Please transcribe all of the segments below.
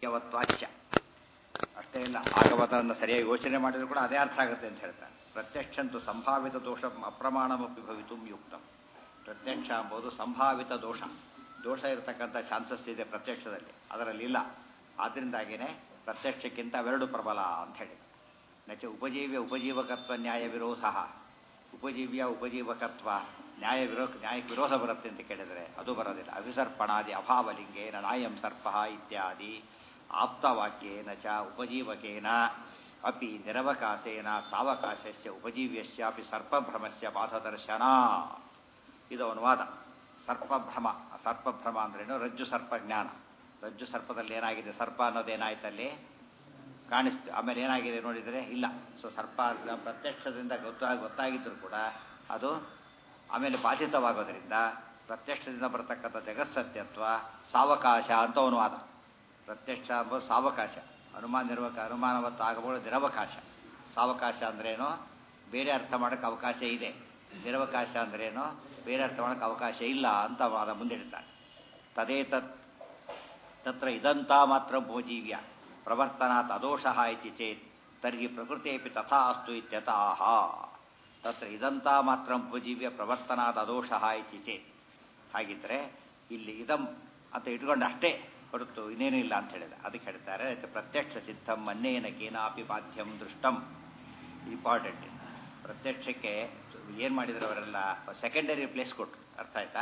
ಯವತ್ವಾಚ್ಯ ಅಷ್ಟೇ ಇಲ್ಲ ಆಗಮತವನ್ನು ಸರಿಯಾಗಿ ಯೋಚನೆ ಮಾಡಿದ್ರು ಕೂಡ ಅದೇ ಅರ್ಥ ಆಗುತ್ತೆ ಅಂತ ಹೇಳ್ತಾರೆ ಪ್ರತ್ಯಕ್ಷಂತು ಸಂಭಾವಿತ ದೋಷ ಅಪ್ರಮಾಣಮಪಿ ಭವಿತು ಯುಕ್ತಂ ಪ್ರತ್ಯಕ್ಷ ಎಂಬುದು ಸಂಭಾವಿತ ದೋಷ ದೋಷ ಇರತಕ್ಕಂಥ ಚಾನ್ಸಸ್ ಇದೆ ಪ್ರತ್ಯಕ್ಷದಲ್ಲಿ ಅದರಲ್ಲಿ ಇಲ್ಲ ಆದ್ದರಿಂದಾಗಿಯೇ ಪ್ರತ್ಯಕ್ಷಕ್ಕಿಂತ ಅವೆರಡು ಪ್ರಬಲ ಅಂತ ಹೇಳಿ ನಚ ಉಪಜೀವ್ಯ ಉಪಜೀವಕತ್ವ ನ್ಯಾಯ ವಿರೋಧ ಉಪಜೀವ್ಯ ಉಪಜೀವಕತ್ವ ನ್ಯಾಯ ವಿರೋ ನ್ಯಾಯಕ್ಕೆ ವಿರೋಧ ಬರುತ್ತೆ ಅಂತ ಕೇಳಿದರೆ ಅದು ಬರೋದಿಲ್ಲ ಅವಿಸರ್ಪಣಾದಿ ಅಭಾವಲಿಂಗೇನ ನಾಯಂ ಸರ್ಪ ಇತ್ಯಾದಿ ಆಪ್ತವಾಕ್ಯೇನ ಚ ಉಪಜೀವಕೇನ ಅಪಿ ನಿರವಕಾಶೇನ ಸಾವಕಾಶಸ್ಯ ಉಪಜೀವ್ಯಸ್ಯಾಪಿ ಸರ್ಪಭ್ರಮಸ್ಯ ಬಾಧದರ್ಶನ ಇದು ಅನುವಾದ ಸರ್ಪಭ್ರಮ ಸರ್ಪಭ್ರಮ ಅಂದ್ರೇನು ರಜ್ಜು ಸರ್ಪ ಜ್ಞಾನ ರಜ್ಜು ಸರ್ಪದಲ್ಲಿ ಏನಾಗಿದೆ ಸರ್ಪ ಅನ್ನೋದೇನಾಯ್ತಲ್ಲಿ ಕಾಣಿಸ್ತು ಆಮೇಲೆ ಏನಾಗಿದೆ ನೋಡಿದರೆ ಇಲ್ಲ ಸೊ ಸರ್ಪ ಪ್ರತ್ಯಕ್ಷದಿಂದ ಗೊತ್ತಾಗಿ ಗೊತ್ತಾಗಿದ್ದರೂ ಕೂಡ ಅದು ಆಮೇಲೆ ಬಾಧಿತವಾಗೋದ್ರಿಂದ ಪ್ರತ್ಯಕ್ಷದಿಂದ ಬರತಕ್ಕಂಥ ಜಗತ್ಸತ್ಯತ್ವ ಸಾವಕಾಶ ಅಂತ ಅನುವಾದ ಪ್ರತ್ಯಕ್ಷ ಎಂಬುದು ಸಾವಕಾಶ ಅನುಮಾನ ನಿರ್ವಕ ಅನುಮಾನವತ್ತು ಆಗಬಹುದು ನಿರವಕಾಶ ಸಾವಕಾಶ ಅಂದ್ರೇನು ಬೇರೆ ಅರ್ಥ ಮಾಡೋಕ್ಕೆ ಅವಕಾಶ ಇದೆ ನಿರವಕಾಶ ಅಂದ್ರೇನು ಬೇರೆ ಅರ್ಥ ಮಾಡೋಕ್ಕೆ ಅವಕಾಶ ಇಲ್ಲ ಅಂತ ವಾದ ಮುಂದಿಡ್ತಾರೆ ತದೇ ತತ್ ತತ್ರ ಇದಂತ ಮಾತ್ರ ಭೋಜೀವ್ಯ ಪ್ರವರ್ತನಾತ್ ಅದೋಷ ಇತಿ ಚೇತ್ ತರ್ಹಿ ಪ್ರಕೃತಿಯಪಿ ತಥಾ ಅಸ್ತು ಇತ್ಯತಃ ತತ್ರ ಇದಂತ ಮಾತ್ರ ಭೋಜೀವ್ಯ ಪ್ರವರ್ತನಾದ ಅದೋಷ ಇತಿ ಚೇತ್ ಹಾಗಿದ್ರೆ ಇಲ್ಲಿ ಇದಂ ಅಂತ ಇಟ್ಕೊಂಡು ಅಷ್ಟೇ ಹೊರತು ಇನ್ನೇನೂ ಇಲ್ಲ ಅಂತ ಹೇಳಿದೆ ಅದಕ್ಕೆ ಹೇಳ್ತಾರೆ ಪ್ರತ್ಯಕ್ಷ ಸಿದ್ಧಂ ಮನ್ನೇನ ಕೇನಾಪಿ ಬಾಧ್ಯಂ ದೃಷ್ಟಂ ಇಂಪಾರ್ಟೆಂಟ್ ಪ್ರತ್ಯಕ್ಷಕ್ಕೆ ಏನು ಮಾಡಿದ್ರು ಅವರೆಲ್ಲ ಸೆಕೆಂಡರಿ ಪ್ಲೇಸ್ ಕೊಟ್ಟರು ಅರ್ಥ ಆಯ್ತಾ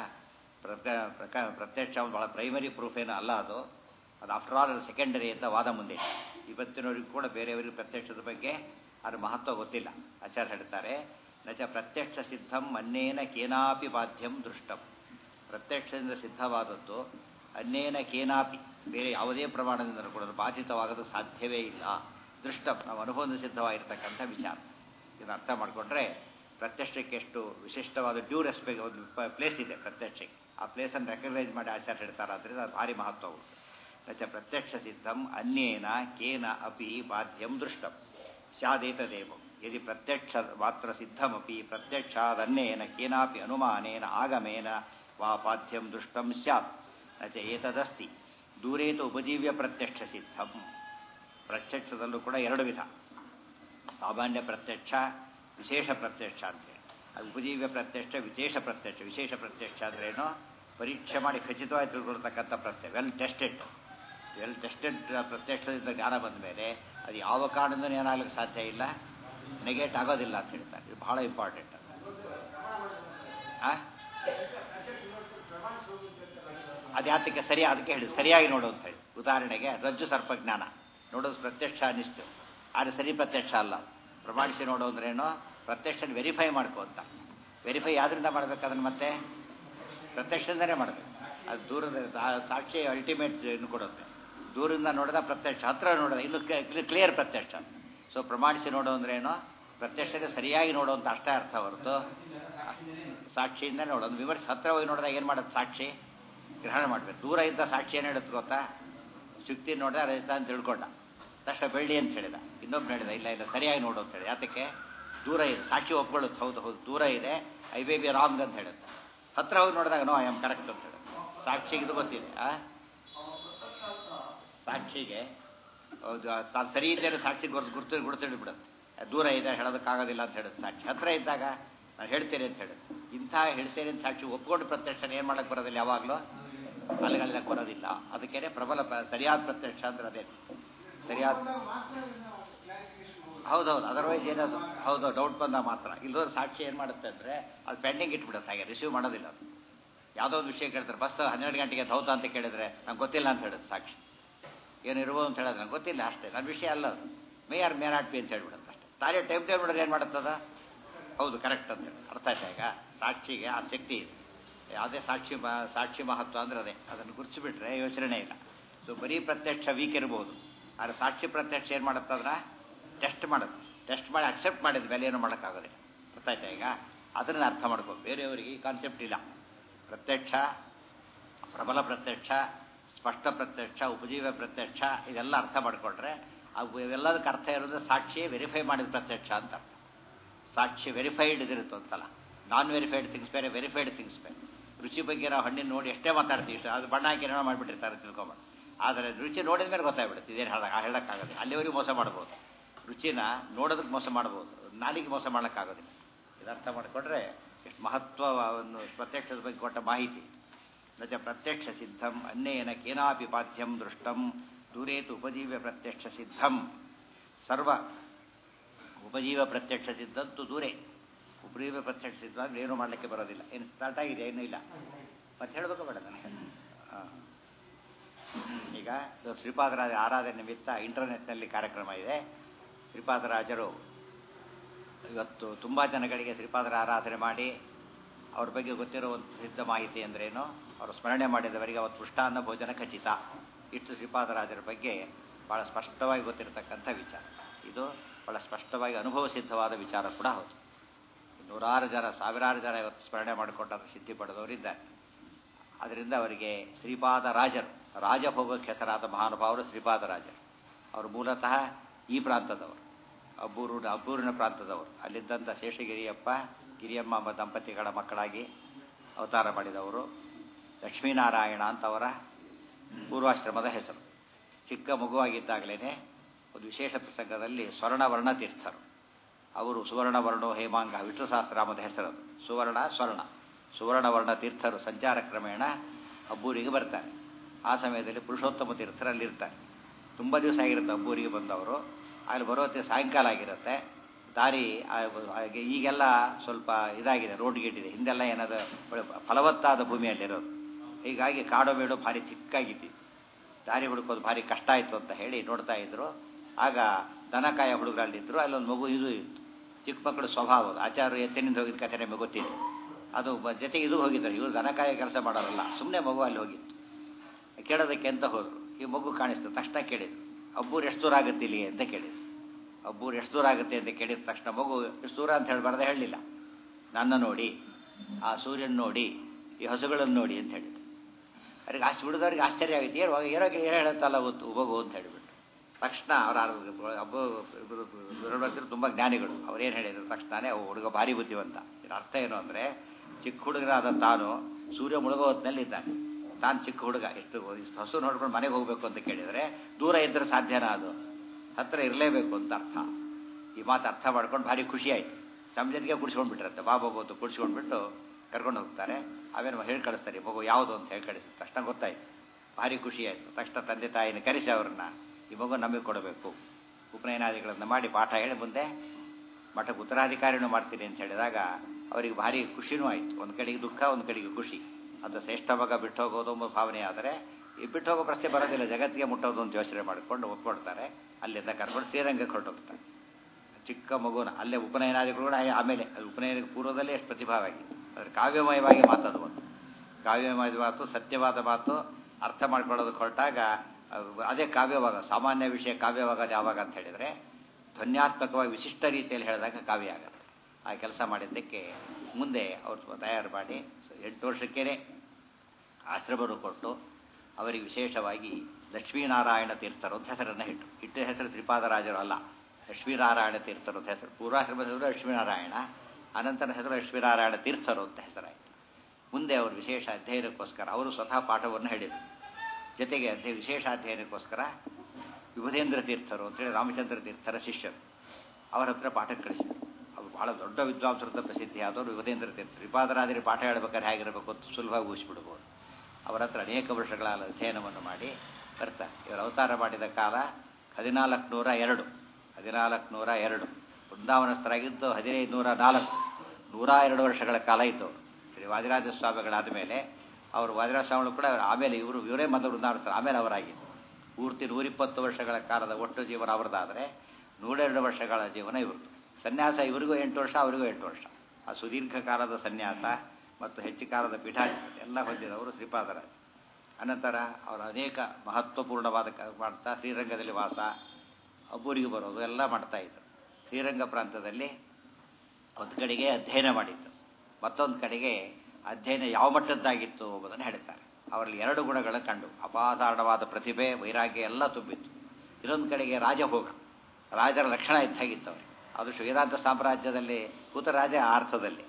ಪ್ರತ್ಯಕ್ಷ ಭಾಳ ಪ್ರೈಮರಿ ಪ್ರೂಫ್ ಏನೂ ಅಲ್ಲ ಅದು ಅದು ಆಫ್ಟರ್ ಆಲ್ ಸೆಕೆಂಡರಿ ಅಂತ ವಾದ ಮುಂದೆ ಇವತ್ತಿನವರಿಗೂ ಕೂಡ ಬೇರೆಯವರಿಗೂ ಪ್ರತ್ಯಕ್ಷದ ಬಗ್ಗೆ ಅದ್ರ ಮಹತ್ವ ಗೊತ್ತಿಲ್ಲ ಆಚಾರ್ಯ ಹೇಳ್ತಾರೆ ನಚ ಪ್ರತ್ಯಕ್ಷ ಸಿದ್ಧಂ ಅನ್ನೇನ ಕೇನಾಪಿ ಬಾಧ್ಯಂ ದೃಷ್ಟಂ ಪ್ರತ್ಯಕ್ಷದಿಂದ ಸಿದ್ಧವಾದದ್ದು ಅನ್ನೇನ ಕೇನಾಪಿ ಬೇರೆ ಯಾವುದೇ ಪ್ರಮಾಣದಿಂದ ಕೂಡ ಬಾಧಿತವಾಗೋದು ಸಾಧ್ಯವೇ ಇಲ್ಲ ದೃಷ್ಟಂ ನಾವು ಅನುಭವದಿಂದ ಸಿದ್ಧವಾಗಿರ್ತಕ್ಕಂಥ ವಿಚಾರ ಇದನ್ನು ಅರ್ಥ ಮಾಡಿಕೊಂಡ್ರೆ ಪ್ರತ್ಯಕ್ಷಕ್ಕೆ ಎಷ್ಟು ವಿಶಿಷ್ಟವಾದ ಡ್ಯೂ ರೆಸ್ಪೆಕ್ಟ್ ಒಂದು ಪ್ಲೇಸ್ ಇದೆ ಪ್ರತ್ಯಕ್ಷಕ್ಕೆ ಆ ಪ್ಲೇಸನ್ನು ರೆಕಗ್ನೈಸ್ ಮಾಡಿ ಆಚಾರ್ಯ ಹೇಳ್ತಾರೆ ಆದ್ದರಿಂದ ಅದು ಭಾರಿ ಮಹತ್ವ ಉಂಟು ನಚ ಪ್ರತ್ಯಕ್ಷ ಸಿದ್ಧಂ ಅನ್ಯೇನ ಕೇನ ಅಪಿ ಬಾಧ್ಯಂ ದೃಷ್ಟಂ ಸ್ಯಾದೇತದೇವಂ ಯದಿ ಪ್ರತ್ಯಕ್ಷ ಮಾತ್ರ ಸಿದ್ಧಮಪಿ ಪ್ರತ್ಯಕ್ಷಾದನ್ನೇನ ಕೇನಾಪಿ ಅನುಮಾನೇನ ಆಗಮೇನ ವಾ ಬಾಧ್ಯಂ ದೃಷ್ಟಂ ಸ್ಯಾತ್ ನಚ ಏತದಸ್ತಿ ದೂರೇತ ಉಪಜೀವ್ಯ ಪ್ರತ್ಯಕ್ಷ ಸಿದ್ಧಂ ಪ್ರತ್ಯಕ್ಷದಲ್ಲೂ ಕೂಡ ಎರಡು ವಿಧ ಸಾಮಾನ್ಯ ಪ್ರತ್ಯಕ್ಷ ವಿಶೇಷ ಪ್ರತ್ಯಕ್ಷ ಅಂತೇಳಿ ಅದು ಉಪಜೀವ್ಯ ಪ್ರತ್ಯಕ್ಷ ವಿಶೇಷ ಪ್ರತ್ಯಕ್ಷ ವಿಶೇಷ ಪ್ರತ್ಯಕ್ಷ ಅಂದ್ರೇನು ಪರೀಕ್ಷೆ ಮಾಡಿ ಖಚಿತವಾಗಿ ತಿಳ್ಕೊಳ್ತಕ್ಕಂಥ ಪ್ರತ್ಯಕ್ಷ ವೆಲ್ ಟೆಸ್ಟೆಡ್ ವೆಲ್ ಟೆಸ್ಟೆಡ್ ಪ್ರತ್ಯಕ್ಷದಿಂದ ಜ್ಞಾನ ಬಂದ ಮೇಲೆ ಅದು ಯಾವ ಕಾರಣದಿಂದ ಏನಾಗಲಿಕ್ಕೆ ಸಾಧ್ಯ ಇಲ್ಲ ನೆಗೆಟ್ ಆಗೋದಿಲ್ಲ ಅಂತ ಹೇಳ್ತಾರೆ ಇದು ಬಹಳ ಇಂಪಾರ್ಟೆಂಟ್ ಅದು ಯಾತಕ್ಕೆ ಸರಿ ಅದಕ್ಕೆ ಹೇಳಿ ಸರಿಯಾಗಿ ನೋಡು ಅಂತ ಹೇಳಿ ಉದಾಹರಣೆಗೆ ರಜ್ಜು ಸರ್ಪಜ್ಞಾನ ನೋಡೋದು ಪ್ರತ್ಯಕ್ಷ ಅನ್ನಿಸ್ತು ಆದರೆ ಸರಿ ಪ್ರತ್ಯಕ್ಷ ಅಲ್ಲ ಪ್ರಮಾಣಿಸಿ ನೋಡು ಅಂದ್ರೇನು ಪ್ರತ್ಯಕ್ಷ ವೆರಿಫೈ ಮಾಡ್ಕೋ ಅಂತ ವೆರಿಫೈ ಯಾವ್ದ್ರಿಂದ ಮಾಡ್ಬೇಕು ಅದನ್ನು ಮತ್ತೆ ಪ್ರತ್ಯಕ್ಷದಿಂದನೇ ಮಾಡಬೇಕು ಅದು ದೂರದ ಸಾಕ್ಷಿ ಅಲ್ಟಿಮೇಟ್ ಇನ್ನು ಕೊಡುತ್ತೆ ದೂರದಿಂದ ನೋಡಿದ ಪ್ರತ್ಯಕ್ಷ ಹತ್ರ ನೋಡಿದ ಇನ್ನು ಕ್ಲಿಯರ್ ಪ್ರತ್ಯಕ್ಷ ಸೊ ಪ್ರಮಾಣಿಸಿ ನೋಡು ಅಂದ್ರೇನು ಪ್ರತ್ಯಕ್ಷತೆ ಸರಿಯಾಗಿ ನೋಡುವಂತ ಅಷ್ಟೇ ಅರ್ಥ ಹೊರತು ಸಾಕ್ಷಿಯಿಂದ ನೋಡೋದು ವಿವರಿಸಿ ಹತ್ರ ಹೋಗಿ ನೋಡಿದಾಗ ಏನು ಮಾಡೋದು ಸಾಕ್ಷಿ ಗ್ರಹಣ ಮಾಡಬೇಕು ದೂರ ಇದ್ದ ಸಾಕ್ಷಿ ಏನು ಹೇಳುತ್ತೆ ಗೊತ್ತಾ ಶುಕ್ತಿ ನೋಡಿದ ರೈತ ಅಂತ ತಿಳ್ಕೊಂಡ ತಕ್ಷಣ ಬೆಳ್ಳಿ ಅಂತ ಹೇಳಿದ ಇನ್ನೊಬ್ಬ ಹೇಳಿದ ಇಲ್ಲ ಇಲ್ಲ ಸರಿಯಾಗಿ ನೋಡು ಅಂತ ಹೇಳಿ ಯಾತಕ್ಕೆ ದೂರ ಇದೆ ಸಾಕ್ಷಿ ಒಪ್ಕೊಳ್ಳುತ್ತೆ ಹೌದು ಹೌದು ದೂರ ಇದೆ ಐ ಬೇ ಬಿ ರಾಂಗ್ ಅಂತ ಹೇಳುತ್ತೆ ಹತ್ರ ಹೋಗಿ ನೋಡಿದಾಗ ನೋ ಐ ಆಮ್ ಕರೆಕ್ಟ್ ಅಂತ ಹೇಳುತ್ತೆ ಸಾಕ್ಷಿಗೆ ಇದು ಗೊತ್ತಿದೆ ಆ ಸಾಕ್ಷಿಗೆ ತಾನು ಸರಿ ಇದ್ದರೆ ಸಾಕ್ಷಿ ಗುರ್ತು ಗುರ್ತು ಗುರುತಿಡ್ಬಿಡುತ್ತೆ ದೂರ ಇದೆ ಹೇಳೋದಕ್ಕಾಗೋದಿಲ್ಲ ಅಂತ ಹೇಳುತ್ತೆ ಸಾಕ್ಷಿ ಹತ್ರ ಇದ್ದಾಗ ನಾನು ಹೇಳ್ತೇನೆ ಅಂತ ಹೇಳುತ್ತೆ ಇಂಥ ಹೇಳ್ತೇನೆ ಅಂತ ಸಾಕ್ಷಿ ಒಪ್ಕೊಂಡು ಪ್ರತ್ಯಕ್ಷ ಏನು ಮಾಡಕ್ಕೆ ಬರೋದಿಲ್ಲ ಯಾವಾಗಲೂ ಅಲ್ಲಿಗೆ ಬರೋದಿಲ್ಲ ಅದಕ್ಕೇನೆ ಪ್ರಬಲ ಸರಿಯಾದ ಪ್ರತ್ಯಕ್ಷ ಅಂದ್ರೆ ಅದೇ ಸರಿಯಾದ ಹೌದೌದು ಅದರ್ವೈಸ್ ಏನದು ಹೌದು ಡೌಟ್ ಬಂದಾಗ ಮಾತ್ರ ಇಲ್ಲದ ಸಾಕ್ಷಿ ಏನು ಮಾಡುತ್ತೆ ಅಂದರೆ ಅದು ಪೆಂಡಿಂಗ್ ಇಟ್ಬಿಡುತ್ತೆ ಹಾಗೆ ರಿಸೀವ್ ಮಾಡೋದಿಲ್ಲ ಅದು ಯಾವುದೋ ಒಂದು ವಿಷಯ ಕೇಳ್ತಾರೆ ಬಸ್ ಹನ್ನೆರಡು ಗಂಟೆಗೆ ಹೌದಾ ಅಂತ ಕೇಳಿದ್ರೆ ನಂಗೆ ಗೊತ್ತಿಲ್ಲ ಅಂತ ಹೇಳುತ್ತೆ ಸಾಕ್ಷಿ ಏನು ಇರ್ಬೋದು ಅಂತ ಹೇಳಿದ್ರೆ ನಂಗೆ ಗೊತ್ತಿಲ್ಲ ಅಷ್ಟೇ ನನ್ನ ವಿಷಯ ಅಲ್ಲ ಅದು may or may not be ಅಂತ ಹೇಳ್ಬಿಡುತ್ತೆ ಅಷ್ಟೇ ತಾನೇ ಟೈಮ್ ಟೈಮ್ ನೋಡಿದ್ರೆ ಏನು ಮಾಡುತ್ತದ ಹೌದು ಕರೆಕ್ಟ್ ಅಂತ ಹೇಳಿ ಅರ್ಥ ಆಯ್ತಾ ಈಗ ಸಾಕ್ಷಿಗೆ ಆ ಶಕ್ತಿ ಇದೆ ಯಾವುದೇ ಸಾಕ್ಷಿ ಸಾಕ್ಷಿ ಮಹತ್ವ ಅಂದ್ರೆ ಅದೇ ಅದನ್ನು ಗುರುತಿಸ್ಬಿಟ್ರೆ ಯೋಚನೆ ಇಲ್ಲ ಸೊ ಬರೀ ಪ್ರತ್ಯಕ್ಷ ವೀಕ್ ಇರ್ಬೋದು ಆದರೆ ಸಾಕ್ಷಿ ಪ್ರತ್ಯಕ್ಷ ಏನು ಮಾಡುತ್ತಂದ್ರ ಟೆಸ್ಟ್ ಮಾಡುತ್ತೆ ಟೆಸ್ಟ್ ಮಾಡಿ ಅಕ್ಸೆಪ್ಟ್ ಮಾಡಿದ ಮೇಲೆ ಏನು ಮಾಡೋಕ್ಕಾಗೋದಿಲ್ಲ ಅರ್ಥ ಆಯ್ತಾ ಈಗ ಅದನ್ನು ಅರ್ಥ ಮಾಡ್ಕೋ ಬೇರೆಯವರಿಗೆ ಈ ಕಾನ್ಸೆಪ್ಟ್ ಇಲ್ಲ ಪ್ರತ್ಯಕ್ಷ ಪ್ರಬಲ ಪ್ರತ್ಯಕ್ಷ ಸ್ಪಷ್ಟ ಪ್ರತ್ಯಕ್ಷ ಉಪಜೀವ ಪ್ರತ್ಯಕ್ಷ ಇದೆಲ್ಲ ಅರ್ಥ ಮಾಡಿಕೊಂಡ್ರೆ ಅವು ಇವೆಲ್ಲದಕ್ಕೆ ಅರ್ಥ ಇರೋದು ಸಾಕ್ಷಿ ವೆರಿಫೈ ಮಾಡಿದ ಪ್ರತ್ಯಕ್ಷ ಅಂತ ಅರ್ಥ ಸಾಕ್ಷಿ ವೆರಿಫೈಡ್ ಇದಿರುತ್ತೆ ಅಂತಲ್ಲ ನಾನ್ ವೆರಿಫೈಡ್ ಥಿಂಗ್ಸ್ ಬೇರೆ ವೆರಿಫೈಡ್ ಥಿಂಗ್ಸ್ ಬೇರೆ ರುಚಿ ಬಗ್ಗೆ ನಾವು ಹಣ್ಣಿನ ನೋಡಿ ಎಷ್ಟೇ ಮಾತಾಡ್ತೀವಿ ಇಷ್ಟ ಅದು ಬಣ್ಣ ಹಾಕಿ ಏನೋ ಮಾಡಿಬಿಟ್ಟಿರ್ತಾರೆ ತಿಳ್ಕೊಂಬ ಆದರೆ ರುಚಿ ನೋಡಿದ ಮೇಲೆ ಗೊತ್ತಾಗ್ಬಿಡುತ್ತೆ ಇದೇನು ಹೇಳ ಹೇಳೋಕ್ಕಾಗೋದು ಅಲ್ಲಿವರೆಗೂ ಮೋಸ ಮಾಡ್ಬೋದು ರುಚಿನ ನೋಡೋದಕ್ಕೆ ಮೋಸ ಮಾಡ್ಬೋದು ನಾಲಿಗೆ ಮೋಸ ಮಾಡೋಕ್ಕಾಗೋದಿಲ್ಲ ಇದು ಅರ್ಥ ಮಾಡಿಕೊಂಡ್ರೆ ಎಷ್ಟು ಮಹತ್ವವನ್ನು ಪ್ರತ್ಯಕ್ಷದ ಬಗ್ಗೆ ಕೊಟ್ಟ ಮಾಹಿತಿ ನಚ ಪ್ರತ್ಯಕ್ಷ ಸಿದ್ಧಂ ಅನ್ಯೇನ ಕೇನಾಪಿ ಪಾಥ್ಯಂ ದೃಷ್ಟಂ ದೂರೇತು ಉಪಜೀವ್ಯ ಪ್ರತ್ಯಕ್ಷ ಸಿದ್ಧಂ ಸರ್ವ ಉಪಜೀವ ಪ್ರತ್ಯಕ್ಷ ಸಿದ್ಧಂತು ದೂರೇ ಉಪಜೀವ ಪ್ರತ್ಯಕ್ಷ ಸಿದ್ಧ ಅಂದ್ರೆ ಏನೂ ಮಾಡಲಿಕ್ಕೆ ಬರೋದಿಲ್ಲ ಏನು ಸ್ಟಾರ್ಟ್ ಆಗಿದೆ ಏನೂ ಇಲ್ಲ ಮತ್ತೆ ಹೇಳಬೇಕು ಬೇಡ ನನಗೆ ಹಾಂ ಈಗ ಇವತ್ತು ಶ್ರೀಪಾದರಾಜ ಆರಾಧನೆ ನಿಮಿತ್ತ ಇಂಟರ್ನೆಟ್ನಲ್ಲಿ ಕಾರ್ಯಕ್ರಮ ಇದೆ ಶ್ರೀಪಾದರಾಜರು ಇವತ್ತು ತುಂಬ ಜನಗಳಿಗೆ ಶ್ರೀಪಾದರ ಆರಾಧನೆ ಮಾಡಿ ಅವ್ರ ಬಗ್ಗೆ ಗೊತ್ತಿರೋ ಒಂದು ಸಿದ್ಧ ಮಾಹಿತಿ ಅಂದ್ರೇನು ಅವರು ಸ್ಮರಣೆ ಮಾಡಿದವರಿಗೆ ಅವತ್ತು ಪುಷ್ಟಾನ್ನ ಭೋಜನ ಖಚಿತ ಇಷ್ಟು ಶ್ರೀಪಾದರಾಜರ ಬಗ್ಗೆ ಭಾಳ ಸ್ಪಷ್ಟವಾಗಿ ಗೊತ್ತಿರತಕ್ಕಂಥ ವಿಚಾರ ಇದು ಭಾಳ ಸ್ಪಷ್ಟವಾಗಿ ಅನುಭವ ಸಿದ್ಧವಾದ ವಿಚಾರ ಕೂಡ ಹೌದು ನೂರಾರು ಜನ ಸಾವಿರಾರು ಜನ ಇವತ್ತು ಸ್ಮರಣೆ ಮಾಡಿಕೊಂಡು ಅದರ ಸಿದ್ಧಿ ಪಡೆದವರಿದ್ದಾರೆ ಅದರಿಂದ ಅವರಿಗೆ ಶ್ರೀಪಾದ ರಾಜರು ರಾಜಭೋಗಕ್ಕೆ ಹೆಸರಾದ ಮಹಾನುಭಾವರು ಶ್ರೀಪಾದರಾಜರು ಅವರು ಮೂಲತಃ ಈ ಪ್ರಾಂತದವರು ಅಬ್ಬೂರು ಅಬ್ಬೂರಿನ ಪ್ರಾಂತದವರು ಅಲ್ಲಿದ್ದಂಥ ಶೇಷಗಿರಿಯಪ್ಪ ಗಿರಿಯಮ್ಮ ಎಂಬ ದಂಪತಿಗಳ ಮಕ್ಕಳಾಗಿ ಅವತಾರ ಮಾಡಿದವರು ಲಕ್ಷ್ಮೀನಾರಾಯಣ ಅಂತವರ ಪೂರ್ವಾಶ್ರಮದ ಹೆಸರು ಚಿಕ್ಕ ಮಗುವಾಗಿದ್ದಾಗಲೇ ಒಂದು ವಿಶೇಷ ಪ್ರಸಂಗದಲ್ಲಿ ಸ್ವರ್ಣವರ್ಣ ತೀರ್ಥರು ಅವರು ಸುವರ್ಣವರ್ಣೋ ಹೇಮಾಂಗ ವಿಷ್ಣು ಸಹಸ್ರಾಮದ ಹೆಸರದು ಸುವರ್ಣ ಸ್ವರ್ಣ ಸುವರ್ಣವರ್ಣ ತೀರ್ಥರು ಸಂಚಾರ ಕ್ರಮೇಣ ಅಬ್ಬೂರಿಗೆ ಬರ್ತಾರೆ ಆ ಸಮಯದಲ್ಲಿ ಪುರುಷೋತ್ತಮ ತೀರ್ಥರಲ್ಲಿರ್ತಾರೆ ತುಂಬ ದಿವಸ ಆಗಿರುತ್ತೆ ಅಬ್ಬೂರಿಗೆ ಬಂದವರು ಅಲ್ಲಿ ಬರೋತ್ತೆ ಸಾಯಂಕಾಲ ಆಗಿರುತ್ತೆ ದಾರಿ ಈಗೆಲ್ಲ ಸ್ವಲ್ಪ ಇದಾಗಿದೆ ರೋಡ್ ಗೇಟ್ ಇದೆ ಹಿಂದೆಲ್ಲ ಏನಾದ್ರು ಫಲವತ್ತಾದ ಭೂಮಿಯಲ್ಲಿರೋದು ಹೀಗಾಗಿ ಕಾಡು ಬೇಡು ಭಾರಿ ಚಿಕ್ಕಾಗಿತ್ತು ದಾರಿ ಹುಡುಕೋದು ಭಾರಿ ಕಷ್ಟ ಆಯಿತು ಅಂತ ಹೇಳಿ ನೋಡ್ತಾ ಇದ್ರು ಆಗ ದನಕಾಯ ಹುಡುಗರಲ್ಲಿದ್ದರು ಅಲ್ಲೊಂದು ಮಗು ಇದು ಇತ್ತು ಚಿಕ್ಕ ಮಕ್ಕಳು ಸ್ವಭಾವ ಆಚಾರ್ಯ ಎತ್ತಿನಿಂದ ಹೋಗಿದ್ದ ಕಥೆ ನಿಮಗೆ ಗೊತ್ತಿದೆ ಅದು ಜೊತೆಗೆ ಇದು ಹೋಗಿದ್ದಾರೆ ಇವರು ದನಕಾಯ ಕೆಲಸ ಮಾಡೋರಲ್ಲ ಸುಮ್ಮನೆ ಮಗು ಅಲ್ಲಿ ಹೋಗಿತ್ತು ಕೇಳೋದಕ್ಕೆ ಅಂತ ಹೋದ್ರು ಈ ಮಗು ಕಾಣಿಸ್ತು ತಕ್ಷಣ ಕೇಳಿದ್ರು ಅಬ್ಬೂರು ಎಷ್ಟು ದೂರ ಆಗುತ್ತೆ ಇಲ್ಲಿಗೆ ಅಂತ ಕೇಳಿದ್ರು ಅಬ್ಬೂರು ಎಷ್ಟು ದೂರ ಆಗುತ್ತೆ ಅಂತ ಕೇಳಿದ ತಕ್ಷಣ ಮಗು ಎಷ್ಟು ದೂರ ಅಂತ ಹೇಳಬಾರ್ದೆ ಹೇಳಲಿಲ್ಲ ನನ್ನ ನೋಡಿ ಆ ಸೂರ್ಯನ ನೋಡಿ ಈ ಹಸುಗಳನ್ನು ನೋಡಿ ಅಂತ ಹೇಳಿದ್ರು ಅವ್ರಿಗೆ ಅಷ್ಟು ಹುಡುಗರಿಗೆ ಆಶ್ಚರ್ಯ ಆಗಿತ್ತು ಏನು ಏನೋ ಏನು ಹೇಳುತ್ತಲ್ಲ ಗೊತ್ತು ಮಗು ಅಂತ ಹೇಳಿಬಿಟ್ಟು ತಕ್ಷಣ ಅವರ ಹಬ್ಬ ಇಬ್ಬರು ತುಂಬ ಜ್ಞಾನಿಗಳು ಅವ್ರೇನು ಹೇಳಿದ್ರು ತಕ್ಷಣನೇ ಅವು ಹುಡುಗ ಭಾರಿ ಬುದ್ಧಿವಂತ ಇದರ ಅರ್ಥ ಏನು ಅಂದರೆ ಚಿಕ್ಕ ಹುಡುಗರಾದ ತಾನು ಸೂರ್ಯ ಮುಳುಗೋ ಹೊತ್ತಿನಲ್ಲಿ ಇದ್ದಾನೆ ತಾನು ಚಿಕ್ಕ ಹುಡುಗ ಎಷ್ಟು ಇಷ್ಟು ಹಸು ನೋಡ್ಕೊಂಡು ಮನೆಗೆ ಹೋಗಬೇಕು ಅಂತ ಕೇಳಿದರೆ ದೂರ ಇದ್ದರೆ ಸಾಧ್ಯನಾ ಅದು ಹತ್ತಿರ ಇರಲೇಬೇಕು ಅಂತ ಅರ್ಥ ಈ ಮಾತು ಅರ್ಥ ಮಾಡ್ಕೊಂಡು ಭಾರಿ ಖುಷಿ ಆಯಿತು ಸಂಜೆಗೆ ಕುಡಿಸ್ಕೊಂಡ್ಬಿಟ್ಟಿರುತ್ತೆ ಬಾಬಾ ಗೊತ್ತು ಕುಡಿಸ್ಕೊಂಡ್ಬಿಟ್ಟು ಕರ್ಕೊಂಡು ಹೋಗ್ತಾರೆ ಆಮೇಲೆ ಹೇಳಿ ಕಳಿಸ್ತಾರೆ ಮಗು ಯಾವುದು ಅಂತ ಹೇಳಿ ಕಳಿಸ್ತಾರೆ ತಕ್ಷಣ ಗೊತ್ತಾಯ್ತು ಭಾರಿ ಖುಷಿ ಆಯಿತು ತಕ್ಷಣ ತಂದೆ ತಾಯಿನ ಕರೆಸಿ ಅವ್ರನ್ನ ಈ ಮಗು ನಮಗೆ ಕೊಡಬೇಕು ಉಪನಯನಾದಿಗಳನ್ನು ಮಾಡಿ ಪಾಠ ಹೇಳಿ ಮುಂದೆ ಮಠಕ್ಕೆ ಉತ್ತರಾಧಿಕಾರಿನೂ ಮಾಡ್ತೀನಿ ಅಂತ ಹೇಳಿದಾಗ ಅವರಿಗೆ ಭಾರಿ ಖುಷಿನೂ ಆಯಿತು ಒಂದು ಕಡೆಗೆ ದುಃಖ ಒಂದು ಕಡೆಗೆ ಖುಷಿ ಅದು ಶ್ರೇಷ್ಠ ಮಗ ಬಿಟ್ಟು ಹೋಗೋದು ಎಂಬ ಭಾವನೆ ಆದರೆ ಈ ಬಿಟ್ಟು ಹೋಗೋ ಪ್ರಶ್ನೆ ಬರೋದಿಲ್ಲ ಜಗತ್ತಿಗೆ ಮುಟ್ಟೋದು ಅಂತ ಯೋಚನೆ ಮಾಡಿಕೊಂಡು ಒಪ್ಕೊಡ್ತಾರೆ ಅಲ್ಲಿಂದ ಕರ್ಕೊಂಡು ಶ್ರೀರಂಗಕ್ಕೆ ಹೊರಟೋಗ್ತಾರೆ ಚಿಕ್ಕ ಮಗುನ ಅಲ್ಲೇ ಉಪನಯನಾದಿಗಳು ಕೂಡ ಆಮೇಲೆ ಅದು ಉಪನಯನ ಪೂರ್ವದಲ್ಲೇ ಎಷ್ಟು ಪ್ರತಿಭಾವಾಗಿ ಅದ್ರ ಕಾವ್ಯಮಯವಾಗಿ ಮಾತದು ಒಂದು ಕಾವ್ಯಮಯದ ಮಾತು ಸತ್ಯವಾದ ಮಾತು ಅರ್ಥ ಮಾಡ್ಕೊಳ್ಳೋದಕ್ಕೆ ಹೊರಟಾಗ ಅದೇ ಕಾವ್ಯವಾಗ ಸಾಮಾನ್ಯ ವಿಷಯ ಕಾವ್ಯವಾಗೋದು ಯಾವಾಗ ಅಂತ ಹೇಳಿದರೆ ಧ್ವನ್ಯಾತ್ಮಕವಾಗಿ ವಿಶಿಷ್ಟ ರೀತಿಯಲ್ಲಿ ಹೇಳಿದಾಗ ಕಾವ್ಯ ಆಗುತ್ತೆ ಆ ಕೆಲಸ ಮಾಡಿದ್ದಕ್ಕೆ ಮುಂದೆ ಅವರು ತಯಾರು ಮಾಡಿ ಎಂಟು ವರ್ಷಕ್ಕೇ ಆಶ್ರಮರು ಕೊಟ್ಟು ಅವರಿಗೆ ವಿಶೇಷವಾಗಿ ಲಕ್ಷ್ಮೀನಾರಾಯಣ ತೀರ್ಥರು ಅಂತ ಹೆಸರನ್ನು ಇಟ್ಟು ಇಟ್ಟ ಹೆಸರು ಶ್ರೀಪಾದರಾಜರು ಅಲ್ಲ ಲಕ್ಷ್ಮೀನಾರಾಯಣ ತೀರ್ಥರು ಅಂತ ಹೆಸರು ಪೂರ್ವಾಶ್ರಮದ ಹೆಸರು ಲಕ್ಷ್ಮೀನಾರಾಯಣ ಅನಂತರ ಹೆಸರು ಲಕ್ಷ್ಮೀನಾರಾಯಣ ತೀರ್ಥರು ಅಂತ ಹೆಸರಾಯಿತು ಮುಂದೆ ಅವರು ವಿಶೇಷ ಅಧ್ಯಯನಕ್ಕೋಸ್ಕರ ಅವರು ಸ್ವತಃ ಪಾಠವನ್ನು ಹೇಳಿದರು ಜೊತೆಗೆ ಅಧ್ಯಯ ವಿಶೇಷ ಅಧ್ಯಯನಕ್ಕೋಸ್ಕರ ವಿಭುಧೇಂದ್ರ ತೀರ್ಥರು ಅಂತೇಳಿ ರಾಮಚಂದ್ರ ತೀರ್ಥರ ಶಿಷ್ಯರು ಅವರ ಹತ್ರ ಪಾಠಕ್ಕೆ ಕಳಿಸಿದರು ಅವರು ಬಹಳ ದೊಡ್ಡ ವಿದ್ವಾಂಸರಂತ ಪ್ರಸಿದ್ಧಿಯಾದವರು ವಿಭುಧೇಂದ್ರ ತೀರ್ಥ ಶ್ರೀಪಾದರಾಜರಿಗೆ ಪಾಠ ಹೇಳ್ಬೇಕಾದ್ರೆ ಹೇಗಿರಬೇಕು ಅಂತ ಸುಲಭವಾಗಿ ಊಹಿಸ್ಬಿಡ್ಬೋದು ಅವರ ಹತ್ರ ಅನೇಕ ವರ್ಷಗಳ ಅಧ್ಯಯನವನ್ನು ಮಾಡಿ ಬರ್ತಾರೆ ಇವರು ಅವತಾರ ಮಾಡಿದ ಕಾಲ ಹದಿನಾಲ್ಕು ನೂರ ಎರಡು ಹದಿನಾಲ್ಕು ನೂರ ಎರಡು ವೃಂದಾವನಸ್ಥರಾಗಿದ್ದು ಹದಿನೈದು ನೂರ ನಾಲ್ಕು ನೂರ ಎರಡು ವರ್ಷಗಳ ಕಾಲ ಇದ್ದವರು ಶ್ರೀ ವಾದಿರಾಜ ಸ್ವಾಮಿಗಳಾದ ಮೇಲೆ ಅವರು ವಾದಿರಾಜ ಸ್ವಾಮಿಗಳು ಕೂಡ ಆಮೇಲೆ ಇವರು ಇವರೇ ಮೊದಲು ವೃಂದಾವನಸ್ಥರು ಆಮೇಲೆ ಅವರಾಗಿದ್ದು ಪೂರ್ತಿ ನೂರಿಪ್ಪತ್ತು ವರ್ಷಗಳ ಕಾಲದ ಒಟ್ಟು ಜೀವನ ಅವರದಾದರೆ ನೂರೆರಡು ವರ್ಷಗಳ ಜೀವನ ಇವ್ರದ್ದು ಸನ್ಯಾಸ ಇವರಿಗೂ ಎಂಟು ವರ್ಷ ಅವರಿಗೂ ಎಂಟು ವರ್ಷ ಆ ಸುದೀರ್ಘ ಕಾಲದ ಸನ್ಯಾಸ ಮತ್ತು ಹೆಚ್ಚು ಕಾಲದ ಪೀಠಾಧಿಪತಿ ಎಲ್ಲ ಹೊಂದಿದವರು ಶ್ರೀಪಾದರಾಜ ಅನಂತರ ಅವರು ಅನೇಕ ಮಹತ್ವಪೂರ್ಣವಾದ ಮಾಡ್ತಾ ಶ್ರೀರಂಗದಲ್ಲಿ ವಾಸ ಅಬ್ಬೂರಿಗೆ ಬರೋದು ಎಲ್ಲ ಮಾಡ್ತಾ ಇದ್ರು ಶ್ರೀರಂಗ ಪ್ರಾಂತದಲ್ಲಿ ಒಂದು ಕಡೆಗೆ ಅಧ್ಯಯನ ಮಾಡಿತ್ತು ಮತ್ತೊಂದು ಕಡೆಗೆ ಅಧ್ಯಯನ ಯಾವ ಮಟ್ಟದ್ದಾಗಿತ್ತು ಎಂಬುದನ್ನು ಹೇಳ್ತಾರೆ ಅವರಲ್ಲಿ ಎರಡು ಗುಣಗಳ ಕಂಡು ಅಸಾಧಾರಣವಾದ ಪ್ರತಿಭೆ ವೈರಾಗ್ಯ ಎಲ್ಲ ತುಂಬಿತ್ತು ಇನ್ನೊಂದು ಕಡೆಗೆ ರಾಜಭೋಗ ರಾಜರ ಲಕ್ಷಣ ಇದ್ದಾಗಿತ್ತು ಅವರು ಅದು ಶ್ರೀರಾಂತ ಸಾಮ್ರಾಜ್ಯದಲ್ಲಿ ಕೂತ ರಾಜ ಆ ಅರ್ಥದಲ್ಲಿ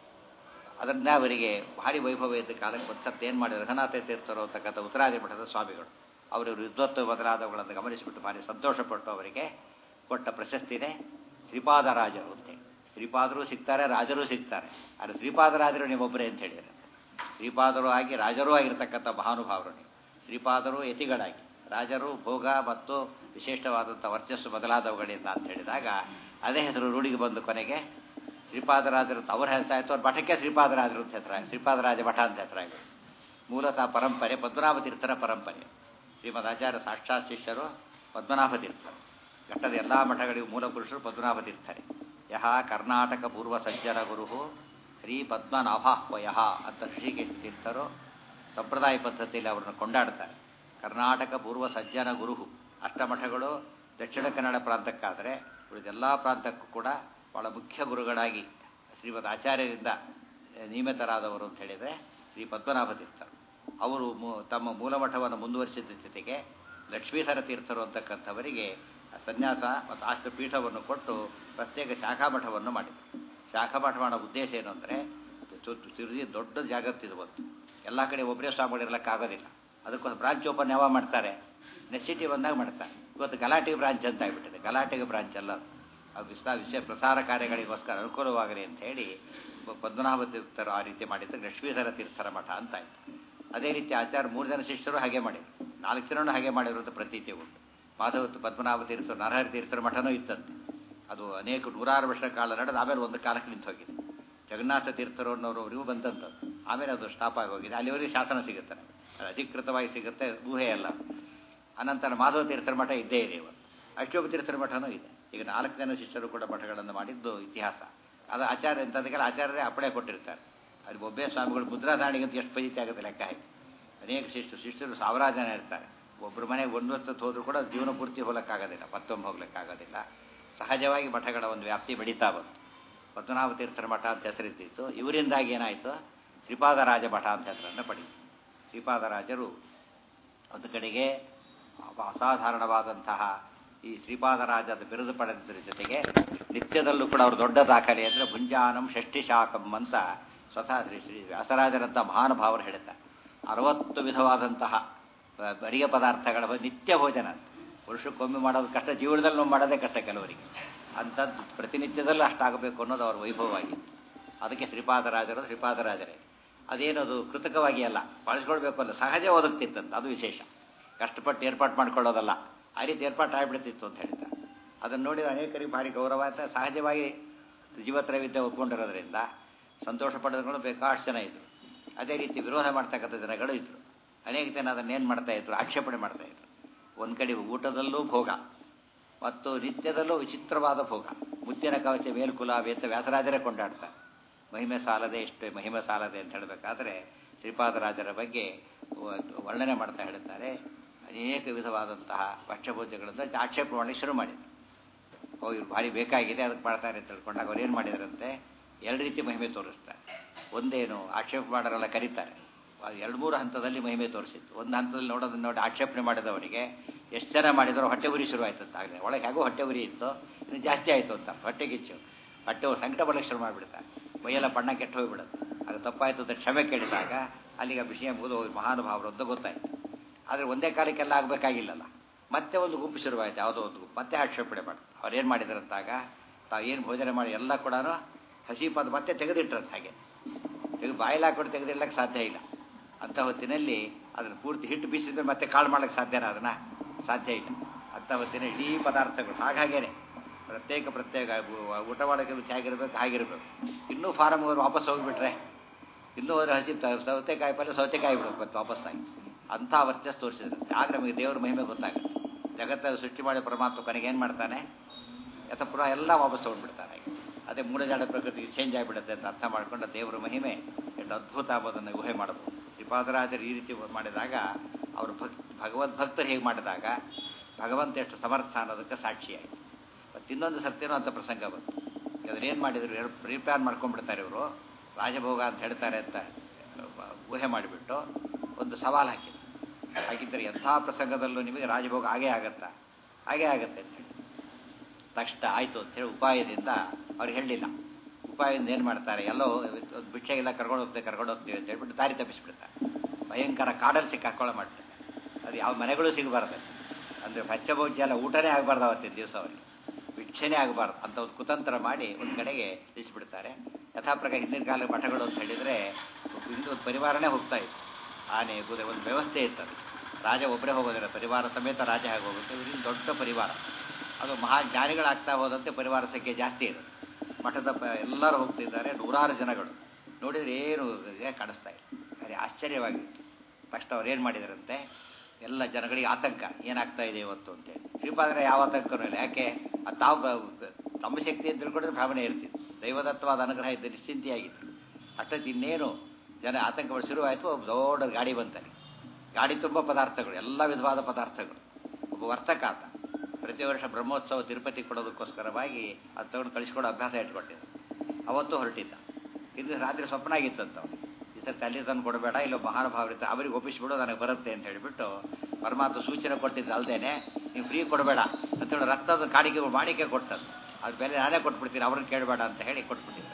ಅದರಿಂದ ಅವರಿಗೆ ಭಾರಿ ವೈಭವ ಇದ್ದ ಕಾಲಕ್ಕೆ ಒಂದು ಸತ್ತು ಏನು ಮಾಡಿದ್ರು ರಘುನಾಥ ತೀರ್ಥರು ಅಂತಕ್ಕಂಥ ಉತ್ತರಾದಿ ಮಠದ ಸ್ವಾಮಿಗಳು ಅವರು ವಿದ್ವತ್ತು ಬದಲಾದವುಗಳನ್ನು ಗಮನಿಸಿಬಿಟ್ಟು ಭಾರಿ ಸಂತೋಷಪಟ್ಟು ಅವರಿಗೆ ಕೊಟ್ಟ ಪ್ರಶಸ್ತಿನೇ ಶ್ರೀಪಾದರಾಜರು ಅಂತೇಳಿ ಶ್ರೀಪಾದರು ಸಿಗ್ತಾರೆ ರಾಜರು ಸಿಗ್ತಾರೆ ಆದರೆ ಶ್ರೀಪಾದರಾಜರು ನೀವೊಬ್ಬರೇ ಅಂತ ಹೇಳಿದ್ದಾರೆ ಶ್ರೀಪಾದರು ಆಗಿ ರಾಜರೂ ಆಗಿರ್ತಕ್ಕಂಥ ಮಹಾನುಭಾವರು ನೀವು ಶ್ರೀಪಾದರು ಯತಿಗಳಾಗಿ ರಾಜರು ಭೋಗ ಮತ್ತು ವಿಶಿಷ್ಟವಾದಂಥ ವರ್ಚಸ್ಸು ಬದಲಾದವುಗಳಿಂದ ಅಂತ ಹೇಳಿದಾಗ ಅದೇ ಹೆಸರು ರೂಢಿಗೆ ಬಂದು ಕೊನೆಗೆ ಶ್ರೀಪಾದರಾಜರು ಅಂತ ಅವ್ರ ಹೆಸರಾಯಿತು ಅವ್ರ ಮಠಕ್ಕೆ ಶ್ರೀಪಾದರಾಜರು ಅಂತ ಹೆಸರಾಗಿ ಶ್ರೀಪಾದರಾಜ ಮಠ ಅಂತ ಹೆಸರಾಗಿ ಮೂಲತಃ ಪರಂಪರೆ ಪದ್ಮನಾಭ ತೀರ್ಥರ ಪರಂಪರೆ ಶ್ರೀಮದ್ ಆಚಾರ್ಯ ಸಾಕ್ಷಾತ್ ಶಿಷ್ಯರು ಪದ್ಮನಾಭ ತೀರ್ಥರು ಘಟ್ಟದ ಎಲ್ಲ ಮಠಗಳಿಗೂ ಮೂಲ ಪುರುಷರು ಪದ್ಮನಾಭ ತೀರ್ಥರೇ ಯಹ ಕರ್ನಾಟಕ ಪೂರ್ವ ಸಜ್ಜನ ಗುರು ಶ್ರೀ ಪದ್ಮನಾಭಾಹ್ವಯ ಅಂತ ಋಷಿಕೇಶ ತೀರ್ಥರು ಸಂಪ್ರದಾಯ ಪದ್ಧತಿಯಲ್ಲಿ ಅವರನ್ನು ಕೊಂಡಾಡ್ತಾರೆ ಕರ್ನಾಟಕ ಪೂರ್ವ ಸಜ್ಜನ ಗುರು ಅಷ್ಟಮಠಗಳು ದಕ್ಷಿಣ ಕನ್ನಡ ಪ್ರಾಂತಕ್ಕಾದರೆ ಉಳಿದೆಲ್ಲ ಪ್ರಾಂತಕ್ಕೂ ಕೂಡ ಬಹಳ ಮುಖ್ಯ ಗುರುಗಳಾಗಿ ಶ್ರೀಮದ್ ಆಚಾರ್ಯರಿಂದ ನೇಮಿತರಾದವರು ಅಂತ ಹೇಳಿದರೆ ಶ್ರೀ ಪದ್ಮನಾಭ ತೀರ್ಥರು ಅವರು ತಮ್ಮ ಮೂಲಮಠವನ್ನು ಮುಂದುವರಿಸಿದ ಜೊತೆಗೆ ಲಕ್ಷ್ಮೀಧರ ತೀರ್ಥರು ಅಂತಕ್ಕಂಥವರಿಗೆ ಸನ್ಯಾಸ ಮತ್ತು ಆಸ್ತ ಪೀಠವನ್ನು ಕೊಟ್ಟು ಪ್ರತ್ಯೇಕ ಶಾಖಾ ಮಠವನ್ನು ಮಾಡಿದರು ಶಾಖಾ ಮಠ ಮಾಡೋ ಉದ್ದೇಶ ಏನು ಅಂದರೆ ತಿರುಗಿ ದೊಡ್ಡ ಜಾಗತ್ತಿದು ಬಂತು ಎಲ್ಲ ಕಡೆ ಒಬ್ಬರೇ ಸ್ವಾಮಿಗಳಿರ್ಲಿಕ್ಕಾಗೋದಿಲ್ಲ ಅದಕ್ಕೋಸ್ಕರ ಬ್ರಾಂಚ್ ಓಪನ್ ಯಾವಾಗ ಮಾಡ್ತಾರೆ ನೆಸಿಟಿ ಬಂದಾಗ ಮಾಡ್ತಾರೆ ಇವತ್ತು ಗಲಾಟೆಗೆ ಬ್ರಾಂಚ್ ಅಂತ ಆಗಿಬಿಟ್ಟಿದೆ ಗಲಾಟೆಗೆ ಬ್ರಾಂಚ್ ಅಲ್ಲ ಅದು ವಿಸ್ತಾ ವಿಷಯ ಪ್ರಸಾರ ಕಾರ್ಯಗಳಿಗೋಸ್ಕರ ಅನುಕೂಲವಾಗಲಿ ಅಂತ ಹೇಳಿ ಪದ್ಮನಾಭ ತೀರ್ಥರು ಆ ರೀತಿ ಮಾಡಿದ್ದು ಲಕ್ಷ್ಮೀಧರ ತೀರ್ಥರ ಮಠ ಅಂತ ಆಯ್ತು ಅದೇ ರೀತಿ ಆಚಾರ್ಯ ಮೂರು ಜನ ಶಿಷ್ಯರು ಹಾಗೆ ಮಾಡಿದ್ರು ನಾಲ್ಕು ಜನನು ಹಾಗೆ ಮಾಡಿರೋದು ಪ್ರತೀತಿ ಉಂಟು ಮಾಧವ ಪದ್ಮನಾಭ ತೀರ್ಥರು ನರಹರಿ ತೀರ್ಥರ ಮಠನೂ ಇತ್ತಂತೆ ಅದು ಅನೇಕ ನೂರಾರು ವರ್ಷ ಕಾಲ ನಡೆದು ಆಮೇಲೆ ಒಂದು ಕಾಲಕ್ಕೆ ನಿಂತು ಹೋಗಿದೆ ಜಗನ್ನಾಥ ತೀರ್ಥರು ಅನ್ನೋರವರಿಗೂ ಬಂದಂಥದ್ದು ಆಮೇಲೆ ಅದು ಸ್ಟಾಪ್ ಆಗಿ ಹೋಗಿದೆ ಅಲ್ಲಿವರೆಗೆ ಶಾಸನ ಸಿಗುತ್ತೆ ಅದು ಅಧಿಕೃತವಾಗಿ ಸಿಗುತ್ತೆ ಊಹೆ ಅಲ್ಲ ಅನಂತರ ಮಾಧವ ತೀರ್ಥರ ಮಠ ಇದ್ದೇ ಇದೆ ಇವತ್ತು ಅಶೋಕ ತೀರ್ಥರ ಮಠನೂ ಇದೆ ಈಗ ನಾಲ್ಕು ಜನ ಶಿಷ್ಯರು ಕೂಡ ಮಠಗಳನ್ನು ಮಾಡಿದ್ದು ಇತಿಹಾಸ ಅದು ಆಚಾರ್ಯ ಅಂತಂದ್ರೆ ಆಚಾರ್ಯರೇ ಅಪ್ಪಣೆ ಕೊಟ್ಟಿರ್ತಾರೆ ಅಲ್ಲಿ ಒಬ್ಬೇ ಸ್ವಾಮಿಗಳು ಮುದ್ರಾಧಾಣಿಗಂತ ಎಷ್ಟು ಪಜಿತಿ ಆಗುತ್ತೆ ಲೆಕ್ಕ ಹಾಕಿ ಅನೇಕ ಶಿಷ್ಯರು ಶಿಷ್ಯರು ಸಾವಿರಾರು ಜನ ಇರ್ತಾರೆ ಒಬ್ಬರ ಮನೆಗೆ ಒಂದು ವರ್ಷಕ್ಕೆ ಹೋದ್ರೂ ಕೂಡ ಜೀವನ ಪೂರ್ತಿ ಹೋಗಕ್ಕಾಗೋದಿಲ್ಲ ಮತ್ತೊಮ್ಮೆ ಹೋಗ್ಲಿಕ್ಕಾಗೋದಿಲ್ಲ ಸಹಜವಾಗಿ ಮಠಗಳ ಒಂದು ವ್ಯಾಪ್ತಿ ಬೆಳೀತಾ ಬಂತು ಪದ್ಮನಾಭ ತೀರ್ಥರ ಮಠ ಅಂತ ಹೆಸರಿದ್ದಿತ್ತು ಇವರಿಂದಾಗಿ ಏನಾಯಿತು ಶ್ರೀಪಾದರಾಜ ಮಠ ಅಂತ ಹೆಸರನ್ನು ಪಡೀತು ಶ್ರೀಪಾದರಾಜರು ಒಂದು ಕಡೆಗೆ ಅಸಾಧಾರಣವಾದಂತಹ ಈ ಶ್ರೀಪಾದರಾಜದ ಬಿರುದು ಪಡೆದಿದ್ದರ ಜೊತೆಗೆ ನಿತ್ಯದಲ್ಲೂ ಕೂಡ ಅವರು ದೊಡ್ಡ ದಾಖಲೆ ಅಂದರೆ ಭುಂಜಾನಂ ಷಷ್ಠಿ ಶಾಖಂ ಅಂತ ಸ್ವತಃ ಶ್ರೀ ಶ್ರೀ ವ್ಯಾಸರಾಜರಂಥ ಮಹಾನುಭಾವರು ಹೇಳುತ್ತಾರೆ ಅರವತ್ತು ವಿಧವಾದಂತಹ ಅಡಿಗೆ ಪದಾರ್ಥಗಳ ನಿತ್ಯ ಭೋಜನ ವರ್ಷಕ್ಕೊಮ್ಮೆ ಮಾಡೋದು ಕಷ್ಟ ಜೀವನದಲ್ಲಿ ಮಾಡೋದೇ ಕಷ್ಟ ಕೆಲವರಿಗೆ ಅಂಥದ್ದು ಪ್ರತಿನಿತ್ಯದಲ್ಲೂ ಅಷ್ಟಾಗಬೇಕು ಅನ್ನೋದು ಅವ್ರ ವೈಭವವಾಗಿತ್ತು ಅದಕ್ಕೆ ಶ್ರೀಪಾದರಾಜರು ಶ್ರೀಪಾದರಾಜರೇ ಅದೇನದು ಕೃತಕವಾಗಿ ಅಲ್ಲ ಬಳಸ್ಕೊಳ್ಬೇಕು ಅಲ್ಲ ಸಹಜ ಒದಗ್ತಿತ್ತಂತ ಅದು ವಿಶೇಷ ಕಷ್ಟಪಟ್ಟು ಏರ್ಪಾಟ್ ಮಾಡ್ಕೊಳ್ಳೋದಲ್ಲ ಆ ರೀತಿ ಏರ್ಪಾಟ್ ಆಗಿಬಿಡ್ತಿತ್ತು ಅಂತ ಹೇಳ್ತಾರೆ ಅದನ್ನು ನೋಡಿದ ಅನೇಕರಿಗೆ ಭಾರಿ ಗೌರವ ಅಂತ ಸಹಜವಾಗಿ ಜೀವತ್ರವಿದ್ಯೆ ಒಪ್ಕೊಂಡಿರೋದ್ರಿಂದ ಸಂತೋಷ ಪಡೆದುಕೊಂಡು ಬೇಕಾಷ್ಟು ಜನ ಇದ್ರು ಅದೇ ರೀತಿ ವಿರೋಧ ಮಾಡ್ತಕ್ಕಂಥ ಜನಗಳು ಇದ್ರು ಅನೇಕ ಜನ ಅದನ್ನೇನು ಮಾಡ್ತಾ ಇದ್ರು ಆಕ್ಷೇಪಣೆ ಮಾಡ್ತಾ ಇದ್ರು ಒಂದು ಕಡೆ ಊಟದಲ್ಲೂ ಭೋಗ ಮತ್ತು ನಿತ್ಯದಲ್ಲೂ ವಿಚಿತ್ರವಾದ ಭೋಗ ಮುತ್ತಿನ ಕವಚ ಮೇಲ್ಕುಲ ವೇತ ವ್ಯಾಸರಾಜರೇ ಕೊಂಡಾಡ್ತಾರೆ ಮಹಿಮೆ ಸಾಲದೆ ಇಷ್ಟು ಮಹಿಮೆ ಸಾಲದೆ ಅಂತ ಹೇಳಬೇಕಾದ್ರೆ ಶ್ರೀಪಾದರಾಜರ ಬಗ್ಗೆ ವರ್ಣನೆ ಮಾಡ್ತಾ ಹೇಳ್ತಾರೆ ಅನೇಕ ವಿಧವಾದಂತಹ ಭಕ್ಷ್ಯಭೋಜ್ಯಗಳಿಂದ ಆಕ್ಷೇಪ ಮಾಡಲಿಕ್ಕೆ ಶುರು ಮಾಡಿದ್ರು ಓ ಇವ್ರು ಭಾರಿ ಬೇಕಾಗಿದೆ ಅದಕ್ಕೆ ಮಾಡ್ತಾರೆ ಅಂತ ತಿಳ್ಕೊಂಡಾಗ ಅವ್ರು ಏನು ಮಾಡಿದ್ರಂತೆ ಎರಡು ರೀತಿ ಮಹಿಮೆ ತೋರಿಸ್ತಾರೆ ಒಂದೇನು ಆಕ್ಷೇಪ ಮಾಡೋರೆಲ್ಲ ಕರೀತಾರೆ ಎರಡು ಮೂರು ಹಂತದಲ್ಲಿ ಮಹಿಮೆ ತೋರಿಸಿತ್ತು ಒಂದು ಹಂತದಲ್ಲಿ ನೋಡೋದನ್ನ ನೋಡಿ ಆಕ್ಷೇಪಣೆ ಮಾಡಿದವರಿಗೆ ಎಷ್ಟು ಜನ ಮಾಡಿದ್ರು ಹೊಟ್ಟೆ ಉರಿ ಶುರು ಆಯ್ತು ಅಂತ ಆಗಲಿ ಒಳಗೆ ಹೇಗೋ ಹೊಟ್ಟೆ ಉರಿ ಇತ್ತು ಇನ್ನು ಜಾಸ್ತಿ ಆಯಿತು ಅಂತ ಹೊಟ್ಟೆಗಿಚ್ಚು ಹೊಟ್ಟೆ ಸಂಕಟ ಬರಲಿಕ್ಕೆ ಶುರು ಮಾಡಿಬಿಡ್ತಾರೆ ಮೈಯೆಲ್ಲ ಬಣ್ಣ ಕೆಟ್ಟು ಹೋಗ್ಬಿಡುತ್ತೆ ಅದು ತಪ್ಪಾಯಿತು ಅಂತ ಕ್ಷಮೆ ಕೇಳಿದಾಗ ಅಲ್ಲಿಗೆ ವಿಷಯ ಮುಗಿದು ಮಹಾನುಭಾವರು ಅಂತ ಗೊತ್ತಾಯಿತು ಆದರೆ ಒಂದೇ ಕಾಲಕ್ಕೆಲ್ಲ ಆಗಬೇಕಾಗಿಲ್ಲಲ್ಲ ಮತ್ತೆ ಒಂದು ಗುಂಪು ಶುರುವಾಯಿತು ಯಾವುದೋ ಒಂದು ಗುಂಪು ಮತ್ತೆ ಆಕ್ಷೇಪಣೆ ಮಾಡ್ತಾರೆ ಅವ್ರು ಏನು ಮಾಡಿದ್ರಂತಾಗ ತಾವು ಏನು ಭೋಜನ ಮಾಡಿ ಎಲ್ಲ ಕೂಡ ಹಸಿ ಪದ ಮತ್ತೆ ತೆಗೆದಿಟ್ರಂತ ಹಾಗೆ ತೆಗೆದು ಬಾಯಲ್ಲಿ ಹಾಕೊಂಡು ತೆಗೆದಿಡ್ಲಿಕ್ಕೆ ಸಾಧ್ಯ ಇಲ್ಲ ಅಂಥ ಹೊತ್ತಿನಲ್ಲಿ ಅದನ್ನು ಪೂರ್ತಿ ಹಿಟ್ಟು ಬೀಸಿದ್ರೆ ಮತ್ತೆ ಕಾಳು ಮಾಡ್ಲಿಕ್ಕೆ ಸಾಧ್ಯನಾ ಅದನ್ನ ಸಾಧ್ಯ ಇಲ್ಲ ಅಂಥ ಹೊತ್ತಿನ ಇಡೀ ಪದಾರ್ಥಗಳು ಹಾಗಾಗೇನೆ ಪ್ರತ್ಯೇಕ ಪ್ರತ್ಯೇಕ ಊಟ ಮಾಡೋಕ್ಕೆ ರುಚಿಯಾಗಿರ್ಬೇಕು ಹಾಗಿರ್ಬೇಕು ಇನ್ನೂ ಫಾರಮ್ ಹೋದ್ರೆ ವಾಪಸ್ ಹೋಗಿಬಿಟ್ರೆ ಇನ್ನೂ ಹೋದ್ರೆ ಹಸಿ ಸೌತೆಕಾಯಿ ಪಲ್ಯ ಸೌತೆಕಾಯಿ ಬಿಡ್ಬೇಕು ಮತ್ತೆ ವಾಪಸ್ಸಾಗಿ ಅಂಥ ವರ್ಚಸ್ ತೋರಿಸಿದ್ರು ಆಗ ನಮಗೆ ದೇವರ ಮಹಿಮೆ ಗೊತ್ತಾಗುತ್ತೆ ಜಗತ್ತಲ್ಲಿ ಸೃಷ್ಟಿ ಮಾಡಿ ಪರಮಾತ್ಮ ಕೊನೆಗೆ ಏನು ಮಾಡ್ತಾನೆ ಯಥ ಪುನಃ ಎಲ್ಲ ವಾಪಸ್ ತೊಗೊಂಡ್ಬಿಡ್ತಾನೆ ಅದೇ ಮೂಢಜಾಡ ಪ್ರಕೃತಿಗೆ ಚೇಂಜ್ ಆಗಿಬಿಡುತ್ತೆ ಅಂತ ಅರ್ಥ ಮಾಡಿಕೊಂಡ ದೇವರ ಮಹಿಮೆ ಎಷ್ಟು ಅದ್ಭುತ ಆಗೋದನ್ನು ಊಹೆ ಮಾಡಬಹುದು ಶ್ರೀಪಾದರಾಜರು ಈ ರೀತಿ ಮಾಡಿದಾಗ ಅವರು ಭಕ್ ಭಗವದ್ ಭಕ್ತರು ಹೇಗೆ ಮಾಡಿದಾಗ ಭಗವಂತ ಎಷ್ಟು ಸಮರ್ಥ ಅನ್ನೋದಕ್ಕೆ ಸಾಕ್ಷಿಯಾಯಿತು ಮತ್ತು ಇನ್ನೊಂದು ಸತ್ಯನೂ ಅಂತ ಪ್ರಸಂಗ ಬಂತು ಅದನ್ನೇನು ಮಾಡಿದ್ರು ಎರಡು ಪ್ರಿಪ್ಯಾನ್ ಮಾಡ್ಕೊಂಡ್ಬಿಡ್ತಾರೆ ಇವರು ರಾಜಭೋಗ ಅಂತ ಹೇಳ್ತಾರೆ ಅಂತ ಊಹೆ ಮಾಡಿಬಿಟ್ಟು ಒಂದು ಸವಾಲು ಹಾಕಿದ್ರು ಹಾಗಿದ್ದರೆ ಎಂಥ ಪ್ರಸಂಗದಲ್ಲೂ ನಿಮಗೆ ರಾಜಭೋಗ ಆಗೇ ಆಗತ್ತಾ ಹಾಗೇ ಆಗತ್ತೆ ಅಂತ ಹೇಳಿ ತಕ್ಷಣ ಆಯಿತು ಅಂತೇಳಿ ಉಪಾಯದಿಂದ ಅವ್ರು ಹೇಳಲಿಲ್ಲ ಉಪಾಯದಿಂದ ಏನು ಮಾಡ್ತಾರೆ ಎಲ್ಲೋ ಭಿಕ್ಷೆಗೆಲ್ಲ ಕರ್ಕೊಂಡು ಹೋಗ್ತೇವೆ ಕರ್ಕೊಂಡು ಹೋಗ್ತೀವಿ ಅಂತ ಹೇಳ್ಬಿಟ್ಟು ದಾರಿ ತಪ್ಪಿಸ್ಬಿಡ್ತಾರೆ ಭಯಂಕರ ಕಾಡಲ್ಲಿ ಸಿಕ್ಕಾಕೊಳ್ಳೋ ಮಾಡ್ತಾರೆ ಅದು ಯಾವ ಮನೆಗಳು ಸಿಗಬಾರ್ದು ಅಂದರೆ ಪಚ್ಚಭೋಜ್ಯ ಎಲ್ಲ ಊಟನೇ ಆಗಬಾರ್ದು ಅವತ್ತಿನ ದಿವಸ ಅವರಿಗೆ ಭಿಕ್ಷೆನೇ ಆಗಬಾರ್ದು ಅಂತ ಒಂದು ಕುತಂತ್ರ ಮಾಡಿ ಒಂದು ಕಡೆಗೆ ನಿಲ್ಲಿಸ್ಬಿಡ್ತಾರೆ ಯಥಾಪ್ರಕಾರ ಹಿಂದಿನ ಕಾಲ ಮಠಗಳು ಅಂತ ಹೇಳಿದರೆ ಹಿಂದೂ ಒಂದು ಪರಿವಾರನೇ ಹೋಗ್ತಾ ಇತ್ತು ಆನೆ ಕುದುರೆ ಒಂದು ವ್ಯವಸ್ಥೆ ಇರ್ತದೆ ರಾಜ ಒಬ್ಬರೇ ಹೋಗೋದಿಲ್ಲ ಪರಿವಾರ ಸಮೇತ ರಾಜ ಆಗಿ ಹೋಗುತ್ತೆ ಇವರಿಂದ ದೊಡ್ಡ ಪರಿವಾರ ಅದು ಮಹಾ ಜ್ಞಾನಿಗಳಾಗ್ತಾ ಹೋದಂತೆ ಪರಿವಾರ ಸಂಖ್ಯೆ ಜಾಸ್ತಿ ಇದೆ ಮಠದ ಪ ಎಲ್ಲರೂ ಹೋಗ್ತಿದ್ದಾರೆ ನೂರಾರು ಜನಗಳು ನೋಡಿದರೆ ಏನು ಇದೇ ಕಾಣಿಸ್ತಾ ಇಲ್ಲ ಅದೇ ಆಶ್ಚರ್ಯವಾಗಿತ್ತು ಫಸ್ಟ್ ಅವ್ರು ಏನು ಮಾಡಿದಾರಂತೆ ಎಲ್ಲ ಜನಗಳಿಗೆ ಆತಂಕ ಏನಾಗ್ತಾ ಇದೆ ಇವತ್ತು ಅಂತೇಳಿ ಶ್ರೀಪಾದರ ಯಾವ ಆತಂಕನೂ ಇಲ್ಲ ಯಾಕೆ ಅದು ತಾವು ಬ- ತಮ್ಮ ಶಕ್ತಿ ಅಂತ ತಿಳ್ಕೊಂಡ್ರೆ ಭಾವನೆ ಇರ್ತಿತ್ತು ದೈವದತ್ವವಾದ ಅನುಗ್ರಹ ಇದ್ದ ನಿಶ್ಚಿಂತೆಯಾಗಿತ್ತು ಅಷ್ಟೊತ್ತು ಇನ್ನೇನು ಜನ ಆತಂಕಗಳು ಶುರುವಾಯಿತು ಒಬ್ಬ ದೊಡ್ಡ ಗಾಡಿ ಬಂತಾನೆ ಗಾಡಿ ತುಂಬ ಪದಾರ್ಥಗಳು ಎಲ್ಲ ವಿಧವಾದ ಪದಾರ್ಥಗಳು ಒಬ್ಬ ವರ್ತಕ ಆತ ಪ್ರತಿ ವರ್ಷ ಬ್ರಹ್ಮೋತ್ಸವ ತಿರುಪತಿ ಕೊಡೋದಕ್ಕೋಸ್ಕರವಾಗಿ ಅದು ತಗೊಂಡು ಕಳಿಸ್ಕೊಡೋ ಅಭ್ಯಾಸ ಇಟ್ಕೊಂಡಿದ್ದ ಅವತ್ತು ಹೊರಟಿದ್ದ ಇದು ರಾತ್ರಿ ಸ್ವಪ್ನ ಆಗಿತ್ತಂತ ಅವ್ನಿಗೆ. ಈ ಸರ್ತಿ ಅಲ್ಲಿ ತಂದು ಕೊಡಬೇಡ ಇಲ್ಲ ಮಹಾನುಭಾವರಿದ್ದ ಅವರಿಗೆ ಒಪ್ಪಿಸ್ಬಿಡು ನನಗೆ ಬರುತ್ತೆ ಅಂತ ಹೇಳಿಬಿಟ್ಟು ಪರಮಾತ್ಮ ಸೂಚನೆ ಕೊಟ್ಟಿದ್ದ ಅಲ್ದೇನೆ ನೀವು ಫ್ರೀ ಕೊಡಬೇಡ ಅಂತೇಳಿ ರಕ್ತದ ಕಾಡಿಗೆ ಮಾಡಿಕೆ ಕೊಟ್ಟದ್ದು ಅದ್ರ ಬೆಲೆ ನಾನೇ ಕೊಟ್ಬಿಡ್ತೀನಿ ಅವ್ರನ್ನ ಕೇಳಬೇಡ ಅಂತ ಹೇಳಿ ಕೊಟ್ಬಿಟ್ಟಿದ್ದ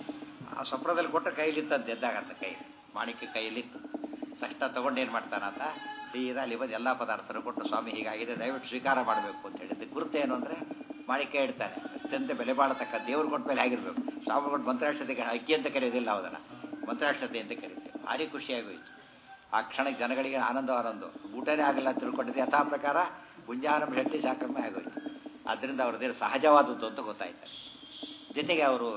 ಆ ಸ್ವಪ್ನದಲ್ಲಿ ಕೊಟ್ಟ ಕೈಲಿತ್ತಂತ ಎದ್ದಾಗಂತ ಕೈ ಮಾಣಿಕ್ಯ ಕೈಯಲ್ಲಿತ್ತು ತಕ್ಷಣ ತಗೊಂಡು ಏನು ಮಾಡ್ತಾನಂತ ಸೀದಾ ಅಲ್ಲಿ ಬಂದು ಎಲ್ಲ ಪದಾರ್ಥರು ಕೊಟ್ಟು ಸ್ವಾಮಿ ಹೀಗಾಗಿದೆ ದಯವಿಟ್ಟು ಸ್ವೀಕಾರ ಮಾಡಬೇಕು ಅಂತ ಹೇಳಿದ್ದು ಗುರುತು ಏನು ಅಂದರೆ ಮಾಣಿಕ್ಯ ಇಡ್ತಾನೆ ಅತ್ಯಂತ ಬೆಲೆ ಬಾಳತಕ್ಕ ದೇವ್ರು ಕೊಟ್ಟ ಮೇಲೆ ಆಗಿರ್ಬೇಕು ಸ್ವಾಮಿ ಕೊಟ್ಟು ಮಂತ್ರಾಕ್ಷತೆಗೆ ಅಕ್ಕಿ ಅಂತ ಕರೆಯೋದಿಲ್ಲ ಅದನ್ನು ಮಂತ್ರಾಕ್ಷತೆ ಅಂತ ಕರಿತೀವಿ ಭಾರಿ ಖುಷಿಯಾಗೋಯ್ತು ಆ ಕ್ಷಣಕ್ಕೆ ಜನಗಳಿಗೆ ಆನಂದ ಆನಂದ ಊಟನೇ ಆಗಲ್ಲ ಅಂತ ತಿಳ್ಕೊಂಡಿದ್ದೆ ಯಥಾ ಪ್ರಕಾರ ಗುಂಜಾನ ಶಕ್ತಿ ಸಾಕಮ್ಮೆ ಆಗೋಯ್ತು ಆದ್ದರಿಂದ ಅವ್ರದ್ದೇನು ಸಹಜವಾದದ್ದು ಅಂತ ಗೊತ್ತಾಯ್ತು ಜೊತೆಗೆ ಅವರು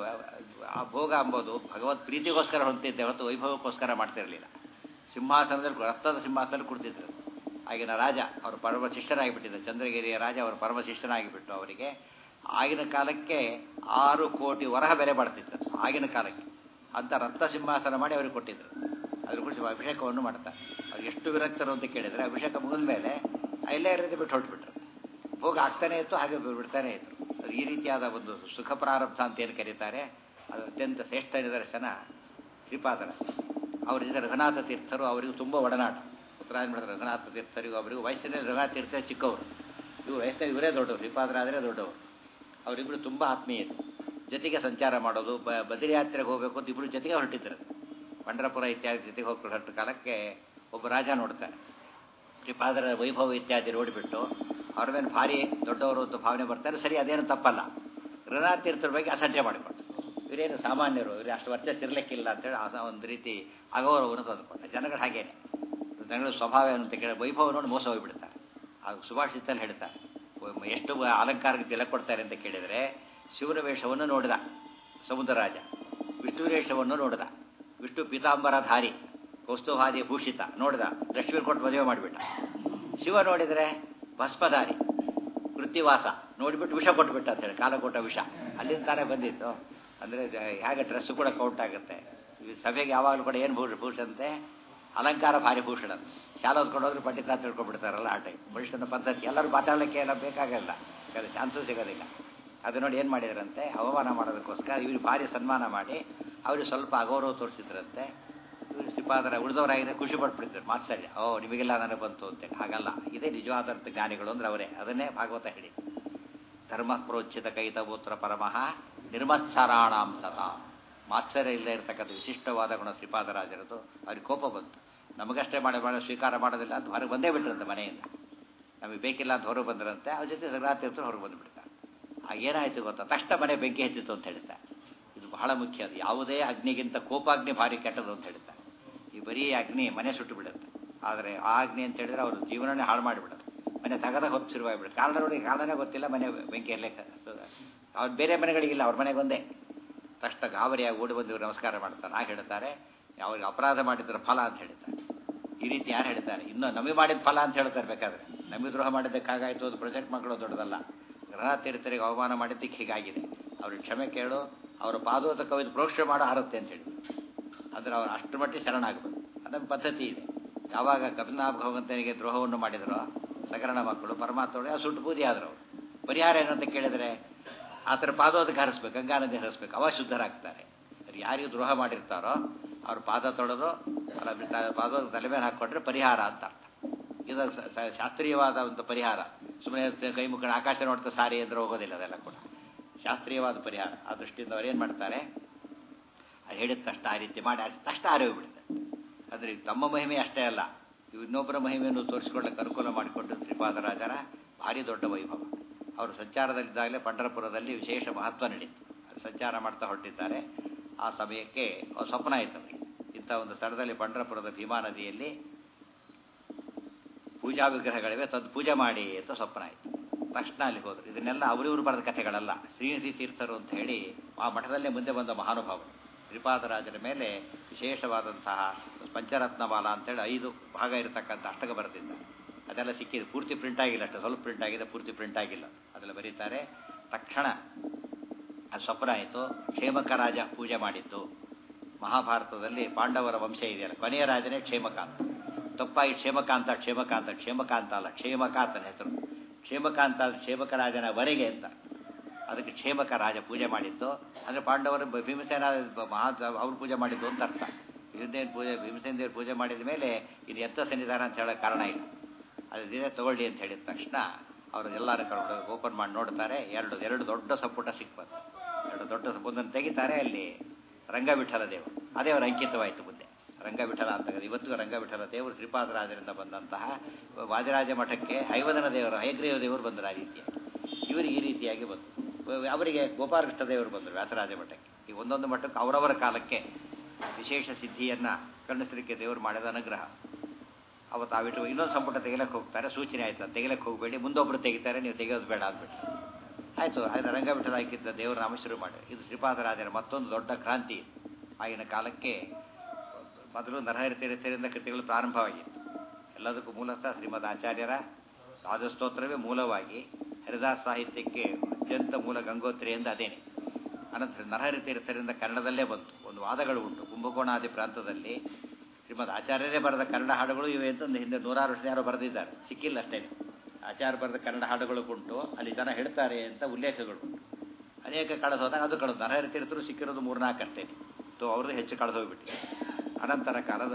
ಆ ಭೋಗ ಅಂಬೋದು ಭಗವತ್ ಪ್ರೀತಿಗೋಸ್ಕರ ಹೊಂದಿದ್ದೆ ಹೊರತು ವೈಭವಕ್ಕೋಸ್ಕರ ಮಾಡ್ತಿರಲಿಲ್ಲ ಸಿಂಹಾಸನದಲ್ಲಿ ರಕ್ತದ ಸಿಂಹಾಸನದಲ್ಲಿ ಕುಳಿತಿದ್ರು ಆಗಿನ ರಾಜ ಅವರು ಪರಮ ಶಿಷ್ಯರಾಗಿಬಿಟ್ಟಿದ್ದ ಚಂದ್ರಗಿರಿಯ ರಾಜ ಅವರು ಪರಮ ಶಿಷ್ಯನಾಗಿಬಿಟ್ಟು ಅವರಿಗೆ ಆಗಿನ ಕಾಲಕ್ಕೆ ಆರು ಕೋಟಿ ವರಹ ಬೆಲೆ ಬಾಳ್ತಿತ್ತು ಆಗಿನ ಕಾಲಕ್ಕೆ ಅಂತ ರಕ್ತ ಸಿಂಹಾಸನ ಮಾಡಿ ಅವರಿಗೆ ಕೊಟ್ಟಿದ್ರು ಅದ್ರ ಕುರಿತು ಅಭಿಷೇಕವನ್ನು ಮಾಡ್ತಾರೆ ಅವ್ರು ಎಷ್ಟು ವಿರಕ್ತರು ಅಂತ ಕೇಳಿದರೆ ಅಭಿಷೇಕ ಮುಗಿದ ಮೇಲೆ ಎಲ್ಲೇ ರೀತಿ ಬಿಟ್ಟು ಹೊರಟ್ಬಿಟ್ರು ಭೋಗ ಆಗ್ತಾನೆ ಇತ್ತು ಹಾಗೆ ಬಿಡ್ತಾನೆ ಇತ್ತು ಅದು ಈ ರೀತಿಯಾದ ಒಂದು ಸುಖ ಪ್ರಾರಬ್ಧ ಅಂತ ಏನು ಕರೀತಾರೆ ಅದು ಅತ್ಯಂತ ಶ್ರೇಷ್ಠ ನಿದರ್ಶನ ಶ್ರೀಪಾದರ ಅವರಿದ್ದ ರಘುನಾಥ ತೀರ್ಥರು ಅವರಿಗೂ ತುಂಬ ಒಡನಾಟ ಉತ್ತರಾಯಣ ಮಾಡಿದ ರಘುನಾಥ ತೀರ್ಥರಿಗೂ ಅವರಿಗೂ ವಯಸ್ಸಿನಲ್ಲಿ ರಘುನಾಥ ತೀರ್ಥ ಚಿಕ್ಕವರು ಇವು ವಯಸ್ಸಿನಲ್ಲಿ ಇವರೇ ದೊಡ್ಡವರು ಶ್ರೀಪಾದರಾದರೆ ದೊಡ್ಡವರು ಅವರಿಬ್ಬರು ತುಂಬ ಆತ್ಮೀಯರು ಜೊತೆಗೆ ಸಂಚಾರ ಮಾಡೋದು ಬ ಬದರಿ ಯಾತ್ರೆಗೆ ಹೋಗಬೇಕು ಅಂತ ಇಬ್ಬರು ಜೊತೆಗೆ ಹೊರಟಿದ್ರು ಪಂಡರಪುರ ಇತ್ಯಾದಿ ಜೊತೆಗೆ ಹೋಗಿ ಹೊರಟ ಕಾಲಕ್ಕೆ ಒಬ್ಬ ರಾಜ ನೋಡ್ತಾರೆ ಶ್ರೀಪಾದರ ವೈಭವ ಇತ್ಯಾದಿ ನೋಡಿಬಿಟ್ಟು ಅವ್ರ ಮೇಲೆ ಭಾರಿ ದೊಡ್ಡವರು ಅಂತ ಭಾವನೆ ಬರ್ತಾರೆ ಸರಿ ಅದೇನು ತಪ್ಪಲ್ಲ ರಘುನಾಥ ತೀರ್ಥರ ಬಗ್ಗೆ ಅಸಡ್ಡೆ ಮಾಡಿಕೊಂಡು ಇವರೇನು ಸಾಮಾನ್ಯರು ಇವರು ಅಷ್ಟು ವರ್ಚಸ್ ಇರ್ಲಿಕ್ಕಿಲ್ಲ ಅಂತೇಳಿ ಆ ಒಂದು ರೀತಿ ಅಗೌರವವನ್ನು ತಂದುಕೊಂಡ ಜನಗಳು ಹಾಗೇನೆ ಜನಗಳ ಸ್ವಭಾವ ಏನು ಅಂತ ಕೇಳಿ ವೈಭವ ನೋಡಿ ಮೋಸ ಹೋಗಿಬಿಡ್ತಾರೆ ಆಗ ಸುಭಾಷಿತಲ್ಲಿ ಹೇಳ್ತಾರೆ ಎಷ್ಟು ಅಲಂಕಾರಕ್ಕೆ ಬೆಲೆ ಕೊಡ್ತಾರೆ ಅಂತ ಕೇಳಿದರೆ ಶಿವನ ವೇಷವನ್ನು ನೋಡಿದ ಸಮುದ್ರ ರಾಜ ವಿಷ್ಣು ವೇಷವನ್ನು ನೋಡಿದ ವಿಷ್ಣು ಪೀತಾಂಬರಧಾರಿ ಕೌಸ್ತುಭಾದಿ ಭೂಷಿತ ನೋಡಿದ ಲಕ್ಷ್ಮೀ ಕೊಟ್ಟು ಮದುವೆ ಮಾಡಿಬಿಟ್ಟ ಶಿವ ನೋಡಿದರೆ ಭಸ್ಮಧಾರಿ ವೃತ್ತಿವಾಸ ನೋಡಿಬಿಟ್ಟು ವಿಷ ಕೊಟ್ಬಿಟ್ಟ ಅಂತೇಳಿ ಕಾಲ ಕೊಟ್ಟ ವಿಷ ಅಲ್ಲಿಂದ ತಾನೇ ಬಂದಿತ್ತು ಅಂದರೆ ಹೇಗೆ ಡ್ರೆಸ್ ಕೂಡ ಕೌಂಟ್ ಆಗುತ್ತೆ ಈ ಸಭೆಗೆ ಯಾವಾಗಲೂ ಕೂಡ ಏನು ಭೂಷ ಭೂಷಣಂತೆ ಅಲಂಕಾರ ಭಾರಿ ಭೂಷಣ ಶಾಲೆ ಓದ್ಕೊಂಡು ಹೋದ್ರೆ ಪಂಡಿತ ತಿಳ್ಕೊಬಿಡ್ತಾರಲ್ಲ ಆ ಟೈಪ್ ಭವಿಷ್ಯದ ಪದ್ಧತಿ ಎಲ್ಲರೂ ಮಾತಾಡಲಿಕ್ಕೆ ಎಲ್ಲ ಬೇಕಾಗಲ್ಲ ಯಾಕಂದ್ರೆ ಚಾನ್ಸು ಸಿಗೋದಿಲ್ಲ ಅದು ನೋಡಿ ಏನು ಮಾಡಿದ್ರಂತೆ ಅವಮಾನ ಮಾಡೋದಕ್ಕೋಸ್ಕರ ಇವ್ರು ಭಾರಿ ಸನ್ಮಾನ ಮಾಡಿ ಅವ್ರಿಗೆ ಸ್ವಲ್ಪ ಅಗೌರವ ತೋರಿಸಿದ್ರಂತೆ ಇವರು ಶ್ರೀಪಾದರ ಉಳಿದವರಾಗಿದೆ ಖುಷಿ ಪಟ್ಬಿಟ್ಟಿದ್ರು ಮಾತ್ಸರ್ಯ ಓ ನಿಮಗೆಲ್ಲ ನನಗೆ ಬಂತು ಅಂತೇಳಿ ಹಾಗಲ್ಲ ಇದೇ ನಿಜವಾದಂಥ ಜ್ಞಾನಿಗಳು ಅಂದ್ರೆ ಅವರೇ ಅದನ್ನೇ ಭಾಗವತ ಹೇಳಿ ಧರ್ಮ ಪ್ರೋಚ್ಚಿತ ಕೈತಪುತ್ರ ಪರಮಃ ನಿರ್ಮತ್ಸರಾಣಾಂ ಸದಾ ಮಾತ್ಸರ್ಯ ಇಲ್ಲದೆ ಇರತಕ್ಕಂಥ ವಿಶಿಷ್ಟವಾದ ಗುಣ ಶ್ರೀಪಾದರಾಜರದು ಅವ್ರಿಗೆ ಕೋಪ ಬಂತು ನಮಗಷ್ಟೇ ಮಾಡಿ ಮಾಡಿ ಸ್ವೀಕಾರ ಮಾಡೋದಿಲ್ಲ ಅಂತ ಹೊರಗೆ ಬಂದೇ ಬಿಟ್ರಂತೆ ಮನೆಯಿಂದ ನಮಗೆ ಬೇಕಿಲ್ಲ ಅಂತ ಹೊರಗೆ ಬಂದ್ರಂತೆ ಅವ್ರ ಜೊತೆ ರಾತ್ರಿ ಹತ್ರ ಹೊರಗೆ ಬಂದುಬಿಡ್ತಾರೆ ಆಗ ಏನಾಯಿತು ಗೊತ್ತಾ ತಕ್ಷಣ ಮನೆ ಬೆಂಕಿ ಹೆಚ್ಚಿತು ಅಂತ ಹೇಳ್ತಾರೆ ಇದು ಬಹಳ ಮುಖ್ಯ ಅದು ಯಾವುದೇ ಅಗ್ನಿಗಿಂತ ಕೋಪಾಗ್ನಿ ಭಾರಿ ಕೆಟ್ಟದು ಅಂತ ಹೇಳ್ತಾರೆ ಈ ಬರೀ ಅಗ್ನಿ ಮನೆ ಸುಟ್ಟು ಬಿಡುತ್ತೆ ಆದರೆ ಆ ಅಗ್ನಿ ಅಂತ ಹೇಳಿದ್ರೆ ಅವ್ರ ಜೀವನನೇ ಹಾಳು ಮಾಡಿಬಿಡುತ್ತೆ ಮನೆ ತಗದ ಹೊತ್ತು ಶುರುವಾಗ್ಬಿಡುತ್ತೆ ಕಾರಣ ನೋಡಿ ಕಾರಣನೇ ಗೊತ್ತಿಲ್ಲ ಮನೆ ಬೆಂಕಿ ಇರಲಿಕ್ಕೆ ಅವ್ರು ಬೇರೆ ಮನೆಗಳಿಗಿಲ್ಲ ಅವ್ರ ಮನೆಗೆ ಒಂದೇ ತಕ್ಷಣ ಗಾಬರಿಯಾಗಿ ಓಡಿ ಬಂದು ಇವ್ರು ನಮಸ್ಕಾರ ಮಾಡ್ತಾರೆ ಆಗ ಹೇಳ್ತಾರೆ ಅವ್ರಿಗೆ ಅಪರಾಧ ಮಾಡಿದ್ರ ಫಲ ಅಂತ ಹೇಳ್ತಾರೆ ಈ ರೀತಿ ಯಾರು ಹೇಳ್ತಾರೆ ಇನ್ನು ನಮಗೆ ಮಾಡಿದ ಫಲ ಅಂತ ಹೇಳ್ತಾರೆ ಬೇಕಾದ್ರೆ ನಮಗೆ ದ್ರೋಹ ಮಾಡಿದ್ದಕ್ಕಾಗಾಯ್ತು ಅದು ಪ್ರೊಜೆಕ್ಟ್ ಮಕ್ಕಳು ದೊಡ್ಡದಲ್ಲ ಗ್ರಹ ತೀರ್ಥರಿಗೆ ಅವಮಾನ ಮಾಡಿದ್ದಕ್ಕೆ ಹೀಗಾಗಿದೆ ಅವ್ರಿಗೆ ಕ್ಷಮೆ ಕೇಳು ಅವರ ಪಾದೋತ ಕವಿದು ಪ್ರೋಕ್ಷೆ ಮಾಡೋ ಆರುತ್ತೆ ಅಂತ ಹೇಳಿ ಅಂದ್ರೆ ಅವ್ರು ಅಷ್ಟರ ಮಟ್ಟಿಗೆ ಶರಣಾಗಬೇಕು ಅದನ್ನ ಪದ್ಧತಿ ಇದೆ ಯಾವಾಗ ಕಪಿನಾಭ ಭಗವಂತನಿಗೆ ದ್ರೋಹವನ್ನು ಮಾಡಿದರೋ ಸಗರಣ ಮಕ್ಕಳು ಪರಮಾತ್ಮಗಳು ಆ ಸುಟ್ಟು ಬೂದಿ ಆದರು ಅವರು ಪರಿಹಾರ ಏನು ಅಂತ ಕೇಳಿದರೆ ಆ ಥರ ಪಾದೋದಕ್ಕೆ ಹರಿಸ್ಬೇಕು ಗಂಗಾ ನದಿ ಹರಿಸ್ಬೇಕು ಅವಾಗ ಶುದ್ಧರಾಗ್ತಾರೆ ಯಾರಿಗೂ ದ್ರೋಹ ಮಾಡಿರ್ತಾರೋ ಅವ್ರ ಪಾದ ತೊಳೆದು ಅಲ್ಲ ಪಾದ ತಲೆ ಮೇಲೆ ಹಾಕ್ಕೊಂಡ್ರೆ ಪರಿಹಾರ ಅಂತ ಅರ್ಥ ಇದು ಶಾಸ್ತ್ರೀಯವಾದ ಒಂದು ಪರಿಹಾರ ಸುಮ್ಮನೆ ಕೈ ಮುಖ ಆಕಾಶ ನೋಡ್ತಾ ಸಾರಿ ಅಂದ್ರೆ ಹೋಗೋದಿಲ್ಲ ಅದೆಲ್ಲ ಕೂಡ ಶಾಸ್ತ್ರೀಯವಾದ ಪರಿಹಾರ ಆ ದೃಷ್ಟಿಯಿಂದ ಅವ್ರೇನು ಮಾಡ್ತಾರೆ ಅದು ಹೇಳಿದ ತಕ್ಷಣ ಆ ರೀತಿ ಮಾಡಿ ತಕ್ಷಣ ಆರೋಗ್ಯ ಬಿಡುತ್ತೆ ಅಂದರೆ ತಮ್ಮ ಮಹಿಮೆ ಅಷ್ಟೇ ಅಲ್ಲ ಇನ್ನೊಬ್ಬರ ಮಹಿಮೆಯನ್ನು ತೋರಿಸಿಕೊಳ್ಳಕ್ಕೆ ಅನುಕೂಲ ಮಾಡಿಕೊಂಡು ಶ್ರೀಪಾದರಾಜರ ಭಾರಿ ದೊಡ್ಡ ವೈಭವ ಅವರು ಸಂಚಾರದಲ್ಲಿದ್ದಾಗಲೇ ಪಂಡರಪುರದಲ್ಲಿ ವಿಶೇಷ ಮಹತ್ವ ನಡೀತು ಅದು ಸಂಚಾರ ಮಾಡ್ತಾ ಹೊರಟಿದ್ದಾರೆ ಆ ಸಮಯಕ್ಕೆ ಅವ್ರ ಸ್ವಪ್ನ ಆಯ್ತು ಅವರಿಗೆ ಇಂಥ ಒಂದು ಸ್ಥಳದಲ್ಲಿ ಪಂಡರಪುರದ ಭೀಮಾ ನದಿಯಲ್ಲಿ ಪೂಜಾ ವಿಗ್ರಹಗಳಿವೆ ತಂದು ಪೂಜೆ ಮಾಡಿ ಅಂತ ಸ್ವಪ್ನ ಆಯಿತು ತಕ್ಷಣ ಅಲ್ಲಿ ಹೋದರು ಇದನ್ನೆಲ್ಲ ಅವರಿವರು ಬರೆದ ಕಥೆಗಳಲ್ಲ ಶ್ರೀನಿಧಿ ತೀರ್ಥರು ಅಂತ ಹೇಳಿ ಆ ಮಠದಲ್ಲೇ ಮುಂದೆ ಬಂದ ಮಹಾನುಭಾವರು ಶ್ರೀಪಾದರಾಜರ ಮೇಲೆ ವಿಶೇಷವಾದಂತಹ ಪಂಚರತ್ನಮಾಲ ಅಂತೇಳಿ ಐದು ಭಾಗ ಇರತಕ್ಕಂಥ ಅಷ್ಟಕ ಬರೆದಿದ್ದ ಅದೆಲ್ಲ ಸಿಕ್ಕಿದೆ ಪೂರ್ತಿ ಪ್ರಿಂಟ್ ಆಗಿಲ್ಲ ಅಷ್ಟೇ ಸ್ವಲ್ಪ ಪ್ರಿಂಟ್ ಆಗಿದೆ ಪೂರ್ತಿ ಪ್ರಿಂಟ್ ಆಗಿಲ್ಲ ಅದೆಲ್ಲ ಬರೀತಾರೆ ತಕ್ಷಣ ಅದು ಸ್ವಪ್ನ ಆಯಿತು ಕ್ಷೇಮಕ ರಾಜ ಪೂಜೆ ಮಾಡಿದ್ದು ಮಹಾಭಾರತದಲ್ಲಿ ಪಾಂಡವರ ವಂಶ ಇದೆಯಲ್ಲ ಕೊನೆಯ ರಾಜನೇ ಕ್ಷೇಮಕಾಂತ ತಪ್ಪಾಗಿ ಕ್ಷೇಮಕಾಂತ ಕ್ಷೇಮಕಾಂತ ಕ್ಷೇಮಕಾಂತ ಅಲ್ಲ ಕ್ಷೇಮಕಾಂತನ ಹೆಸರು ಕ್ಷೇಮಕಾಂತ ಕ್ಷೇಮಕ ರಾಜನವರೆಗೆ ಅಂತ ಅದಕ್ಕೆ ಕ್ಷೇಮಕ ರಾಜ ಪೂಜೆ ಮಾಡಿದ್ದು ಅಂದರೆ ಪಾಂಡವರು ಭೀಮಸೇನ ಮಹಾ ಅವ್ರು ಪೂಜೆ ಮಾಡಿದ್ದು ಅಂತ ಅರ್ಥ ಭೀಮಸೇನ ಪೂಜೆ ಭೀಮಸೇನ ದೇವರು ಪೂಜೆ ಮಾಡಿದ ಮೇಲೆ ಇದು ಎತ್ತ ಸನ್ನಿಧಾನ ಅಂತ ಹೇಳೋ ಕಾರಣ ಇಲ್ಲ ಅದು ಇದೇ ತಗೊಳ್ಳಿ ಅಂತ ಹೇಳಿದ ತಕ್ಷಣ ಅವರು ಎಲ್ಲರೂ ಕರ್ಕೊಂಡು ಓಪನ್ ಮಾಡಿ ನೋಡ್ತಾರೆ ಎರಡು ಎರಡು ದೊಡ್ಡ ಸಂಪುಟ ಸಿಕ್ಬಂತು ಎರಡು ದೊಡ್ಡ ಒಂದನ್ನು ತೆಗಿತಾರೆ ಅಲ್ಲಿ ರಂಗವಿಠಲ ದೇವರು ಅದೇ ಅವರ ಅಂಕಿತವಾಯಿತು ಮುಂದೆ ರಂಗವಿಠಲ ಅಂತ ಇವತ್ತು ರಂಗವಿಠಲ ದೇವರು ಶ್ರೀಪಾದರಾಜರಿಂದ ಬಂದಂತಹ ವಾದಿರಾಜ ಮಠಕ್ಕೆ ಹೈವದನ ದೇವರು ಹೈಗ್ರೀವ ದೇವರು ಬಂದರು ಆ ರೀತಿಯಾಗಿ ಇವರಿಗೆ ಈ ರೀತಿಯಾಗಿ ಬಂತು ಅವರಿಗೆ ಗೋಪಾಲಕೃಷ್ಣ ದೇವರು ಬಂದರು ವ್ಯಾಸರಾಜ ಮಠಕ್ಕೆ ಈ ಒಂದೊಂದು ಮಠಕ್ಕೆ ಅವರವರ ಕಾಲಕ್ಕೆ ವಿಶೇಷ ಸಿದ್ಧಿಯನ್ನು ಕಣ್ಣಿಸಲಿಕ್ಕೆ ದೇವರು ಮಾಡಿದ ಅನುಗ್ರಹ ಅವತ್ತು ಆ ಬಿಟ್ಟು ಇನ್ನೊಂದು ಸಂಪುಟ ತೆಗಿಲಕ್ಕೆ ಹೋಗ್ತಾರೆ ಸೂಚನೆ ಆಯ್ತು ತೆಗಿಲಕ್ಕೆ ಹೋಗಬೇಡಿ ಮುಂದೊಬ್ಬರು ತೆಗಿತಾರೆ ನೀವು ತೆಗೆಯೋದು ಬೇಡ ಅಂದ್ಬಿಟ್ಟು ಆಯಿತು ಆಯ್ತು ರಂಗಬಿಟ್ಟಲು ಹಾಕಿದ್ದ ದೇವರು ನಾಮ ಶುರು ಮಾಡಿ ಇದು ಶ್ರೀಪಾದರಾಜರ ಮತ್ತೊಂದು ದೊಡ್ಡ ಕ್ರಾಂತಿ ಆಗಿನ ಕಾಲಕ್ಕೆ ಮೊದಲು ನರಹರಿ ತೀರ್ಥರಿಂದ ಕೃತಿಗಳು ಪ್ರಾರಂಭವಾಗಿತ್ತು ಎಲ್ಲದಕ್ಕೂ ಮೂಲತಃ ಶ್ರೀಮದ್ ಆಚಾರ್ಯರ ರಾಜಸ್ತೋತ್ರವೇ ಮೂಲವಾಗಿ ಹರಿದಾಸ್ ಸಾಹಿತ್ಯಕ್ಕೆ ಅತ್ಯಂತ ಮೂಲ ಗಂಗೋತ್ರಿಯಿಂದ ಅದೇನೆ ಅನಂತರ ನರಹರಿ ತೀರ್ಥರಿಂದ ಕನ್ನಡದಲ್ಲೇ ಬಂತು ಒಂದು ವಾದಗಳು ಉಂಟು ಕುಂಭಕೋಣಾದಿ ಪ್ರಾಂತದಲ್ಲಿ ಶ್ರೀಮದ್ ಆಚಾರ್ಯರೇ ಬರೆದ ಕನ್ನಡ ಹಾಡುಗಳು ಇವೆ ಅಂತ ಹಿಂದೆ ನೂರಾರು ವರ್ಷ ಯಾರೋ ಬರೆದಿದ್ದಾರೆ ಸಿಕ್ಕಿಲ್ಲ ಅಷ್ಟೇ ಆಚಾರ್ಯ ಬರೆದ ಕನ್ನಡ ಹಾಡುಗಳು ಉಂಟು ಅಲ್ಲಿ ಜನ ಹೇಳ್ತಾರೆ ಅಂತ ಉಲ್ಲೇಖಗಳು ಉಂಟು ಅನೇಕ ಕಳೆದು ಹೋದಾಗ ಅದು ಕಳೆದು ನರಹರಿ ತೀರ್ಥರು ಸಿಕ್ಕಿರೋದು ಮೂರ್ನಾಲ್ಕು ಅಷ್ಟೇ ತೋ ಅವ್ರದ್ದು ಹೆಚ್ಚು ಕಳೆದು ಹೋಗ್ಬಿಟ್ಟು ಅನಂತರ ಕಾಲದ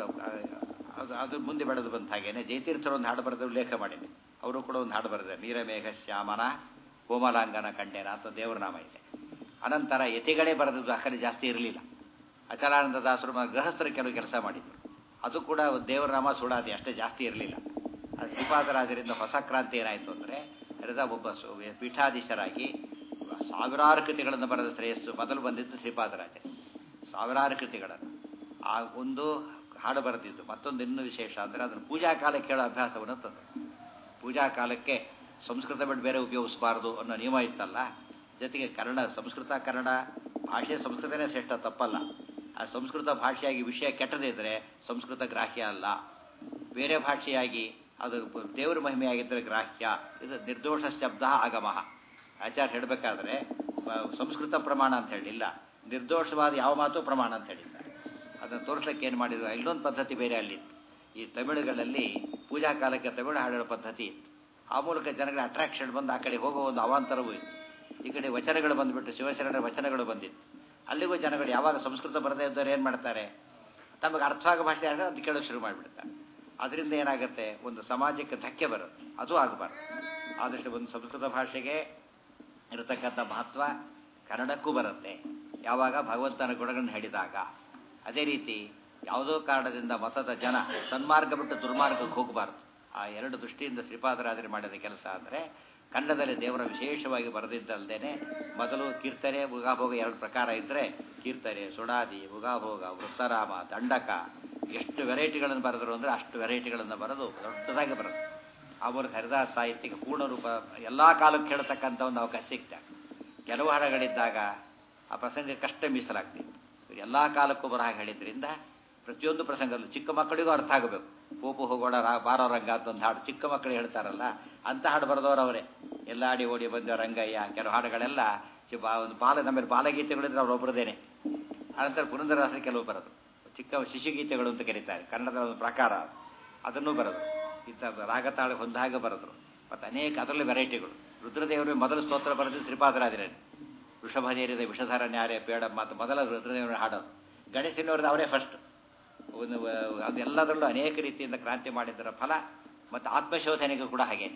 ಅದು ಅದು ಮುಂದೆ ಬೆಳೆದು ಬಂದ ಹಾಗೇನೆ ಜಯತೀರ್ಥರು ಒಂದು ಹಾಡು ಬರೆದ ಉಲ್ಲೇಖ ಮಾಡಿದೆ ಅವರು ಕೂಡ ಒಂದು ಹಾಡು ಬರೆದಿದ್ದಾರೆ ನೀರಮೇಘ ಶ್ಯಾಮನ ಕೋಮಲಾಂಗನ ಕಂಡೇನ ಅಂತ ದೇವರ ನಾಮ ಇದೆ ಅನಂತರ ಯತಿಗಳೇ ಬರೆದ ದಾಖಲೆ ಜಾಸ್ತಿ ಇರಲಿಲ್ಲ ಅಚಲಾನಂದ ದಾಸರು ಗೃಹಸ್ಥರು ಕೆಲವು ಕೆಲಸ ಮಾಡಿದ್ರು ಅದು ಕೂಡ ದೇವರ ನಾಮ ಸುಡಾದಿ ಅಷ್ಟೇ ಜಾಸ್ತಿ ಇರಲಿಲ್ಲ ಅದು ಶ್ರೀಪಾದರಾಜರಿಂದ ಹೊಸ ಕ್ರಾಂತಿ ಏನಾಯಿತು ಅಂದರೆ ಹರಿದ ಒಬ್ಬ ಪೀಠಾಧೀಶರಾಗಿ ಸಾವಿರಾರು ಕೃತಿಗಳನ್ನು ಬರೆದ ಶ್ರೇಯಸ್ಸು ಮೊದಲು ಬಂದಿದ್ದು ಶ್ರೀಪಾದರಾಜ ಸಾವಿರಾರು ಕೃತಿಗಳನ್ನು ಆ ಒಂದು ಹಾಡು ಬರೆದಿದ್ದು ಮತ್ತೊಂದು ಇನ್ನೂ ವಿಶೇಷ ಅಂದರೆ ಅದನ್ನು ಪೂಜಾ ಕಾಲಕ್ಕೆ ಹೇಳೋ ಅಭ್ಯಾಸವನ್ನು ತಂದು ಪೂಜಾ ಕಾಲಕ್ಕೆ ಸಂಸ್ಕೃತ ಬಿಟ್ಟು ಬೇರೆ ಉಪಯೋಗಿಸಬಾರ್ದು ಅನ್ನೋ ನಿಯಮ ಇತ್ತಲ್ಲ ಜೊತೆಗೆ ಕನ್ನಡ ಸಂಸ್ಕೃತ ಕನ್ನಡ ಭಾಷೆ ಸಂಸ್ಕೃತನೇ ಶ್ರೇಷ್ಠ ತಪ್ಪಲ್ಲ ಆ ಸಂಸ್ಕೃತ ಭಾಷೆಯಾಗಿ ವಿಷಯ ಕೆಟ್ಟದಿದ್ದರೆ ಸಂಸ್ಕೃತ ಗ್ರಾಹ್ಯ ಅಲ್ಲ ಬೇರೆ ಭಾಷೆಯಾಗಿ ಅದು ದೇವರ ಮಹಿಮೆಯಾಗಿದ್ದರೆ ಗ್ರಾಹ್ಯ ಇದು ನಿರ್ದೋಷ ಶಬ್ದ ಆಗಮಃ ಆಚಾರ್ಯ ಹೇಳಬೇಕಾದ್ರೆ ಸಂಸ್ಕೃತ ಪ್ರಮಾಣ ಅಂತ ಹೇಳಿಲ್ಲ ನಿರ್ದೋಷವಾದ ಯಾವ ಮಾತು ಪ್ರಮಾಣ ಅಂತ ಹೇಳಿದ್ದಾರೆ ಅದನ್ನು ತೋರಿಸ್ಲಿಕ್ಕೆ ಏನು ಮಾಡಿದ್ರು ಇಲ್ಲೊಂದು ಪದ್ಧತಿ ಬೇರೆ ಅಲ್ಲಿತ್ತು ಈ ತಮಿಳುಗಳಲ್ಲಿ ಪೂಜಾ ಕಾಲಕ್ಕೆ ತಮಿಳು ಹಾಡೋ ಪದ್ಧತಿ ಇತ್ತು ಆ ಮೂಲಕ ಜನಗಳ ಅಟ್ರಾಕ್ಷನ್ ಬಂದು ಆ ಕಡೆ ಹೋಗೋ ಒಂದು ಅವಾಂತರವೂ ಇತ್ತು ಈ ಕಡೆ ವಚನಗಳು ಬಂದುಬಿಟ್ಟು ಶಿವಶರಣರ ವಚನಗಳು ಬಂದಿತ್ತು ಅಲ್ಲಿಗೂ ಜನಗಳು ಯಾವಾಗ ಸಂಸ್ಕೃತ ಬರದೇ ಇದ್ದವ್ರು ಏನು ಮಾಡ್ತಾರೆ ತಮಗೆ ಅರ್ಥವಾಗ ಭಾಷೆ ಆದರೆ ಅದು ಕೇಳೋಕೆ ಶುರು ಮಾಡಿಬಿಡ್ತಾರೆ ಅದರಿಂದ ಏನಾಗುತ್ತೆ ಒಂದು ಸಮಾಜಕ್ಕೆ ಧಕ್ಕೆ ಬರುತ್ತೆ ಅದು ಆಗಬಾರ್ದು ಆದಷ್ಟು ಒಂದು ಸಂಸ್ಕೃತ ಭಾಷೆಗೆ ಇರತಕ್ಕಂಥ ಮಹತ್ವ ಕನ್ನಡಕ್ಕೂ ಬರುತ್ತೆ ಯಾವಾಗ ಭಗವಂತನ ಗುಣಗಳನ್ನು ಹೇಳಿದಾಗ ಅದೇ ರೀತಿ ಯಾವುದೋ ಕಾರಣದಿಂದ ಮತದ ಜನ ಸನ್ಮಾರ್ಗ ಬಿಟ್ಟು ದುರ್ಮಾರ್ಗಕ್ಕೆ ಹೋಗಬಾರ್ದು ಆ ಎರಡು ದೃಷ್ಟಿಯಿಂದ ಶ್ರೀಪಾದರಾಜರು ಮಾಡಿದ ಕೆಲಸ ಅಂದರೆ ಕನ್ನಡದಲ್ಲಿ ದೇವರ ವಿಶೇಷವಾಗಿ ಬರೆದಿದ್ದಲ್ದೇನೆ ಮೊದಲು ಕೀರ್ತನೆ ಉಗಾಭೋಗ ಎರಡು ಪ್ರಕಾರ ಇದ್ದರೆ ಕೀರ್ತನೆ ಸುಡಾದಿ ಉಗಾಭೋಗ ವೃತ್ತರಾಮ ದಂಡಕ ಎಷ್ಟು ವೆರೈಟಿಗಳನ್ನು ಬರೆದರು ಅಂದರೆ ಅಷ್ಟು ವೆರೈಟಿಗಳನ್ನು ಬರೆದು ದೊಡ್ಡದಾಗಿ ಬರೆದು ಆ ಮೂಲಕ ಹರಿದಾಸ ಸಾಹಿತ್ಯಕ್ಕೆ ಪೂರ್ಣ ರೂಪ ಎಲ್ಲ ಕಾಲಕ್ಕೆ ಕೇಳತಕ್ಕಂಥ ಒಂದು ಅವಕಾಶ ಸಿಗ್ತಾ ಕೆಲವು ಹಾಡುಗಳಿದ್ದಾಗ ಆ ಪ್ರಸಂಗಕ್ಕಷ್ಟೇ ಮೀಸಲಾಗ್ತಿತ್ತು ಎಲ್ಲ ಕಾಲಕ್ಕೂ ಬರಹ ಹೇಳಿದ್ರಿಂದ ಪ್ರತಿಯೊಂದು ಪ್ರಸಂಗದಲ್ಲೂ ಚಿಕ್ಕ ಮಕ್ಕಳಿಗೂ ಅರ್ಥ ಆಗಬೇಕು ಪೋಪು ಹೋಗೋಣ ರಾ ಬಾರೋ ರಂಗ ಅಂತ ಒಂದು ಹಾಡು ಚಿಕ್ಕ ಮಕ್ಕಳಿಗೆ ಹೇಳ್ತಾರಲ್ಲ ಅಂಥ ಹಾಡು ಬರೆದವರು ಅವರೇ ಎಲ್ಲ ಆಡಿ ಓಡಿ ಬಂದ ರಂಗಯ್ಯ ಕೆಲವು ಹಾಡುಗಳೆಲ್ಲ ಒಂದು ಬಾಲ ನಮ್ಮಲ್ಲಿ ಬಾಲಗೀತೆಗಳಿದ್ರೆ ಅವರೊಬ್ಬರದೇನೆ ಅನಂತರ ಪುರಂದರದಾಸರು ಕೆಲವು ಬರೋದು ಚಿಕ್ಕ ಶಿಶುಗೀತೆಗಳು ಅಂತ ಕರೀತಾರೆ ಕನ್ನಡದ ಒಂದು ಪ್ರಕಾರ ಅದನ್ನು ಬರೋದು ಇಂಥ ರಾಗತಾಳ ಹೊಂದಾಗ ಬರೆದ್ರು ಮತ್ತು ಅನೇಕ ಅದರಲ್ಲಿ ವೆರೈಟಿಗಳು ರುದ್ರದೇವರು ಮೊದಲು ಸ್ತೋತ್ರ ಬರೆದು ಶ್ರೀಪಾದರಾಜರೇ ವೃಷಭನೇರಿದ ವಿಷಧರ ನ್ಯಾರೆ ಪೇಡ ಮತ್ತು ಮೊದಲ ರುದ್ರದೇವರ ಹಾಡೋದು ಗಣೇಶನವ್ರದ್ದು ಅವರೇ ಫಸ್ಟ್ ಒಂದು ಅದೆಲ್ಲದರಲ್ಲೂ ಅನೇಕ ರೀತಿಯಿಂದ ಕ್ರಾಂತಿ ಮಾಡಿದ್ದರ ಫಲ ಮತ್ತು ಆತ್ಮಶೋಧನೆಗೂ ಕೂಡ ಹಾಗೆ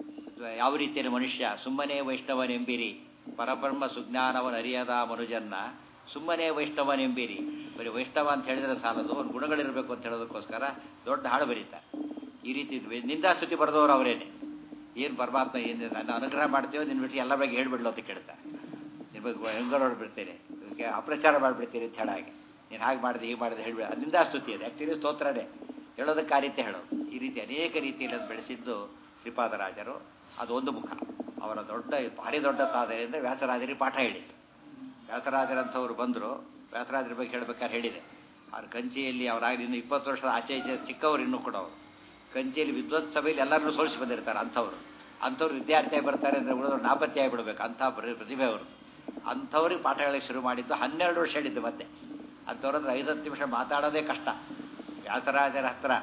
ಯಾವ ರೀತಿಯಲ್ಲಿ ಮನುಷ್ಯ ಸುಮ್ಮನೆ ವೈಷ್ಣವನೆಂಬಿರಿ ಪರಬ್ರಹ್ಮ ಸುಜ್ಞಾನವನ ಅರಿಯದ ಮನುಜನ್ನ ಸುಮ್ಮನೆ ವೈಷ್ಣವನೆಂಬಿರಿ ಬರೀ ವೈಷ್ಣವ ಅಂತ ಹೇಳಿದ್ರೆ ಸಾಲದು ಒಂದು ಗುಣಗಳಿರಬೇಕು ಅಂತ ಹೇಳೋದಕ್ಕೋಸ್ಕರ ದೊಡ್ಡ ಹಾಡು ಬರೀತಾರೆ ಈ ರೀತಿ ನಿಂದಾಸ್ತುತಿ ಬರೆದವರು ಅವರೇನೆ ಏನು ಪರಮಾತ್ಮ ಏನು ನನ್ನ ಅನುಗ್ರಹ ಮಾಡ್ತೀವೋ ನಿನ್ನ ಬಿಟ್ಟು ಎಲ್ಲ ಬಗ್ಗೆ ಹೇಳ್ಬಿಡ್ಲು ಅಂತ ಕೇಳ್ತಾರೆ ನಿನ್ನ ಬಗ್ಗೆ ಹೆಂಗಾರು ಬಿಡ್ತೇನೆ ಇದಕ್ಕೆ ಅಪ್ರಚಾರ ಮಾಡಿಬಿಡ್ತೀನಿ ಅಂತ ಹೇಳಾಗೆ ನೀನು ಹಾಗೆ ಮಾಡಿದೆ ಹೀಗೆ ಮಾಡಿದೆ ಹೇಳ್ಬಿಡ ಅದು ನಿಂದಾಸ್ತುತಿ ಅದು ಆ್ಯಕ್ಚುಲಿ ಸ್ತೋತ್ರನೇ ಹೇಳೋದಕ್ಕೆ ಆ ರೀತಿ ಹೇಳೋದು ಈ ರೀತಿ ಅನೇಕ ರೀತಿಯಲ್ಲಿ ಅದು ಬೆಳೆಸಿದ್ದು ಶ್ರೀಪಾದರಾಜರು ಅದು ಒಂದು ಮುಖ ಅವರ ದೊಡ್ಡ ಭಾರಿ ದೊಡ್ಡ ಸಾಧನೆ ಅಂದರೆ ವ್ಯಾಸರಾಜರಿಗೆ ಪಾಠ ಹೇಳಿದ್ದು ವ್ಯಾಸರಾಜರಂಥವ್ರು ಬಂದರು ವ್ಯಾಸರಾಜರ ಬಗ್ಗೆ ಹೇಳ್ಬೇಕಾದ್ರೆ ಹೇಳಿದೆ ಅವ್ರ ಕಂಚಿಯಲ್ಲಿ ಅವರಾಗ ಇನ್ನು ಇಪ್ಪತ್ತು ವರ್ಷದ ಆಚೆ ಈಚೆ ಚಿಕ್ಕವರು ಇನ್ನೂ ಕೂಡ ಅವರು ಕಂಚಿಯಲ್ಲಿ ವಿದ್ವತ್ ಸಭೆಯಲ್ಲಿ ಎಲ್ಲರನ್ನೂ ಸೋಲಿಸಿ ಬಂದಿರ್ತಾರೆ ಅಂಥವ್ರು ಅಂಥವ್ರು ವಿದ್ಯಾರ್ಥಿಯಾಗಿ ಬರ್ತಾರೆ ಅಂದರೆ ಉಳಿದವ್ರು ನಾಪತ್ತೆ ಆಗಿಬಿಡ್ಬೇಕು ಅಂಥ ಪ್ರ- ಪ್ರತಿಭೆ ಅವರು ಅಂಥವ್ರಿಗೆ ಪಾಠ ಹೇಳಕ್ಕೆ ಶುರು ಮಾಡಿದ್ದು ಹನ್ನೆರಡು ವರ್ಷ ಹೇಳಿದ್ದು ಮತ್ತೆ ಅಂಥವ್ರಂದ್ರೆ ಐದತ್ತು ನಿಮಿಷ ಮಾತಾಡೋದೇ ಕಷ್ಟ ವ್ಯಾಸರಾಜರ ಹತ್ರ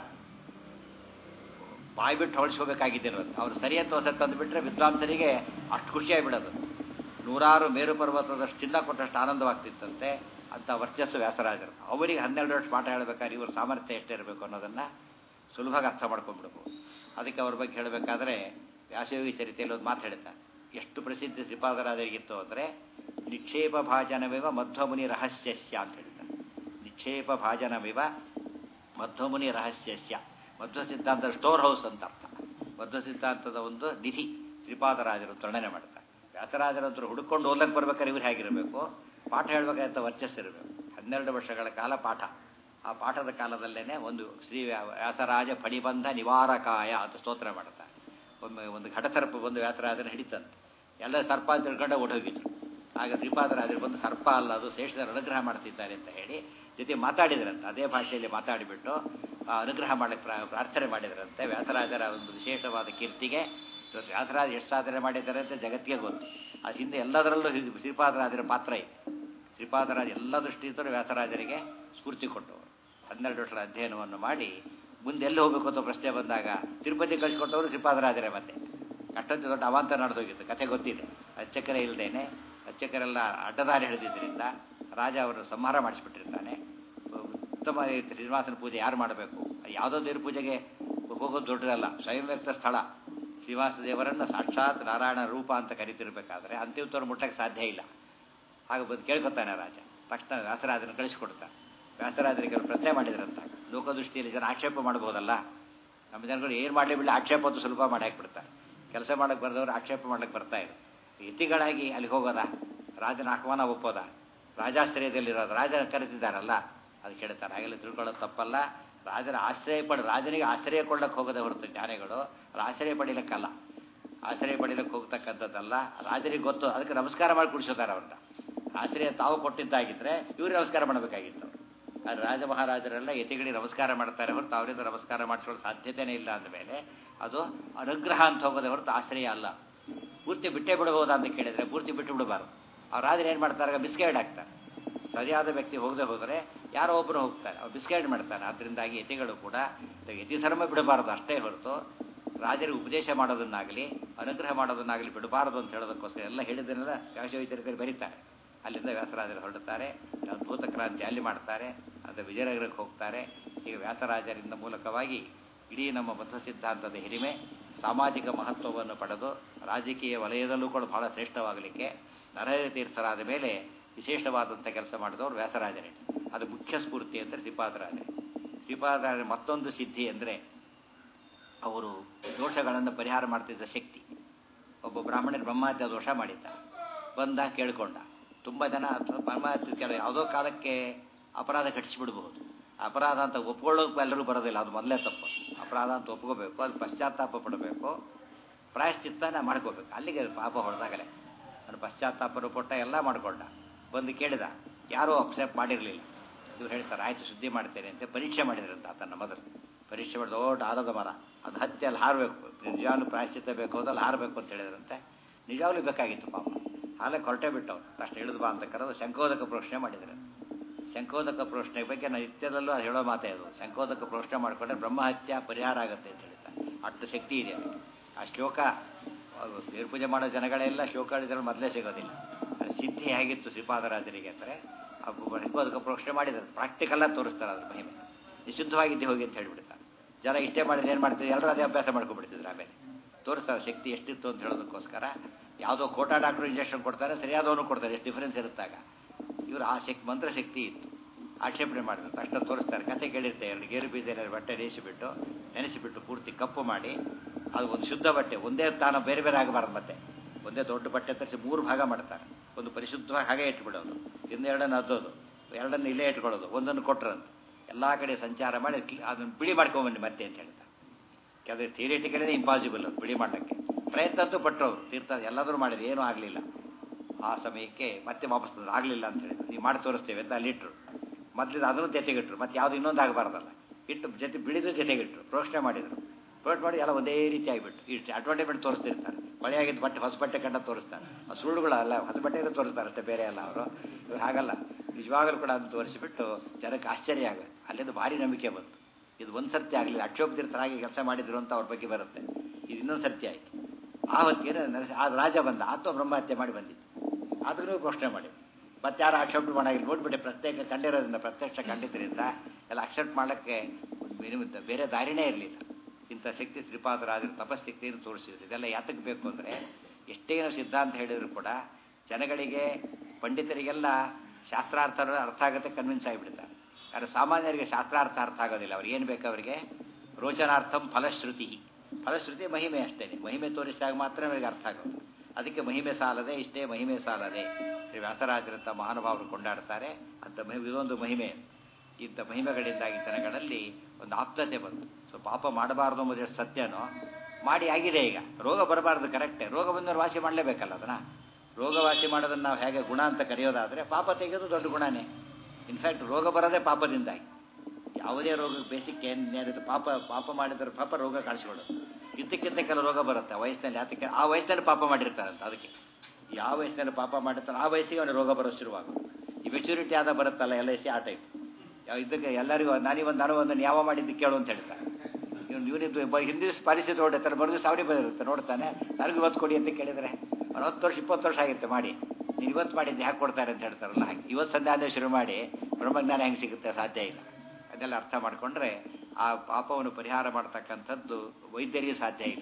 ಬಾಯಿ ಬಿಟ್ಟು ಹೊಳಿಸ್ಕೋಬೇಕಾಗಿದ್ದಿರೋದು ಅವ್ರು ಸರಿಯತ್ತು ಹೊಸ ತಂದುಬಿಟ್ರೆ ವಿದ್ವಾಂಸರಿಗೆ ಅಷ್ಟು ಖುಷಿಯಾಗಿಬಿಡೋದು ನೂರಾರು ಮೇರು ಪರ್ವತದಷ್ಟು ಚಿನ್ನ ಕೊಟ್ಟಷ್ಟು ಆನಂದವಾಗ್ತಿತ್ತಂತೆ ಅಂತ ವರ್ಚಸ್ಸು ವ್ಯಾಸರಾಜರು ಅವರಿಗೆ ಹನ್ನೆರಡು ವರ್ಷ ಪಾಠ ಹೇಳಬೇಕಾದ್ರೆ ಇವ್ರ ಸಾಮರ್ಥ್ಯ ಎಷ್ಟಿರಬೇಕು ಅನ್ನೋದನ್ನು ಸುಲಭವಾಗಿ ಅರ್ಥ ಮಾಡ್ಕೊಂಡ್ಬಿಡ್ಬೋದು ಅದಕ್ಕೆ ಅವ್ರ ಬಗ್ಗೆ ಹೇಳಬೇಕಾದ್ರೆ ವ್ಯಾಸಯೋಗಿ ಚರಿತೆಯಲ್ಲಿ ಒಂದು ಮಾತು ಹೇಳ್ತಾರೆ ಎಷ್ಟು ಪ್ರಸಿದ್ಧಿ ಶ್ರೀಪಾದರಾಜರಿಗಿತ್ತು ಅಂದರೆ ನಿಕ್ಷೇಪ ಭಾಜನವಿವ ಮಧ್ವಮುನಿ ರಹಸ್ಯಸ್ಯ ಅಂತ ಹೇಳ್ತಾರೆ ನಿಕ್ಷೇಪ ಭಾಜನವಿವ ಮಧ್ವಮುನಿ ರಹಸ್ಯಸ್ಯ ಮಧ್ವ ಸಿದ್ಧಾಂತ ಸ್ಟೋರ್ ಹೌಸ್ ಅಂತ ಅರ್ಥ ಮಧ್ವ ಸಿದ್ಧಾಂತದ ಒಂದು ನಿಧಿ ಶ್ರೀಪಾದರಾಜರು ವರ್ಣನೆ ಮಾಡ್ತಾರೆ ವ್ಯಾಸರಾಜರಂತರು ಹುಡುಕೊಂಡು ಓದಕ್ಕೆ ಬರ್ಬೇಕಾದ್ರೆ ಇವ್ರು ಹೇಗಿರಬೇಕು ಪಾಠ ಹೇಳ್ಬೇಕಾದಂಥ ವರ್ಚಸ್ಸಿರಬೇಕು ಹನ್ನೆರಡು ವರ್ಷಗಳ ಕಾಲ ಪಾಠ ಆ ಪಾಠದ ಕಾಲದಲ್ಲೇನೆ ಒಂದು ಶ್ರೀ ವ್ಯಾ- ವ್ಯಾಸರಾಜ ಫಣಿಬಂಧ ನಿವಾರಕಾಯ ಅಂತ ಸ್ತೋತ್ರ ಮಾಡ್ತಾರೆ ಒಮ್ಮೆ ಒಂದು ಘಟಸರ್ಪ ಬಂದು ವ್ಯಾಸರಾಜನ ಹಿಡಿತಂತೆ ಎಲ್ಲ ಸರ್ಪ ಅಂತ ತಿಳ್ಕೊಂಡೆ ಓಡೋಗಿದ್ರು ಆಗ ಶ್ರೀಪಾದರಾಜರು ಬಂದು ಸರ್ಪ ಅಲ್ಲ ಅದು ಶೇಷದ ಅನುಗ್ರಹ ಮಾಡ್ತಿದ್ದಾರೆ ಅಂತ ಹೇಳಿ ಜೊತೆ ಮಾತಾಡಿದ್ರಂತೆ ಅದೇ ಭಾಷೆಯಲ್ಲಿ ಮಾತಾಡಿಬಿಟ್ಟು ಆ ಅನುಗ್ರಹ ಮಾಡಕ್ಕೆ ಪ್ರಾ- ಪ್ರಾರ್ಥನೆ ಮಾಡಿದ್ರಂತೆ ವ್ಯಾಸರಾಜರ ಒಂದು ವಿಶೇಷವಾದ ಕೀರ್ತಿಗೆ ಇವತ್ತು ವ್ಯಾಸರಾಜ ಎಷ್ಟು ಸಾಧನೆ ಮಾಡಿದ್ದಾರೆ ಅಂತ ಜಗತ್ತಿಗೆ ಗೊತ್ತು ಅದು ಹಿಂದೆ ಎಲ್ಲದರಲ್ಲೂ ಹಿ- ಶ್ರೀಪಾದರಾಜರ ಪಾತ್ರ ಇದೆ ಶ್ರೀಪಾದರಾಜ ಎಲ್ಲ ದೃಷ್ಟಿಯಿಂದಲೂ ವ್ಯಾಸರಾಜರಿಗೆ ಸ್ಫೂರ್ತಿ ಕೊಟ್ಟವರು ಹನ್ನೆರಡು ವರ್ಷದ ಅಧ್ಯಯನವನ್ನು ಮಾಡಿ ಮುಂದೆ ಎಲ್ಲಿ ಹೋಗಬೇಕು ಅಂತ ಪ್ರಶ್ನೆ ಬಂದಾಗ ತಿರುಪತಿ ಕಳಿಸ್ಕೊಟ್ಟವರು ಶ್ರೀಪಾದರಾಜರೇ ಮತ್ತೆ ಅಷ್ಟೊಂದು ದೊಡ್ಡ ಅವಾಂತರ ನಡೆದೋಗಿತ್ತು ಕಥೆ ಗೊತ್ತಿದೆ ಅರ್ಚಕರೇ ಇಲ್ಲದೇನೆ ಅರ್ಚಕರೆಲ್ಲ ಅಡ್ಡದಾರಿ ಹಿಡಿದಿದ್ದರಿಂದ ರಾಜ ಅವರು ಸಂಹಾರ ಮಾಡಿಸ್ಬಿಟ್ಟಿರ್ತಾನೆ ಉತ್ತಮ ರೀತಿ ಶ್ರೀನಿವಾಸನ ಪೂಜೆ ಯಾರು ಮಾಡಬೇಕು ಯಾವುದೋ ದೇವ್ರ ಪೂಜೆಗೆ ಹೋಗೋದು ದೊಡ್ಡದಲ್ಲ ಸ್ವಯಂ ವ್ಯಕ್ತ ಸ್ಥಳ ಶ್ರೀನಿವಾಸ ದೇವರನ್ನು ಸಾಕ್ಷಾತ್ ನಾರಾಯಣ ರೂಪ ಅಂತ ಕರಿತಿರ್ಬೇಕಾದ್ರೆ ಅಂತಿಮತವ್ರು ಮುಟ್ಟಕ್ಕೆ ಸಾಧ್ಯ ಇಲ್ಲ ಆಗ ಬಂದು ಕೇಳ್ಕೊತಾನೆ ರಾಜ ತಕ್ಷಣ ವ್ಯಾಸರಾಜನ ಕಳಿಸ್ಕೊಡ್ತಾನೆ ವ್ಯಾಸರಾಜರಿಗೆ ಅವ್ರು ಪ್ರಶ್ನೆ ಮಾಡಿದ್ರಂತ ಲೋಕದೃಷ್ಟಿಯಲ್ಲಿ ಜನ ಆಕ್ಷೇಪ ಮಾಡ್ಬೋದಲ್ಲ ನಮ್ಮ ಜನಗಳು ಏನು ಮಾಡಲಿ ಬಿಡಲಿ ಆಕ್ಷೇಪ ಅಂತೂ ಸುಲಭ ಮಾಡಿ ಹಾಕ್ಬಿಡ್ತಾರೆ ಕೆಲಸ ಮಾಡಕ್ಕೆ ಬರೆದವರು ಆಕ್ಷೇಪ ಮಾಡಕ್ಕೆ ಬರ್ತಾ ಇದೆ ಯತಿಗಳಾಗಿ ಅಲ್ಲಿಗೆ ಹೋಗೋದಾ ರಾಜನ ಆಹ್ವಾನ ಒಪ್ಪೋದ ರಾಜಾಶ್ರಯದಲ್ಲಿರೋದು ರಾಜನ ಕರೆದಿದ್ದಾರಲ್ಲ ಅದು ಕೇಳ್ತಾರೆ ಹಾಗೆಲ್ಲ ತಿಳ್ಕೊಳ್ಳೋದು ತಪ್ಪಲ್ಲ ರಾಜನ ಆಶ್ರಯ ಪಡ ರಾಜನಿಗೆ ಆಶ್ರಯ ಕೊಡ್ಲಕ್ಕೆ ಹೋಗೋದೇ ಹೊರತು ಜ್ಞಾನಿಗಳು ಅವ್ರು ಆಶ್ರಯ ಪಡಿಲಿಕ್ಕಲ್ಲ ಆಶ್ರಯ ಪಡಿಲಿಕ್ಕೆ ಹೋಗ್ತಕ್ಕಂಥದ್ದಲ್ಲ ರಾಜನಿಗೆ ಗೊತ್ತು ಅದಕ್ಕೆ ನಮಸ್ಕಾರ ಮಾಡಿ ಕುಡಿಸೋದಾರ ಅವ್ರನ್ನ ಆಶ್ರಯ ತಾವು ಕೊಟ್ಟಿದ್ದಾಗಿದ್ರೆ ಇವ್ರಿಗೆ ನಮಸ್ಕಾರ ಮಾಡಬೇಕಾಗಿತ್ತು ಆದರೆ ರಾಜ ಮಹಾರಾಜರೆಲ್ಲ ಯತಿಗಳಿಗೆ ನಮಸ್ಕಾರ ಮಾಡ್ತಾರೆ ಹೊರತು ಅವರಿಂದ ನಮಸ್ಕಾರ ಮಾಡಿಸ್ಕೊಳ್ಳೋ ಸಾಧ್ಯತೆನೇ ಇಲ್ಲ ಅಂದಮೇಲೆ ಅದು ಅನುಗ್ರಹ ಅಂತ ಹೋಗೋದೇ ಹೊರತು ಆಶ್ರಯ ಅಲ್ಲ ಪೂರ್ತಿ ಬಿಟ್ಟೇ ಬಿಡಬಹುದಾ ಅಂತ ಕೇಳಿದರೆ ಪೂರ್ತಿ ಬಿಟ್ಟು ಬಿಡಬಾರ್ದು ಅವ್ರು ರಾಜರು ಏನು ಮಾಡ್ತಾರೆ ಬಿಸ್ಕೈಡ್ ಹಾಕ್ತಾರೆ ಸರಿಯಾದ ವ್ಯಕ್ತಿ ಹೋಗದೆ ಹೋದರೆ ಯಾರೋ ಒಬ್ಬರು ಹೋಗ್ತಾರೆ ಅವ್ರು ಬಿಸ್ಕೈಡ್ ಮಾಡ್ತಾನೆ ಅದರಿಂದಾಗಿ ಯತಿಗಳು ಕೂಡ ಯತಿ ಧರ್ಮ ಬಿಡಬಾರದು ಅಷ್ಟೇ ಹೊರತು ರಾಜರಿಗೆ ಉಪದೇಶ ಮಾಡೋದನ್ನಾಗಲಿ ಅನುಗ್ರಹ ಮಾಡೋದನ್ನಾಗಲಿ ಬಿಡಬಾರದು ಅಂತ ಹೇಳೋದಕ್ಕೋಸ್ಕರ ಎಲ್ಲ ಹೇಳಿದ್ದನ್ನೆಲ್ಲ ವ್ಯಾಸವಿತರಿಕರು ಬರೀತಾರೆ ಅಲ್ಲಿಂದ ವ್ಯಾಸರಾಜರು ಹೊರಡುತ್ತಾರೆ ಅದ್ಭುತ ಕ್ರಾಂತಿ ಅಲ್ಲಿ ಮಾಡ್ತಾರೆ ಅದು ವಿಜಯನಗರಕ್ಕೆ ಹೋಗ್ತಾರೆ ಈಗ ವ್ಯಾಸರಾಜರಿಂದ ಮೂಲಕವಾಗಿ ಇಡೀ ನಮ್ಮ ಮಧ್ವ ಸಿದ್ಧಾಂತದ ಹಿರಿಮೆ ಸಾಮಾಜಿಕ ಮಹತ್ವವನ್ನು ಪಡೆದು ರಾಜಕೀಯ ವಲಯದಲ್ಲೂ ಕೂಡ ಬಹಳ ಶ್ರೇಷ್ಠವಾಗಲಿಕ್ಕೆ ನರಹರಿ ತೀರ್ಥರಾದ ಮೇಲೆ ವಿಶೇಷವಾದಂಥ ಕೆಲಸ ಮಾಡಿದವರು ವ್ಯಾಸರಾಜರೇ ಅದು ಮುಖ್ಯ ಸ್ಫೂರ್ತಿ ಅಂದರೆ ಶ್ರೀಪಾದರಾಜರೇ ಶ್ರೀಪಾದರಾಜರ ಮತ್ತೊಂದು ಸಿದ್ಧಿ ಅಂದರೆ ಅವರು ದೋಷಗಳನ್ನು ಪರಿಹಾರ ಮಾಡ್ತಿದ್ದ ಶಕ್ತಿ ಒಬ್ಬ ಬ್ರಾಹ್ಮಣರು ಬ್ರಹ್ಮಹತ್ಯೆ ದೋಷ ಮಾಡಿದ್ದ ಬಂದ ಕೇಳ್ಕೊಂಡ ತುಂಬ ಜನ ಬ್ರಹ್ಮಹತ್ಯೆ ಕೆಲ ಯಾವುದೋ ಕಾಲಕ್ಕೆ ಅಪರಾಧ ಕಟ್ಟಿಸಿಬಿಡ್ಬಹುದು ಅಪರಾಧ ಅಂತ ಒಪ್ಕೊಳ್ಳೋಕೆ ಎಲ್ಲರೂ ಬರೋದಿಲ್ಲ ಅದು ಮೊದಲೇ ತಪ್ಪು ಅಪರಾಧ ಅಂತ ಒಪ್ಕೋಬೇಕು ಅದು ಪಶ್ಚಾತ್ತಾಪ ಪಡಬೇಕು ಪ್ರಾಯಶ್ಚಿತ್ತನ ಮಾಡ್ಕೋಬೇಕು ಅಲ್ಲಿಗೆ ಪಾಪ ಹೊಡೆದಾಗಲೇ ನಾನು ಪಶ್ಚಾತ್ತಾಪ ಪುಟ್ಟ ಎಲ್ಲ ಮಾಡ್ಕೊಂಡ ಬಂದು ಕೇಳಿದ ಯಾರೂ ಅಪ್ಸೆಪ್ಟ್ ಮಾಡಿರಲಿಲ್ಲ ಇವ್ರು ಹೇಳ್ತಾರೆ ಆಯ್ತು ಸುದ್ದಿ ಮಾಡ್ತೇನೆ ಅಂತ ಪರೀಕ್ಷೆ ಮಾಡಿದ್ರಂತ ಆತನ ಮೊದಲು ಪರೀಕ್ಷೆ ಮಾಡಿ ದೊಡ್ಡ ಆಲದ ಮರ ಅದು ಹತ್ತಿ ಅಲ್ಲಿ ಹಾರಬೇಕು ನಿಜವಾಗ್ಲೂ ಪ್ರಾಯಶ್ಚಿತ್ತ ಬೇಕು ಅದಲ್ಲಿ ಹಾರಬೇಕು ಅಂತ ಹೇಳಿದ್ರಂತೆ ನಿಜವಾಗ್ಲೂ ಬೇಕಾಗಿತ್ತು ಪಾಪ ಹಾಲಕ್ಕೆ ಹೊರಟೇ ಬಿಟ್ಟವ್ರು ಅಷ್ಟು ಇಳಿದು ಬಾ ಅಂತ ಕರೆದು ಶಂಕೋದಕ ಪ್ರೋಷಣೆ ಮಾಡಿದ್ರು ಶಂಕೋದಕ ಪ್ರೋಷಣೆ ಬಗ್ಗೆ ನಾನು ನಿತ್ಯದಲ್ಲೂ ಅದು ಹೇಳೋ ಮಾತೇ ಅದು ಶಂಕೋದಕ ಪ್ರೋಷಣೆ ಮಾಡಿಕೊಂಡ್ರೆ ಬ್ರಹ್ಮಹತ್ಯ ಪರಿಹಾರ ಆಗುತ್ತೆ ಅಂತ ಹೇಳ್ತಾರೆ ಅಷ್ಟು ಶಕ್ತಿ ಇದೆ ಅದು ಆ ಶ್ಲೋಕ ದೇವ್ರ ಪೂಜೆ ಮಾಡೋ ಜನಗಳೆಲ್ಲ ಶ್ಲೋಕ ಹೇಳಿದ್ರೆ ಮೊದಲೇ ಸಿಗೋದಿಲ್ಲ ಅದು ಸಿದ್ಧಿ ಹೇಗಿತ್ತು ಶ್ರೀಪಾದರಾಜರಿಗೆ ಅಂದರೆ ಶಂಕೋದಕ ಪ್ರೋಷಣೆ ಮಾಡಿದ್ದಾರೆ ಪ್ರಾಕ್ಟಿಕಲ್ಲಾಗಿ ತೋರಿಸ್ತಾರೆ ಅದ್ರ ಮಹಿಮೆ ನಿಶುದ್ಧವಾಗಿದ್ದೆ ಹೋಗಿ ಅಂತ ಹೇಳ್ಬಿಡ್ತಾರೆ ಜನ ಇಷ್ಟೇ ಮಾಡಿದ್ರೆ ಏನು ಮಾಡ್ತಿದ್ರು ಎಲ್ಲರೂ ಅದೇ ಅಭ್ಯಾಸ ಮಾಡ್ಕೊಂಡ್ಬಿಡ್ತಿದ್ರು ಆಮೇಲೆ ತೋರಿಸ್ತಾರೆ ಶಕ್ತಿ ಎಷ್ಟಿತ್ತು ಅಂತ ಹೇಳೋದಕ್ಕೋಸ್ಕರ ಯಾವುದೋ ಕೋಟಾ ಡಾಕ್ಟ್ರು ಇಂಜೆಕ್ಷನ್ ಕೊಡ್ತಾರೆ ಸರಿಯಾದವನು ಕೊಡ್ತಾರೆ ಎಷ್ಟು ಡಿಫರೆನ್ಸ್ ಇರುತ್ತಾಗ ಇವರು ಆ ಶಕ್ತಿ ಮಂತ್ರ ಶಕ್ತಿ ಇತ್ತು ಆಕ್ಷೇಪಣೆ ಮಾಡಿದ್ರು ತಕ್ಷಣ ತೋರಿಸ್ತಾರೆ ಕತೆ ಕೇಳಿರ್ತೆ ಎರಡು ಗೇರು ಬೀಜದಲ್ಲಿ ಬಟ್ಟೆ ನೇಸಿಬಿಟ್ಟು ನೆನೆಸಿಬಿಟ್ಟು ಪೂರ್ತಿ ಕಪ್ಪು ಮಾಡಿ ಅದು ಒಂದು ಶುದ್ಧ ಬಟ್ಟೆ ಒಂದೇ ತಾನು ಬೇರೆ ಬೇರೆ ಆಗಬಾರ್ದು ಮತ್ತೆ ಒಂದೇ ದೊಡ್ಡ ಬಟ್ಟೆ ತರಿಸಿ ಮೂರು ಭಾಗ ಮಾಡ್ತಾರೆ ಒಂದು ಪರಿಶುದ್ಧವಾಗಿ ಹಾಗೆ ಇಟ್ಬಿಡೋದು ಇನ್ನು ಎರಡನ್ನು ಅದ್ದೋದು ಎರಡನ್ನು ಇಲ್ಲೇ ಇಟ್ಕೊಳ್ಳೋದು ಒಂದನ್ನು ಕೊಟ್ರಂತ ಎಲ್ಲ ಕಡೆ ಸಂಚಾರ ಮಾಡಿ ಕ್ಲಿ- ಅದನ್ನು ಬಿಳಿ ಮಾಡ್ಕೊಂಬನ್ನಿ ಮತ್ತೆ ಅಂತ ಹೇಳ್ತಾರೆ ಕೆಲವು ಥಿಯರಿಟಿಕಲೇ ಇಂಪಾಸಿಬಲ್ ಬಿಳಿ ಮಾಡಲಿಕ್ಕೆ ಪ್ರಯತ್ನ ಅಂತೂ ಪಟ್ಟರು ಅವರು ತೀರ್ಥ ಎಲ್ಲಾದರೂ ಮಾಡಿದ್ರು ಏನೂ ಆಗಲಿಲ್ಲ ಆ ಸಮಯಕ್ಕೆ ಮತ್ತೆ ವಾಪಸ್ ತಂದ್ರು. ಆಗ್ಲಿಲ್ಲ ಅಂತ ಹೇಳಿದ್ರು ನೀವು ಮಾಡಿ ತೋರಿಸ್ತೇವೆ ಅಂತ ಅಲ್ಲಿ ಇಟ್ಟರು ಮೊದಲಿಂದ ಅದನ್ನು ಜೊತೆಗಿಟ್ರು ಮತ್ತೆ ಯಾವುದು ಇನ್ನೊಂದು ಆಗಬಾರ್ದಲ್ಲ ಇಟ್ಟು ಜೊತೆ ಬಿಳಿದು ಜೊತೆಗಿಟ್ರು ಪ್ರೋಷಣೆ ಮಾಡಿದರು ಪ್ರೋಷಣೆ ಮಾಡಿ ಎಲ್ಲ ಒಂದೇ ರೀತಿ ಆಗಿಬಿಟ್ಟು ಇಷ್ಟು ಅಡ್ವರ್ಟೈಸ್ಮೆಂಟ್ ತೋರಿಸ್ತಿರ್ತಾರೆ ಮಳೆ ಆಗಿದ್ದು ಬಟ್ಟೆ ಹೊಸ ಬಟ್ಟೆ ಕಂಡ ತೋರಿಸ್ತಾರೆ ಆ ಸುಳ್ಳುಗಳಲ್ಲ ಹೊಸ ಬಟ್ಟೆಯನ್ನು ತೋರಿಸ್ತಾರೆ ಅಷ್ಟೇ ಬೇರೆ ಅಲ್ಲ ಅವರು ಇವ್ರು ಹಾಗಲ್ಲ ನಿಜವಾಗಲೂ ಕೂಡ ಅದನ್ನು ತೋರಿಸಿಬಿಟ್ಟು ಜನಕ್ಕೆ ಆಶ್ಚರ್ಯ ಆಗುತ್ತೆ ಅಲ್ಲಿಂದ ಭಾರಿ ನಂಬಿಕೆ ಬಂತು ಇದು ಒಂದು ಸರ್ತಿ ಆಗಲಿಲ್ಲ ಅಕ್ಷೋಭ್ಯರ್ಥರಾಗಿ ಕೆಲಸ ಮಾಡಿದ್ರು ಅಂತ ಅವ್ರ ಬಗ್ಗೆ ಬರುತ್ತೆ ಇದು ಇನ್ನೊಂದು ಸರ್ತಿ ಆಯಿತು ಆ ಹೊತ್ತಿಗೆ ನರಸಿ ಆ ರಾಜ ಬಂದ ಆತ್ಮ ಬ್ರಹ್ಮಹತ್ಯೆ ಮಾಡಿ ಬಂದಿದ್ದು ಆದ್ರೂ ಘೋಷಣೆ ಮಾಡಿ ಮತ್ತೆ ಯಾರು ಆಕ್ಷೇಪ ಮಾಡಾಗಿಲ್ಲ ನೋಡ್ಬಿಟ್ಟು ಪ್ರತ್ಯೇಕ ಕಂಡಿರೋದ್ರಿಂದ ಪ್ರತ್ಯಕ್ಷ ಕಂಡಿದ್ದರಿಂದ ಎಲ್ಲ ಅಕ್ಸೆಪ್ಟ್ ಮಾಡೋಕ್ಕೆ ಮಿನಿಮಿತ್ತ ಬೇರೆ ದಾರಿನೇ ಇರಲಿಲ್ಲ ಇಂಥ ಶಕ್ತಿ ಶ್ರೀಪಾದರಾಜರು ತಪಸ್ಥಿತಿಯನ್ನು ತೋರಿಸಿದ್ರು ಇದೆಲ್ಲ ಯಾತಕ್ಕೆ ಬೇಕು ಅಂದರೆ ಎಷ್ಟೇ ನಾವು ಸಿದ್ಧಾಂತ ಹೇಳಿದ್ರು ಕೂಡ ಜನಗಳಿಗೆ ಪಂಡಿತರಿಗೆಲ್ಲ ಶಾಸ್ತ್ರಾರ್ಥ ಅರ್ಥ ಆಗುತ್ತೆ ಕನ್ವಿನ್ಸ್ ಆಗಿಬಿಡ್ತಾರೆ ಯಾರು ಸಾಮಾನ್ಯರಿಗೆ ಶಾಸ್ತ್ರಾರ್ಥ ಅರ್ಥ ಆಗೋದಿಲ್ಲ ಅವ್ರಿಗೆ ಏನು ಬೇಕು ಅವರಿಗೆ ರೋಚನಾರ್ಥಂ ಫಲಶ್ರುತಿ ಫಲಶ್ರುತಿ ಮಹಿಮೆ ಅಷ್ಟೇ ಮಹಿಮೆ ತೋರಿಸಿದಾಗ ಮಾತ್ರ ಅವರಿಗೆ ಅರ್ಥ ಆಗೋದು ಅದಕ್ಕೆ ಮಹಿಮೆ ಸಾಲದೆ ಇಷ್ಟೇ ಮಹಿಮೆ ಸಾಲದೆ ಶ್ರೀ ವ್ಯಾಸರಾಜರಂಥ ಮಹಾನುಭಾವರು ಕೊಂಡಾಡ್ತಾರೆ ಅಂತ ಮಹಿಮೆ ಇದೊಂದು ಮಹಿಮೆ ಇಂಥ ಮಹಿಮೆಗಳಿಂದಾಗಿ ಜನಗಳಲ್ಲಿ ಒಂದು ಆಪ್ತತೆ ಬಂತು ಸೊ ಪಾಪ ಮಾಡಬಾರ್ದು ಎಂಬುದು ಎಷ್ಟು ಸತ್ಯನೋ ಮಾಡಿ ಆಗಿದೆ ಈಗ ರೋಗ ಬರಬಾರ್ದು ಕರೆಕ್ಟೇ ರೋಗ ಬಂದವರು ವಾಸಿ ಮಾಡಲೇಬೇಕಲ್ಲ ಅದನ್ನ ರೋಗ ವಾಸಿ ಮಾಡೋದನ್ನು ನಾವು ಹೇಗೆ ಗುಣ ಅಂತ ಕರೆಯೋದಾದರೆ ಪಾಪ ತೆಗೆಯೋದು ದೊಡ್ಡ ಗುಣನೇ ಇನ್ಫ್ಯಾಕ್ಟ್ ರೋಗ ಬರೋದೇ ಪಾಪದಿಂದಾಗಿ ಯಾವುದೇ ರೋಗ ಬೇಸಿಕ್ ಏನಿರುತ್ತೆ ಪಾಪ ಪಾಪ ಮಾಡಿದ್ರೆ ಪಾಪ ರೋಗ ಕಾಣಿಸ್ಕೊಳ್ಳೋದು ಇದ್ದಕ್ಕಿಂತ ಕೆಲವು ರೋಗ ಬರುತ್ತೆ ಆ ವಯಸ್ಸಿನಲ್ಲಿ ಅದಕ್ಕೆ ಆ ವಯಸ್ಸಿನಲ್ಲಿ ಪಾಪ ಮಾಡಿರ್ತಾರಂತ ಅದಕ್ಕೆ ಯಾವ ವಯಸ್ಸಿನಲ್ಲಿ ಪಾಪ ಮಾಡಿರ್ತಾನೆ ಆ ವಯಸ್ಸಿಗೆ ಅವನಿಗೆ ರೋಗ ಬರೋ ಶುರುವಾಗೋದು ಈ ಮೆಚುರಿಟಿ ಆದ ಬರುತ್ತಲ್ಲ ಎಲ್ ಐ ಸಿ ಆ ಟೈಪ್ ಇದಕ್ಕೆ ಎಲ್ಲರಿಗೂ ನಾನಿವೊಂದು ನಾನು ಒಂದು ಯಾವ ಮಾಡಿದ್ದು ಕೇಳು ಅಂತ ಹೇಳ್ತಾರೆ ಇವ್ನು ಇವನಿದ್ದು ಹಿಂದಿ ದಿವಸ ಪಾಲಿಸಿ ನೋಡಿರ್ತಾರೆ ಮರು ದಿವಸ ಅವನಿಗೆ ಬಂದಿರುತ್ತೆ ನೋಡ್ತಾನೆ ನನಗೂ ಇವತ್ತು ಕೊಡಿ ಅಂತ ಕೇಳಿದರೆ ಅವ್ನು ಹತ್ತು ವರ್ಷ ಇಪ್ಪತ್ತು ವರ್ಷ ಆಗಿರುತ್ತೆ ಮಾಡಿ ನೀನು ಇವತ್ತು ಮಾಡಿದ್ದು ಯಾಕೆ ಕೊಡ್ತಾರೆ ಅಂತ ಹೇಳ್ತಾರಲ್ಲ ಹಾಗೆ ಇವತ್ತು ಸಂಧ್ಯಾನೆ ಶುರು ಮಾಡಿ ಬ್ರಹ್ಮಜ್ಞಾನ ಹೆಂಗೆ ಸಿಗುತ್ತೆ ಸಾಧ್ಯ ಇಲ್ಲ ಅದೆಲ್ಲ ಅರ್ಥ ಮಾಡಿಕೊಂಡ್ರೆ ಆ ಪಾಪವನ್ನು ಪರಿಹಾರ ಮಾಡ್ತಕ್ಕಂಥದ್ದು ವೈದ್ಯರಿಗೆ ಸಾಧ್ಯ ಇಲ್ಲ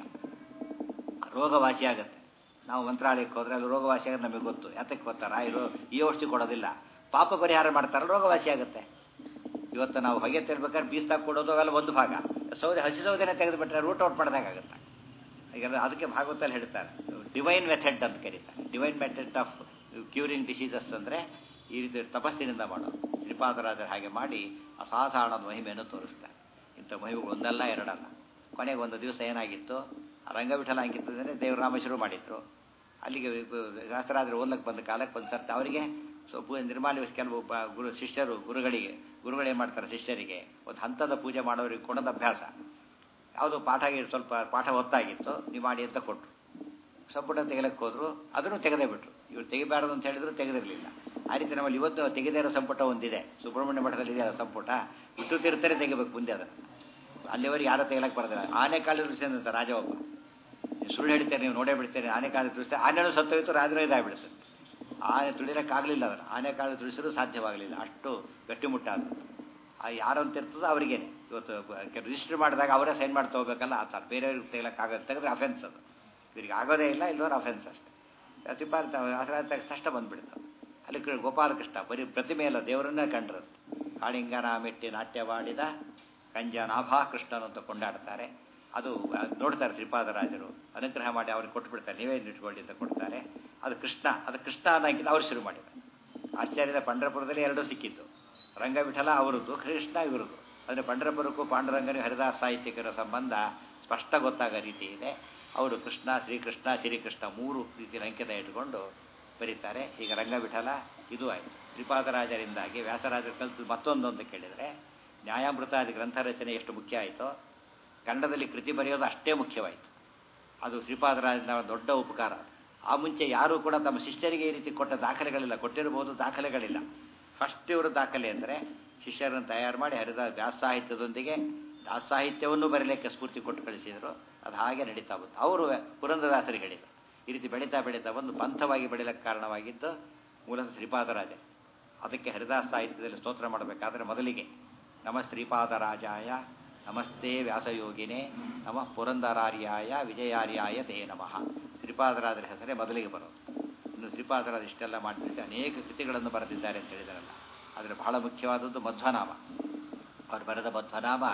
ರೋಗವಾಸಿ ಆಗುತ್ತೆ ನಾವು ಮಂತ್ರಾಲಯಕ್ಕೆ ಹೋದ್ರೆ ಅಲ್ಲಿ ರೋಗವಾಸಿ ಆಗೋದು ನಮಗೆ ಗೊತ್ತು ಯಾತಕ್ಕೆ ಗೊತ್ತಾರ ಇರೋ ಈ ಔಷಧಿ ಕೊಡೋದಿಲ್ಲ ಪಾಪ ಪರಿಹಾರ ಮಾಡ್ತಾರೆ ರೋಗವಾಸಿ ಆಗುತ್ತೆ ಇವತ್ತು ನಾವು ಹೊಗೆ ತಿರ್ಬೇಕಾದ್ರೆ ಬೀಸ್ತಾಗ ಕೊಡೋದು ಅವೆಲ್ಲ ಒಂದು ಭಾಗ ಸೌದೆ ಹಸಿ ಸೌದೆನೇ ತೆಗೆದುಬಿಟ್ರೆ ರೂಟ್ ಔಟ್ ಮಾಡಿದಾಗುತ್ತೆ ಈಗ ಅದಕ್ಕೆ ಭಾಗವತಲ್ಲಿ ಹೇಳ್ತಾರೆ ಡಿವೈನ್ ಮೆಥಡ್ ಅಂತ ಕರೀತಾರೆ divine method of curing diseases ಅಂದರೆ ಈ ರೀತಿ ತಪಸ್ಸಿನಿಂದ ಮಾಡೋದು ಶ್ರೀಪಾದರಾಜರು ಹಾಗೆ ಮಾಡಿ ಅಸಾಧಾರಣ ಮಹಿಮೆಯನ್ನು ತೋರಿಸ್ತಾರೆ ಇಂಥ ಮಹಿಮೆಗಳು ಒಂದಲ್ಲ ಎರಡಲ್ಲ ಕೊನೆಗೆ ಒಂದು ದಿವಸ ಏನಾಗಿತ್ತು ಆ ರಂಗವಿಠಲ ಅಂಕಿತ್ತಂದರೆ ದೇವರಾಮ ಶುರು ಮಾಡಿದ್ರು ಅಲ್ಲಿಗೆ ಶಾಸ್ತ್ರಾದ್ರೆ ಓದ್ಲಕ್ಕೆ ಬಂದ ಕಾಲಕ್ಕೆ ಒಂದು ಸರ್ತಿ ಅವರಿಗೆ ಸೊ ಪೂ ನಿರ್ಮಾಣ ಕೆಲವು ಬ- ಗುರು ಶಿಷ್ಯರು ಗುರುಗಳಿಗೆ ಗುರುಗಳು ಏನು ಮಾಡ್ತಾರೆ ಶಿಷ್ಯರಿಗೆ ಒಂದು ಹಂತದ ಪೂಜೆ ಮಾಡೋರಿಗೆ ಕೊಡೋದು ಅಭ್ಯಾಸ ಯಾವುದೋ ಪಾಠ ಆಗಿ- ಸ್ವಲ್ಪ ಪಾಠ ಹೊತ್ತಾಗಿತ್ತು ನೀವು ಮಾಡಿ ಅಂತ ಕೊಟ್ಟರು ಸಂಪುಟ ತೆಗೆಲಕ್ಕೆ ಹೋದ್ರು ಅದನ್ನು ತೆಗೆದೇ ಬಿಟ್ರು ಇವ್ರು ತೆಗಿಬಾರದು ಅಂತ ಹೇಳಿದ್ರು ತೆಗೆದಿರಲಿಲ್ಲ ಆ ರೀತಿ ನಮ್ಮಲ್ಲಿ ಇವತ್ತು ತೆಗೆದೇ ಇರೋ ಸಂಪುಟ ಒಂದಿದೆ ಸುಬ್ರಹ್ಮಣ್ಯ ಮಠದಲ್ಲಿ ಇದೆ ಆ ಸಂಪುಟ ವಿಷ್ಣು ತೀರ್ಥರೇ ತೆಗಿಬೇಕು ಮುಂದೆ ಅದನ್ನು ಅಲ್ಲಿವರೆಗೆ ಯಾರು ತೆಗಿಲಕ್ಕೆ ಬರೋದಿಲ್ಲ ಆನೆ ಕಾಲ ದೃಷ್ಟಿ ಅಂತ ರಾಜ ಒಬ್ಬ ನೀವು ಸುಳ್ಳು ಹೇಳ್ತೇನೆ ನೀವು ನೋಡೇ ಬಿಡ್ತೇನೆ ಆನೆ ಕಾಲ ದೃಷ್ಟಿ ಆನೆನೂ ಸತ್ತೋಯ್ತು ರಾಜನೂ ಇದಾಗ್ಬಿಡುತ್ತೆ ಆನೆ ತುಳಿಲಕ್ಕಾಗಲಿಲ್ಲ ಅದನ್ನು ಆನೆ ಕಾಲ ತುಳಿಸಲು ಸಾಧ್ಯವಾಗಲಿಲ್ಲ ಅಷ್ಟು ಗಟ್ಟಿಮುಟ್ಟಾದ ಆ ಯಾರು ಅಂತ ಇರ್ತದೋ ಅವರಿಗೇನೆ ಇವತ್ತು ರಿಜಿಸ್ಟರ್ ಮಾಡಿದಾಗ ಅವರೇ ಸೈನ್ ಮಾಡ್ತಾ ಹೋಗ್ಬೇಕಲ್ಲ ಆ ಥರ ಬೇರೆಯವ್ರಿಗೆ ತೆಗಿಲಕ್ಕಾಗತ್ತೆ ತೆಗೆದ್ರೆ ಅಫೆನ್ಸ್ ಅದು ಇವ್ರಿಗೆ ಆಗೋದೇ ಇಲ್ಲ ಇಲ್ಲವ್ರು ಅಫೆನ್ಸ್ ಅಷ್ಟೇ ಪ್ರತಿಪಾದ ಕಷ್ಟ ಬಂದ್ಬಿಡ್ತು ಅಲ್ಲಿ ಕ- ಗೋಪಾಲಕೃಷ್ಣ ಬರೀ ಪ್ರತಿಮೆ ಅಲ್ಲ ದೇವರನ್ನೇ ಕಂಡ್ರು ಕಾಳಿಂಗನ ಮೆಟ್ಟಿ ನಾಟ್ಯವಾಡಿದ ಕಂಜನಾಭಾ ಕೃಷ್ಣನು ಅಂತ ಕೊಂಡಾಡ್ತಾರೆ ಅದು ಅದ್ ನೋಡ್ತಾರೆ ಶ್ರೀಪಾದರಾಜರು ಅನುಗ್ರಹ ಮಾಡಿ ಅವ್ರಿಗೆ ಕೊಟ್ಬಿಡ್ತಾರೆ ನೀವೇ ಇಟ್ಕೊಳ್ಳಿ ಅಂತ ಕೊಡ್ತಾರೆ ಅದು ಕೃಷ್ಣ ಅದು ಕೃಷ್ಣ ಅನ್ನೋಕ್ಕಿಂತ ಅವ್ರು ಶುರು ಮಾಡಿದ್ದಾರೆ ಆಶ್ಚರ್ಯದ ಪಂಡರಪುರದಲ್ಲಿ ಎರಡೂ ಸಿಕ್ಕಿದ್ದು ರಂಗವಿಠಲ ಅವರದ್ದು ಕೃಷ್ಣ ಇವರದ್ದು ಅಂದರೆ ಪಂಡರಪುರಕ್ಕೂ ಪಾಂಡುರಂಗನಿಗೂ ಹರಿದಾಸ ಸಾಹಿತ್ಯಿಕರ ಸಂಬಂಧ ಸ್ಪಷ್ಟ ಗೊತ್ತಾಗೋ ರೀತಿ ಇದೆ ಅವರು ಕೃಷ್ಣ ಶ್ರೀಕೃಷ್ಣ ಶ್ರೀಕೃಷ್ಣ ಮೂರು ರೀತಿಯ ಅಂಕಿತ ಇಟ್ಕೊಂಡು ಬರೀತಾರೆ ಈಗ ರಂಗವಿಠಲ ಇದು ಆಯಿತು ಶ್ರೀಪಾದರಾಜರಿಂದಾಗಿ ವ್ಯಾಸರಾಜರು ಕಲಿತು ಮತ್ತೊಂದು ಅಂತ ಕೇಳಿದರೆ ನ್ಯಾಯಾಮೃತಾದಿ ಗ್ರಂಥ ರಚನೆ ಎಷ್ಟು ಮುಖ್ಯ ಆಯಿತೋ ಕನ್ನಡದಲ್ಲಿ ಕೃತಿ ಬರೆಯೋದು ಅಷ್ಟೇ ಮುಖ್ಯವಾಯಿತು ಅದು ಶ್ರೀಪಾದರಾಜನ ದೊಡ್ಡ ಉಪಕಾರ ಆ ಮುಂಚೆ ಯಾರೂ ಕೂಡ ತಮ್ಮ ಶಿಷ್ಯರಿಗೆ ಈ ರೀತಿ ಕೊಟ್ಟ ದಾಖಲೆಗಳಿಲ್ಲ ಕೊಟ್ಟಿರಬಹುದು ದಾಖಲೆಗಳಿಲ್ಲ ಫಸ್ಟ್ ಇವರು ದಾಖಲೆ ಅಂದರೆ ಶಿಷ್ಯರನ್ನು ತಯಾರು ಮಾಡಿ ಹರಿದಾಸ ವ್ಯಾಸ ಸಾಹಿತ್ಯದೊಂದಿಗೆ ದಾಸ ಸಾಹಿತ್ಯವನ್ನು ಬರೀಲಿಕ್ಕೆ ಸ್ಫೂರ್ತಿ ಕೊಟ್ಟು ಕಳಿಸಿದರು ಅದು ಹಾಗೆ ನಡೀತಾ ಬಂತು ಅವರು ಪುರಂದರದಾಸರಿಗೆ ಹೇಳಿದರು ಈ ರೀತಿ ಬೆಳೀತಾ ಬೆಳೀತಾ ಒಂದು ಪಂಥವಾಗಿ ಬೆಳೀಲಿಕ್ಕೆ ಕಾರಣವಾಗಿದ್ದು ಮೂಲತಃ ಶ್ರೀಪಾದರಾಜ ಅದಕ್ಕೆ ಹರಿದಾಸ ಸಾಹಿತ್ಯದಲ್ಲಿ ಸ್ತೋತ್ರ ಮಾಡಬೇಕಾದ್ರೆ ಮೊದಲಿಗೆ ನಮ ಶ್ರೀಪಾದರಾಜಾಯ ನಮಸ್ತೆ ವ್ಯಾಸಯೋಗಿನೇ ನಮ ಪುರಂದರಾರ್ಯಾಯ ವಿಜಯಾರ್ಯಾಯ ತೇ ನಮಃ ಶ್ರೀಪಾದರಾಜರ ಹೆಸರೇ ಮೊದಲಿಗೆ ಬರೋದು ಇನ್ನು ಶ್ರೀಪಾದರಾಜ ಇಷ್ಟೆಲ್ಲ ಮಾಡಿಬಿಟ್ಟು ಅನೇಕ ಕೃತಿಗಳನ್ನು ಬರೆದಿದ್ದಾರೆ ಅಂತ ಹೇಳಿದಾರಲ್ಲ ಆದರೆ ಬಹಳ ಮುಖ್ಯವಾದದ್ದು ಮಧ್ವನಾಮ ಅವರು ಬರೆದ ಮಧ್ವನಾಮ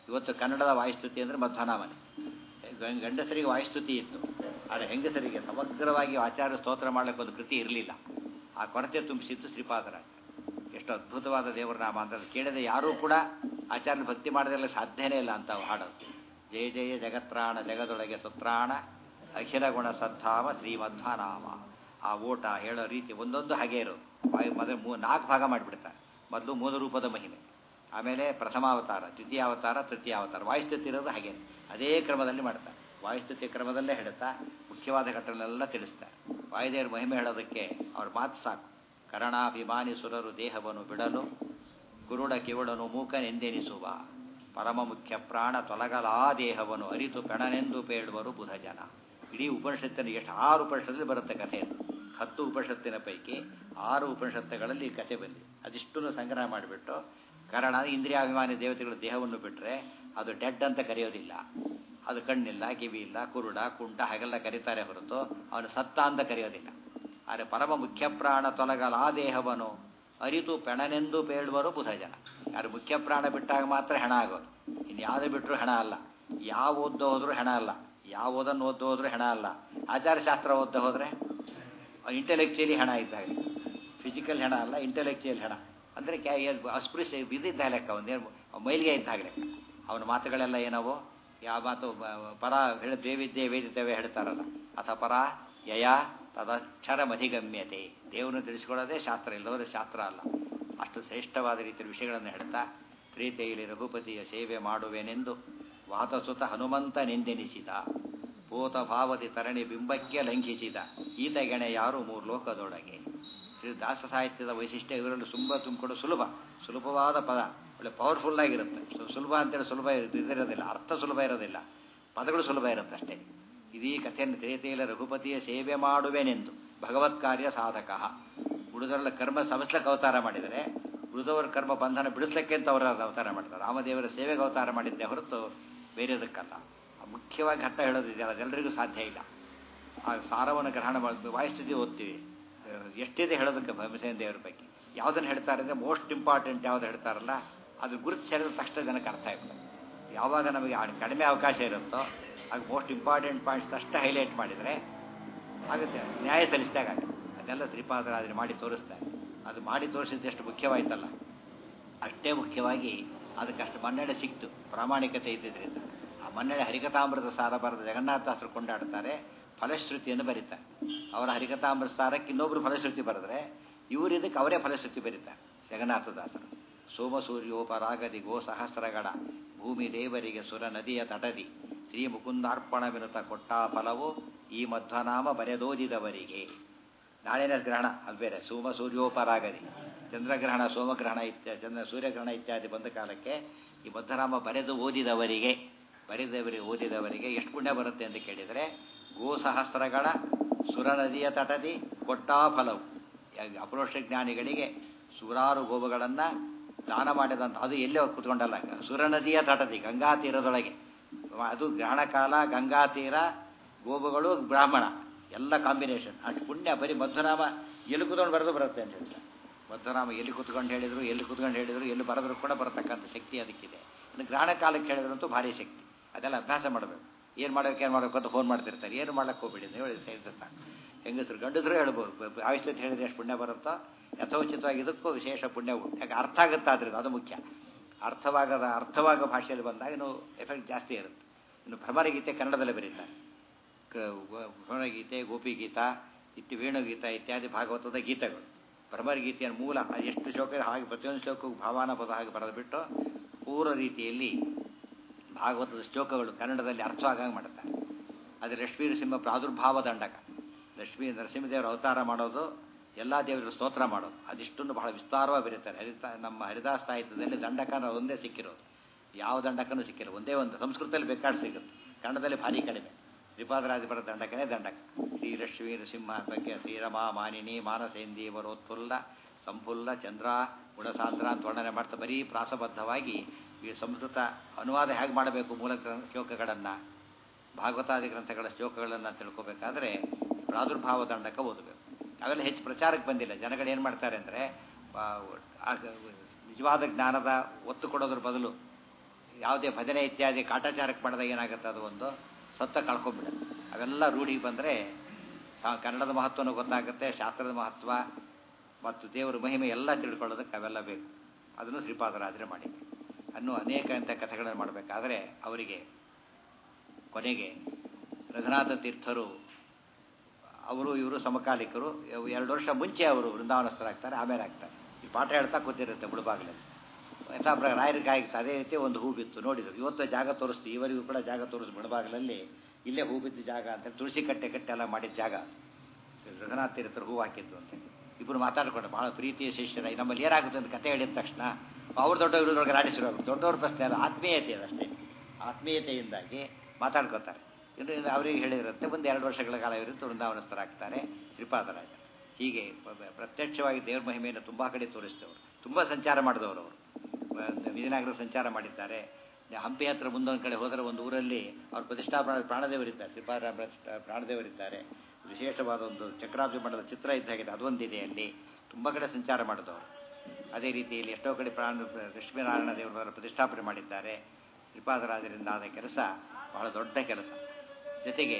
ಇವತ್ತು ಕನ್ನಡದ ವಾಯುಸ್ತುತಿ ಅಂದರೆ ಮಧ್ವನಾಮನೆ ಗಂ- ಗಂಡಸರಿಗೆ ವಾಯುಸ್ತುತಿ ಇತ್ತು ಆದರೆ ಹೆಂಗಸರಿಗೆ ಸಮಗ್ರವಾಗಿ ಆಚಾರ್ಯ ಸ್ತೋತ್ರ ಮಾಡಲಿಕ್ಕೆ ಒಂದು ಕೃತಿ ಇರಲಿಲ್ಲ ಆ ಕೊರತೆ ತುಂಬಿಸಿದ್ದು ಶ್ರೀಪಾದರಾಜ ಎಷ್ಟು ಅದ್ಭುತವಾದ ದೇವರ ನಾಮ ಅಂತ ಅದು ಕೇಳಿದ ಯಾರೂ ಕೂಡ ಆಚಾರ್ಯ ಭಕ್ತಿ ಮಾಡೋದೆಲ್ಲ ಸಾಧ್ಯನೇ ಇಲ್ಲ ಅಂತ ಹಾಡೋದು ಜಯ ಜಯ ಜಗತ್ರಾಣ ಜಗದೊಳಗೆ ಸುತ್ರಾಣ ಅಖಿಲ ಗುಣ ಸದ್ಧಾಮ ಶ್ರೀಮಧ್ವನಾಮ ಆ ಓಟ ಹೇಳೋ ರೀತಿ ಒಂದೊಂದು ಹಾಗೆ ಇರೋದು ವಾಯು ಮೊದಲು ಮೂ ನಾಲ್ಕು ಭಾಗ ಮಾಡಿಬಿಡ್ತಾರೆ ಮೊದಲು ಮೂಲ ರೂಪದ ಮಹಿಮೆ ಆಮೇಲೆ ಪ್ರಥಮಾವತಾರ ದ್ವಿತೀಯಾವತಾರ ತೃತೀಯಾವತಾರ ವಾಯುಸ್ಥಿತಿ ಇರೋದು ಹಾಗೆ ಅದೇ ಕ್ರಮದಲ್ಲಿ ಮಾಡ್ತಾರೆ ವಾಯುಸ್ಥಿತಿಯ ಕ್ರಮದಲ್ಲೇ ಹೇಳ್ತಾ ಮುಖ್ಯವಾದ ಘಟನೆಲ್ಲ ತಿಳಿಸ್ತಾರೆ ವಾಯುದೇವರ ಮಹಿಮೆ ಹೇಳೋದಕ್ಕೆ ಅವ್ರ ಮಾತು ಸಾಕು ಕರಣಾಭಿಮಾನಿ ಸುರರು ದೇಹವನ್ನು ಬಿಡಲು ಕುರುಡ ಕಿವುಡನು ಮೂಕನೆಂದೆನಿಸುವ ಪರಮ ಮುಖ್ಯ ಪ್ರಾಣ ತೊಲಗಲಾ ದೇಹವನ್ನು ಅರಿತು ಪೆಣನೆಂದು ಪೇಳುವರು ಬುಧ ಜನ ಇಡೀ ಉಪನಿಷತ್ತಿನ ಎಷ್ಟು ಆರು ಉಪನಿಷತ್ತಲ್ಲಿ ಬರುತ್ತೆ ಕಥೆ ಅದು ಹತ್ತು ಉಪನಿಷತ್ತಿನ ಪೈಕಿ ಆರು ಉಪನಿಷತ್ತುಗಳಲ್ಲಿ ಕಥೆ ಬಂದಿದೆ ಅದಿಷ್ಟನ್ನು ಸಂಗ್ರಹ ಮಾಡಿಬಿಟ್ಟು ಕಾರಣ ಇಂದ್ರಿಯಾಭಿಮಾನಿ ದೇವತೆಗಳು ದೇಹವನ್ನು ಬಿಟ್ಟರೆ ಅದು ಡೆಡ್ ಅಂತ ಕರೆಯೋದಿಲ್ಲ ಅದು ಕಣ್ಣಿಲ್ಲ ಕಿವಿ ಇಲ್ಲ ಕುರುಡ ಕುಂಟ ಹಾಗೆಲ್ಲ ಕರೀತಾರೆ ಹೊರತು ಅವನು ಸತ್ತ ಅಂತ ಕರೆಯೋದಿಲ್ಲ ಆದರೆ ಪರಮ ಮುಖ್ಯ ಪ್ರಾಣ ತೊಲಗಲ ಆ ದೇಹವನ್ನು ಅರಿತು ಪೆಣನೆಂದು ಪೇಳುವರು ಬುಧ ಜನ ಯಾರು ಮುಖ್ಯ ಪ್ರಾಣ ಬಿಟ್ಟಾಗ ಮಾತ್ರ ಹೆಣ ಆಗೋದು ಇನ್ನು ಯಾವುದು ಬಿಟ್ಟರು ಹೆಣ ಅಲ್ಲ ಯಾವ ಓದ್ದೋ ಹೋದ್ರೂ ಹೆಣ ಅಲ್ಲ ಯಾವ ಓದನ್ನು ಓದ್ದೋ ಹೋದ್ರೂ ಹೆಣ ಅಲ್ಲ ಆಚಾರಶಾಸ್ತ್ರ ಓದ್ದ ಹೋದರೆ ಇಂಟೆಲೆಕ್ಚುಯಲಿ ಹೆಣ ಇದ್ದಾಗ ಫಿಸಿಕಲ್ ಹೆಣ ಅಲ್ಲ ಇಂಟೆಲೆಕ್ಚುಯಲ್ ಹೆಣ ಅಂದರೆ ಕ್ಯಾ ಅಸ್ಪೃಶ್ಯ ಬಿದ್ದಿದ್ದ ಲೆಕ್ಕ ಒಂದೇನು ಮೈಲಿಗೆ ಇದ್ದಾಗ ಲೆಕ್ಕ ಅವನ ಮಾತುಗಳೆಲ್ಲ ಏನವು ಯಾವ ಮಾತು ಬ- ಪರ ಹೇಳಿ ದೇವಿದ್ದೆ ವೇದಿದ್ದೇವೆ ಹೇಳ್ತಾರಲ್ಲ ಅಥ ಪರ ಯಯ ತದಕ್ಷರ ಮಧಿಗಮ್ಯತೆ ದೇವರನ್ನು ತಿಳಿಸ್ಕೊಳ್ಳೋದೇ ಶಾಸ್ತ್ರ ಇಲ್ಲವರೆ ಶಾಸ್ತ್ರ ಅಲ್ಲ ಅಷ್ಟು ಶ್ರೇಷ್ಠವಾದ ರೀತಿಯ ವಿಷಯಗಳನ್ನು ಹೇಳ್ತಾ ಪ್ರೀತಿಯಲ್ಲಿ ರಘುಪತಿಯ ಸೇವೆ ಮಾಡುವೆನೆಂದು ವಾತಸುತ ಹನುಮಂತನೆಂದೆನಿಸಿದ ಪೋತ ಭಾವತಿ ತರಣಿ ಬಿಂಬಕ್ಕೆ ಲಂಘಿಸಿದ ಈತ ಗೆಣೆ ಯಾರು ಮೂರು ಲೋಕದೊಳಗೆ ಶ್ರೀ ದಾಸ ಸಾಹಿತ್ಯದ ವೈಶಿಷ್ಟ್ಯ ಇವರಲ್ಲಿ ತುಂಬ ತುಂಬಿಕೊಡು ಸುಲಭ ಸುಲಭವಾದ ಪದ ಒಳ್ಳೆ ಪವರ್ಫುಲ್ ಆಗಿರುತ್ತೆ ಸು- ಸುಲಭ ಅಂತೇಳಿ ಸುಲಭ ಇರ್- ಇದಿರೋದಿಲ್ಲ ಅರ್ಥ ಸುಲಭ ಇರೋದಿಲ್ಲ ಪದಗಳು ಸುಲಭ ಇರುತ್ತೆ ಅಷ್ಟೇ ಇದೀ ಕಥೆಯನ್ನು ತಿಳಿತಿಲ್ಲ ರಘುಪತಿಯ ಸೇವೆ ಮಾಡುವೆನೆಂದು ಭಗವತ್ ಕಾರ್ಯ ಸಾಧಕ ಉಳಿದವರ ಕರ್ಮ ಸವಿಸ್ಲಕ್ಕೆ ಅವತಾರ ಮಾಡಿದರೆ ಉಳಿದವರ ಕರ್ಮ ಬಂಧನ ಬಿಡಿಸ್ಲಿಕ್ಕೆ ಅಂತ ಅವರ ಅವತಾರ ಮಾಡ್ತಾರೆ ರಾಮದೇವರ ಸೇವೆಗೆ ಅವತಾರ ಮಾಡಿದ್ದೆ ಹೊರತು ಬೇರೆದಕ್ಕಲ್ಲ ಆ ಮುಖ್ಯವಾಗಿ ಘಟ್ಟ ಹೇಳೋದಿದೆಯಲ್ಲ ಅದೆಲ್ಲರಿಗೂ ಸಾಧ್ಯ ಇಲ್ಲ ಆ ಸಾರವನ್ನು ಗ್ರಹಣ ಮಾಡಿ ವಾಯುಸ್ಥಿತಿ ಓದ್ತೀವಿ ಅಹ್, ಎಷ್ಟಿದೆ ಹೇಳೋದಕ್ಕೆ ಭೀಮಸೇನ ದೇವರ ಬಗ್ಗೆ ಯಾವುದನ್ನು ಹೇಳ್ತಾರೆ ಅಂದರೆ ಮೋಸ್ಟ್ ಇಂಪಾರ್ಟೆಂಟ್ ಯಾವ್ದು ಹೇಳ್ತಾರಲ್ಲ ಅದು ಗುರುತು ಸೇರಿದ ತಕ್ಷಣ ಜನಕ್ಕೆ ಅರ್ಥ ಆಗ್ತದೆ ಯಾವಾಗ ನಮಗೆ ಆ ಕಡಿಮೆ ಅವಕಾಶ ಇರುತ್ತೋ ಆಗ ಮೋಸ್ಟ್ ಇಂಪಾರ್ಟೆಂಟ್ ಪಾಯಿಂಟ್ಸ್ ಅಷ್ಟೇ ಹೈಲೈಟ್ ಮಾಡಿದರೆ ಆಗುತ್ತೆ ನ್ಯಾಯ ಸಲ್ಲಿಸಿದಾಗ ಆಗುತ್ತೆ ಅದನ್ನೆಲ್ಲ ಶ್ರೀಪಾದರಾಜರು ಮಾಡಿ ತೋರಿಸ್ತಾರೆ ಅದು ಮಾಡಿ ತೋರಿಸಿದ್ದು ಎಷ್ಟು ಮುಖ್ಯವಾಯ್ತಲ್ಲ ಅಷ್ಟೇ ಮುಖ್ಯವಾಗಿ ಅದಕ್ಕೆ ಅಷ್ಟು ಮನ್ನಣೆ ಸಿಕ್ತು ಪ್ರಾಮಾಣಿಕತೆ ಇದ್ದಿದ್ದರಿಂದ ಆ ಮನ್ನಣೆ ಹರಿಕಥಾಮೃತ ಸಾರ ಬರೆದ ಜಗನ್ನಾಥಾಸರು ಕೊಂಡಾಡ್ತಾರೆ ಫಲಶ್ರುತಿಯನ್ನು ಬರೀತಾರೆ ಅವರ ಹರಿಕಥಾಮೃತ ಸಾರಕ್ಕೆ ಇನ್ನೊಬ್ರು ಫಲಶ್ರುತಿ ಬರೆದ್ರೆ ಇವರು ಇದಕ್ಕೆ ಅವರೇ ಫಲಶ್ರುತಿ ಬರೀತಾರೆ ಜಗನ್ನಾಥದಾಸರು ಸೋಮ ಸೂರ್ಯೋಪರಾಗದಿ ಗೋ ಸಹಸ್ರಗಣ ಭೂಮಿ ದೇವರಿಗೆ ಸುರ ನದಿಯ ತಟದಿ ಶ್ರೀ ಮುಕುಂದಾರ್ಪಣ ವಿನುತ ಕೊಟ್ಟ ಫಲವು ಈ ಮಧ್ವನಾಮ ಬರೆದೋದಿದವರಿಗೆ ನಾಳಿನ ಗ್ರಹಣ ಅದು ಬೇರೆ ಸೋಮ ಸೂರ್ಯೋಪರಾಗದಿ ಚಂದ್ರಗ್ರಹಣ ಸೋಮಗ್ರಹಣ ಇತ್ಯಾದಿ ಚಂದ್ರ ಸೂರ್ಯಗ್ರಹಣ ಇತ್ಯಾದಿ ಬಂದ ಕಾಲಕ್ಕೆ ಈ ಮಧ್ಯನಾಮ ಬರೆದು ಓದಿದವರಿಗೆ ಬರೆದವರಿಗೆ ಓದಿದವರಿಗೆ ಎಷ್ಟು ಪುಣ್ಯ ಬರುತ್ತೆ ಅಂತ ಕೇಳಿದರೆ ಗೋ ಸಹಸ್ರಗಳ ಸುರ ನದಿಯ ತಟದಿ ಕೊಟ್ಟಾ ಫಲವು ಯಾ- ಅಪರೋಕ್ಷ ಜ್ಞಾನಿಗಳಿಗೆ ಸುರಾರು ಗೋವುಗಳನ್ನು ದಾನ ಮಾಡಿದಂಥ ಅದು ಎಲ್ಲೇ ಕೂತ್ಕೊಂಡಲ್ಲ ಸುರ ನದಿಯ ತಟದಿ ಗಂಗಾ ತೀರದೊಳಗೆ ಅದು ಗ್ರಹಣ ಕಾಲ ಗಂಗಾ ತೀರ ಗೋವುಗಳು ಬ್ರಾಹ್ಮಣ ಎಲ್ಲ ಕಾಂಬಿನೇಷನ್ ಅಷ್ಟು ಪುಣ್ಯ ಬರೀ ಮಧ್ವನಾಮ ಎಲ್ಲಿ ಕೂತ್ಕೊಂಡು ಬರೆದು ಬರುತ್ತೆ ಅಂತ ಹೇಳ್ತಾರೆ ಮಧ್ವನಾಮ ಎಲ್ಲಿ ಕೂತ್ಕೊಂಡು ಹೇಳಿದ್ರು ಎಲ್ಲಿ ಕೂತ್ಕೊಂಡು ಹೇಳಿದ್ರು ಎಲ್ಲಿ ಬರೆದ್ರು ಕೂಡ ಬರತಕ್ಕಂಥ ಶಕ್ತಿ ಅದಕ್ಕಿದೆ ಇನ್ನು ಗ್ರಹಣ ಕಾಲಕ್ಕೆ ಹೇಳಿದ್ರಂತೂ ಭಾರಿ ಶಕ್ತಿ ಅದೆಲ್ಲ ಅಭ್ಯಾಸ ಮಾಡಬೇಕು ಏನು ಮಾಡೋಕೆ ಏನು ಮಾಡಬೇಕು ಅಂತ ಫೋನ್ ಮಾಡ್ತಿರ್ತಾರೆ ಏನು ಮಾಡ್ಲಿಕ್ಕೆ ಹೋಗ್ಬೇಡಿ ಅಂತ ಹೇಳಿ ಸೇರಿಸ್ತಾರೆ ಹೆಂಗಸರು ಗಂಡಸರು ಹೇಳ್ಬೋದು ಆಯುಷ್ಯತೆ ಹೇಳಿದ್ರೆ ಎಷ್ಟು ಪುಣ್ಯ ಬರುತ್ತೋ ಯಥೋಚಿತವಾಗಿ ಇದಕ್ಕೂ ವಿಶೇಷ ಪುಣ್ಯ ಉಂಟು ಯಾಕೆ ಅರ್ಥ ಆಗುತ್ತೆ ಆದ್ರಿಂದ ಅದು ಮುಖ್ಯ ಅರ್ಥವಾಗದ ಅರ್ಥವಾಗ ಭಾಷೆಯಲ್ಲಿ ಬಂದಾಗ ಇನ್ನು ಎಫೆಕ್ಟ್ ಜಾಸ್ತಿ ಇರುತ್ತೆ ಇನ್ನು ಭ್ರಮರಗೀತೆ ಕನ್ನಡದಲ್ಲೇ ಬರೀತಾರೆ ಕ- ವ- ಭ್ರಮರಗೀತೆ ಗೋಪಿಗೀತ ಇತ್ತಿ ವೇಣುಗೀತ ಇತ್ಯಾದಿ ಭಾಗವತದ ಗೀತೆಗಳು ಭ್ರಮರಗೀತೆಯ ಮೂಲ ಅದು ಎಷ್ಟು ಶ್ಲೋಕ ಇದೆ ಹಾಗೆ ಪ್ರತಿಯೊಂದು ಶ್ಲೋಕಕ್ಕೂ ಭಾವಾನ ಪದ ಹಾಗೆ ಬರೆದು ಬಿಟ್ಟು ಪೂರ್ವ ರೀತಿಯಲ್ಲಿ ಭಾಗವತದ ಶ್ಲೋಕಗಳು ಕನ್ನಡದಲ್ಲಿ ಅರ್ಥ ಆಗಂಗೆ ಮಾಡ್ತಾರೆ ಅದು ಲಕ್ಷ್ಮೀ ನರಸಿಂಹ ಪ್ರಾದುರ್ಭಾವ ದಂಡಕ ಲಕ್ಷ್ಮೀ ನರಸಿಂಹದೇವರ ಅವತಾರ ಮಾಡೋದು ಎಲ್ಲ ದೇವರ ಸ್ತೋತ್ರ ಮಾಡೋದು ಅದಿಷ್ಟನ್ನು ಬಹಳ ವಿಸ್ತಾರವಾಗಿ ಬರೀತಾರೆ ಹರಿತ ನಮ್ಮ ಹರಿದಾಸ ಸಾಹಿತ್ಯದಲ್ಲಿ ದಂಡಕನ ಒಂದೇ ಸಿಕ್ಕಿರೋದು ಯಾವ ದಂಡಕನೂ ಸಿಕ್ಕಿಲ್ಲ ಒಂದೇ ಒಂದು ಸಂಸ್ಕೃತದಲ್ಲಿ ಬೇಕಾದ್ರೆ ಸಿಗುತ್ತೆ ಕನ್ನಡದಲ್ಲಿ ಭಾರಿ ಕಡಿಮೆ ಶ್ರೀಪಾದರಾಜ ಬರ ದಂಡಕನೇ ದಂಡಕ ಶ್ರೀ ಲಕ್ಷ್ಮೀ ನರಸಿಂಹ ಬಗ್ಗೆ ಶ್ರೀರಮ ಮಾನಿನಿ ಮಾನಸೇಂದೀವರೋತ್ಫುಲ್ಲ ಸಂಫುಲ್ಲ ಚಂದ್ರ ಗುಣಸಾಂದ್ರ ಅಂತ ವರ್ಣನೆ ಮಾಡ್ತಾ ಬರೀ ಪ್ರಾಸಬದ್ಧವಾಗಿ ಈ ಸಂಸ್ಕೃತ ಅನುವಾದ ಹೇಗೆ ಮಾಡಬೇಕು ಮೂಲ ಗ್ರಂಥ ಶ್ಲೋಕಗಳನ್ನು ಭಾಗವತಾದಿ ಗ್ರಂಥಗಳ ಶ್ಲೋಕಗಳನ್ನು ತಿಳ್ಕೊಬೇಕಾದ್ರೆ ಪ್ರಾದುರ್ಭಾವ ದಂಡಕ ಓದಬೇಕು ಅವೆಲ್ಲ ಹೆಚ್ಚು ಪ್ರಚಾರಕ್ಕೆ ಬಂದಿಲ್ಲ ಜನಗಳು ಏನು ಮಾಡ್ತಾರೆ ಅಂದರೆ ನಿಜವಾದ ಜ್ಞಾನದ ಒತ್ತು ಕೊಡೋದ್ರ ಬದಲು ಯಾವುದೇ ಭಜನೆ ಇತ್ಯಾದಿ ಕಾಟಾಚಾರಕ್ಕೆ ಮಾಡಿದಾಗ ಏನಾಗುತ್ತೆ ಅದು ಒಂದು ಸತ್ತ ಕಳ್ಕೊಂಡ್ಬಿಡುತ್ತೆ ಅವೆಲ್ಲ ರೂಢಿಗೆ ಬಂದರೆ ಸಾ ಕನ್ನಡದ ಮಹತ್ವನೂ ಗೊತ್ತಾಗುತ್ತೆ ಶಾಸ್ತ್ರದ ಮಹತ್ವ ಮತ್ತು ದೇವರ ಮಹಿಮೆ ಎಲ್ಲ ತಿಳ್ಕೊಳ್ಳೋದಕ್ಕೆ ಅವೆಲ್ಲ ಬೇಕು ಅದನ್ನು ಶ್ರೀಪಾದರಾಜರೇ ಮಾಡಿ ಅನ್ನೂ ಅನೇಕ ಅಂಥ ಕಥೆಗಳನ್ನು ಮಾಡಬೇಕಾದ್ರೆ ಅವರಿಗೆ ಕೊನೆಗೆ ರಘುನಾಥ ತೀರ್ಥರು ಅವರು ಇವರು ಸಮಕಾಲಿಕರು ಇವ್ ಎರಡು ವರ್ಷ ಮುಂಚೆ ಅವರು ವೃಂದಾವನಸ್ಥರಾಗ್ತಾರೆ ಆಮೇಲೆ ಆಗ್ತಾರೆ ಈ ಪಾಠ ಹೇಳ್ತಾ ಕೂತಿರುತ್ತೆ ಮುಳುಬಾಗಿಲಲ್ಲಿ ಯಥಾಪ್ರ ರಾಯರಿಗೆ ಆಗಿತ್ತು ಅದೇ ರೀತಿ ಒಂದು ಹೂ ಬಿತ್ತು ನೋಡಿದ್ರು ಇವತ್ತು ಜಾಗ ತೋರಿಸ್ತು ಇವರಿಗೂ ಕೂಡ ಜಾಗ ತೋರಿಸ್ ಮುಳುಬಾಗಿಲಲ್ಲಿ ಇಲ್ಲೇ ಹೂ ಬಿದ್ದ ಜಾಗ ಅಂತ ತುಳಸಿ ಕಟ್ಟೆ ಕಟ್ಟೆ ಎಲ್ಲ ಮಾಡಿದ ಜಾಗ ರಘುನಾಥ ತೀರ್ಥರು ಹೂ ಹಾಕಿದ್ದು ಅಂತ ಇಬ್ಬರು ಮಾತಾಡ್ಕೊಂಡು ಬಹಳ ಪ್ರೀತಿಯ ಶಿಷ್ಯರ ನಮ್ಮಲ್ಲಿ ಏನಾಗುತ್ತೆ ಅಂತ ಕತೆ ಹೇಳಿದ ತಕ್ಷಣ ಅವ್ರು ದೊಡ್ಡ ಇರೋದ್ರೊಳಗೆ ರಾಡಿ ಶುರು ಆಗುತ್ತೆ ದೊಡ್ಡವ್ರ ಪ್ರಶ್ನೆ ಅಲ್ಲ ಆತ್ಮೀಯತೆ ಅದಷ್ಟೇ ಆತ್ಮೀಯತೆಯಿಂದಾಗಿ ಮಾತಾಡ್ಕೋತಾರೆ ಇನ್ನು ಇದು ಅವರಿಗೆ ಹೇಳಿರುತ್ತೆ ಒಂದು ಎರಡು ವರ್ಷಗಳ ಕಾಲ ಇರುತ್ತೆ ವೃಂದಾವನಸ್ಥರಾಗ್ತಾರೆ ಶ್ರೀಪಾದರಾಜ ಹೀಗೆ ಪ- ಪ- ಪ್ರತ್ಯಕ್ಷವಾಗಿ ದೇವ್ರ ಮಹಿಮೆಯನ್ನು ತುಂಬ ಕಡೆ ತೋರಿಸಿದವರು ತುಂಬ ಸಂಚಾರ ಮಾಡಿದವರು ಅವರು ವಿಜಯನಗರ ಸಂಚಾರ ಮಾಡಿದ್ದಾರೆ ಹಂಪಿ ಹತ್ರ ಮುಂದೊಂದು ಕಡೆ ಹೋದರೆ ಒಂದು ಊರಲ್ಲಿ ಅವ್ರ ಪ್ರತಿಷ್ಠಾಪನ ಪ್ರಾಣದೇವರಿದ್ದಾರೆ ಶ್ರೀಪಾದ ಪ್ರತಿಷ್ಠಾ ಪ್ರಾಣದೇವರಿದ್ದಾರೆ ವಿಶೇಷವಾದ ಒಂದು ಚಕ್ರಾಬ್ಜ ಮಠದ ಚಿತ್ರ ಇದ್ದಾಗಿದೆ ಅದೊಂದಿದೆ ಅಲ್ಲಿ ತುಂಬ ಕಡೆ ಸಂಚಾರ ಮಾಡಿದವರು ಅದೇ ರೀತಿಯಲ್ಲಿ ಎಷ್ಟೋ ಕಡೆ ಪ್ರಾಣ ಲಕ್ಷ್ಮೀನಾರಾಯಣ ದೇವರ ಪ್ರತಿಷ್ಠಾಪನೆ ಮಾಡಿದ್ದಾರೆ ಶ್ರೀಪಾದರಾಜರಿಂದ ಆದ ಕೆಲಸ ಬಹಳ ದೊಡ್ಡ ಕೆಲಸ ಜೊತೆಗೆ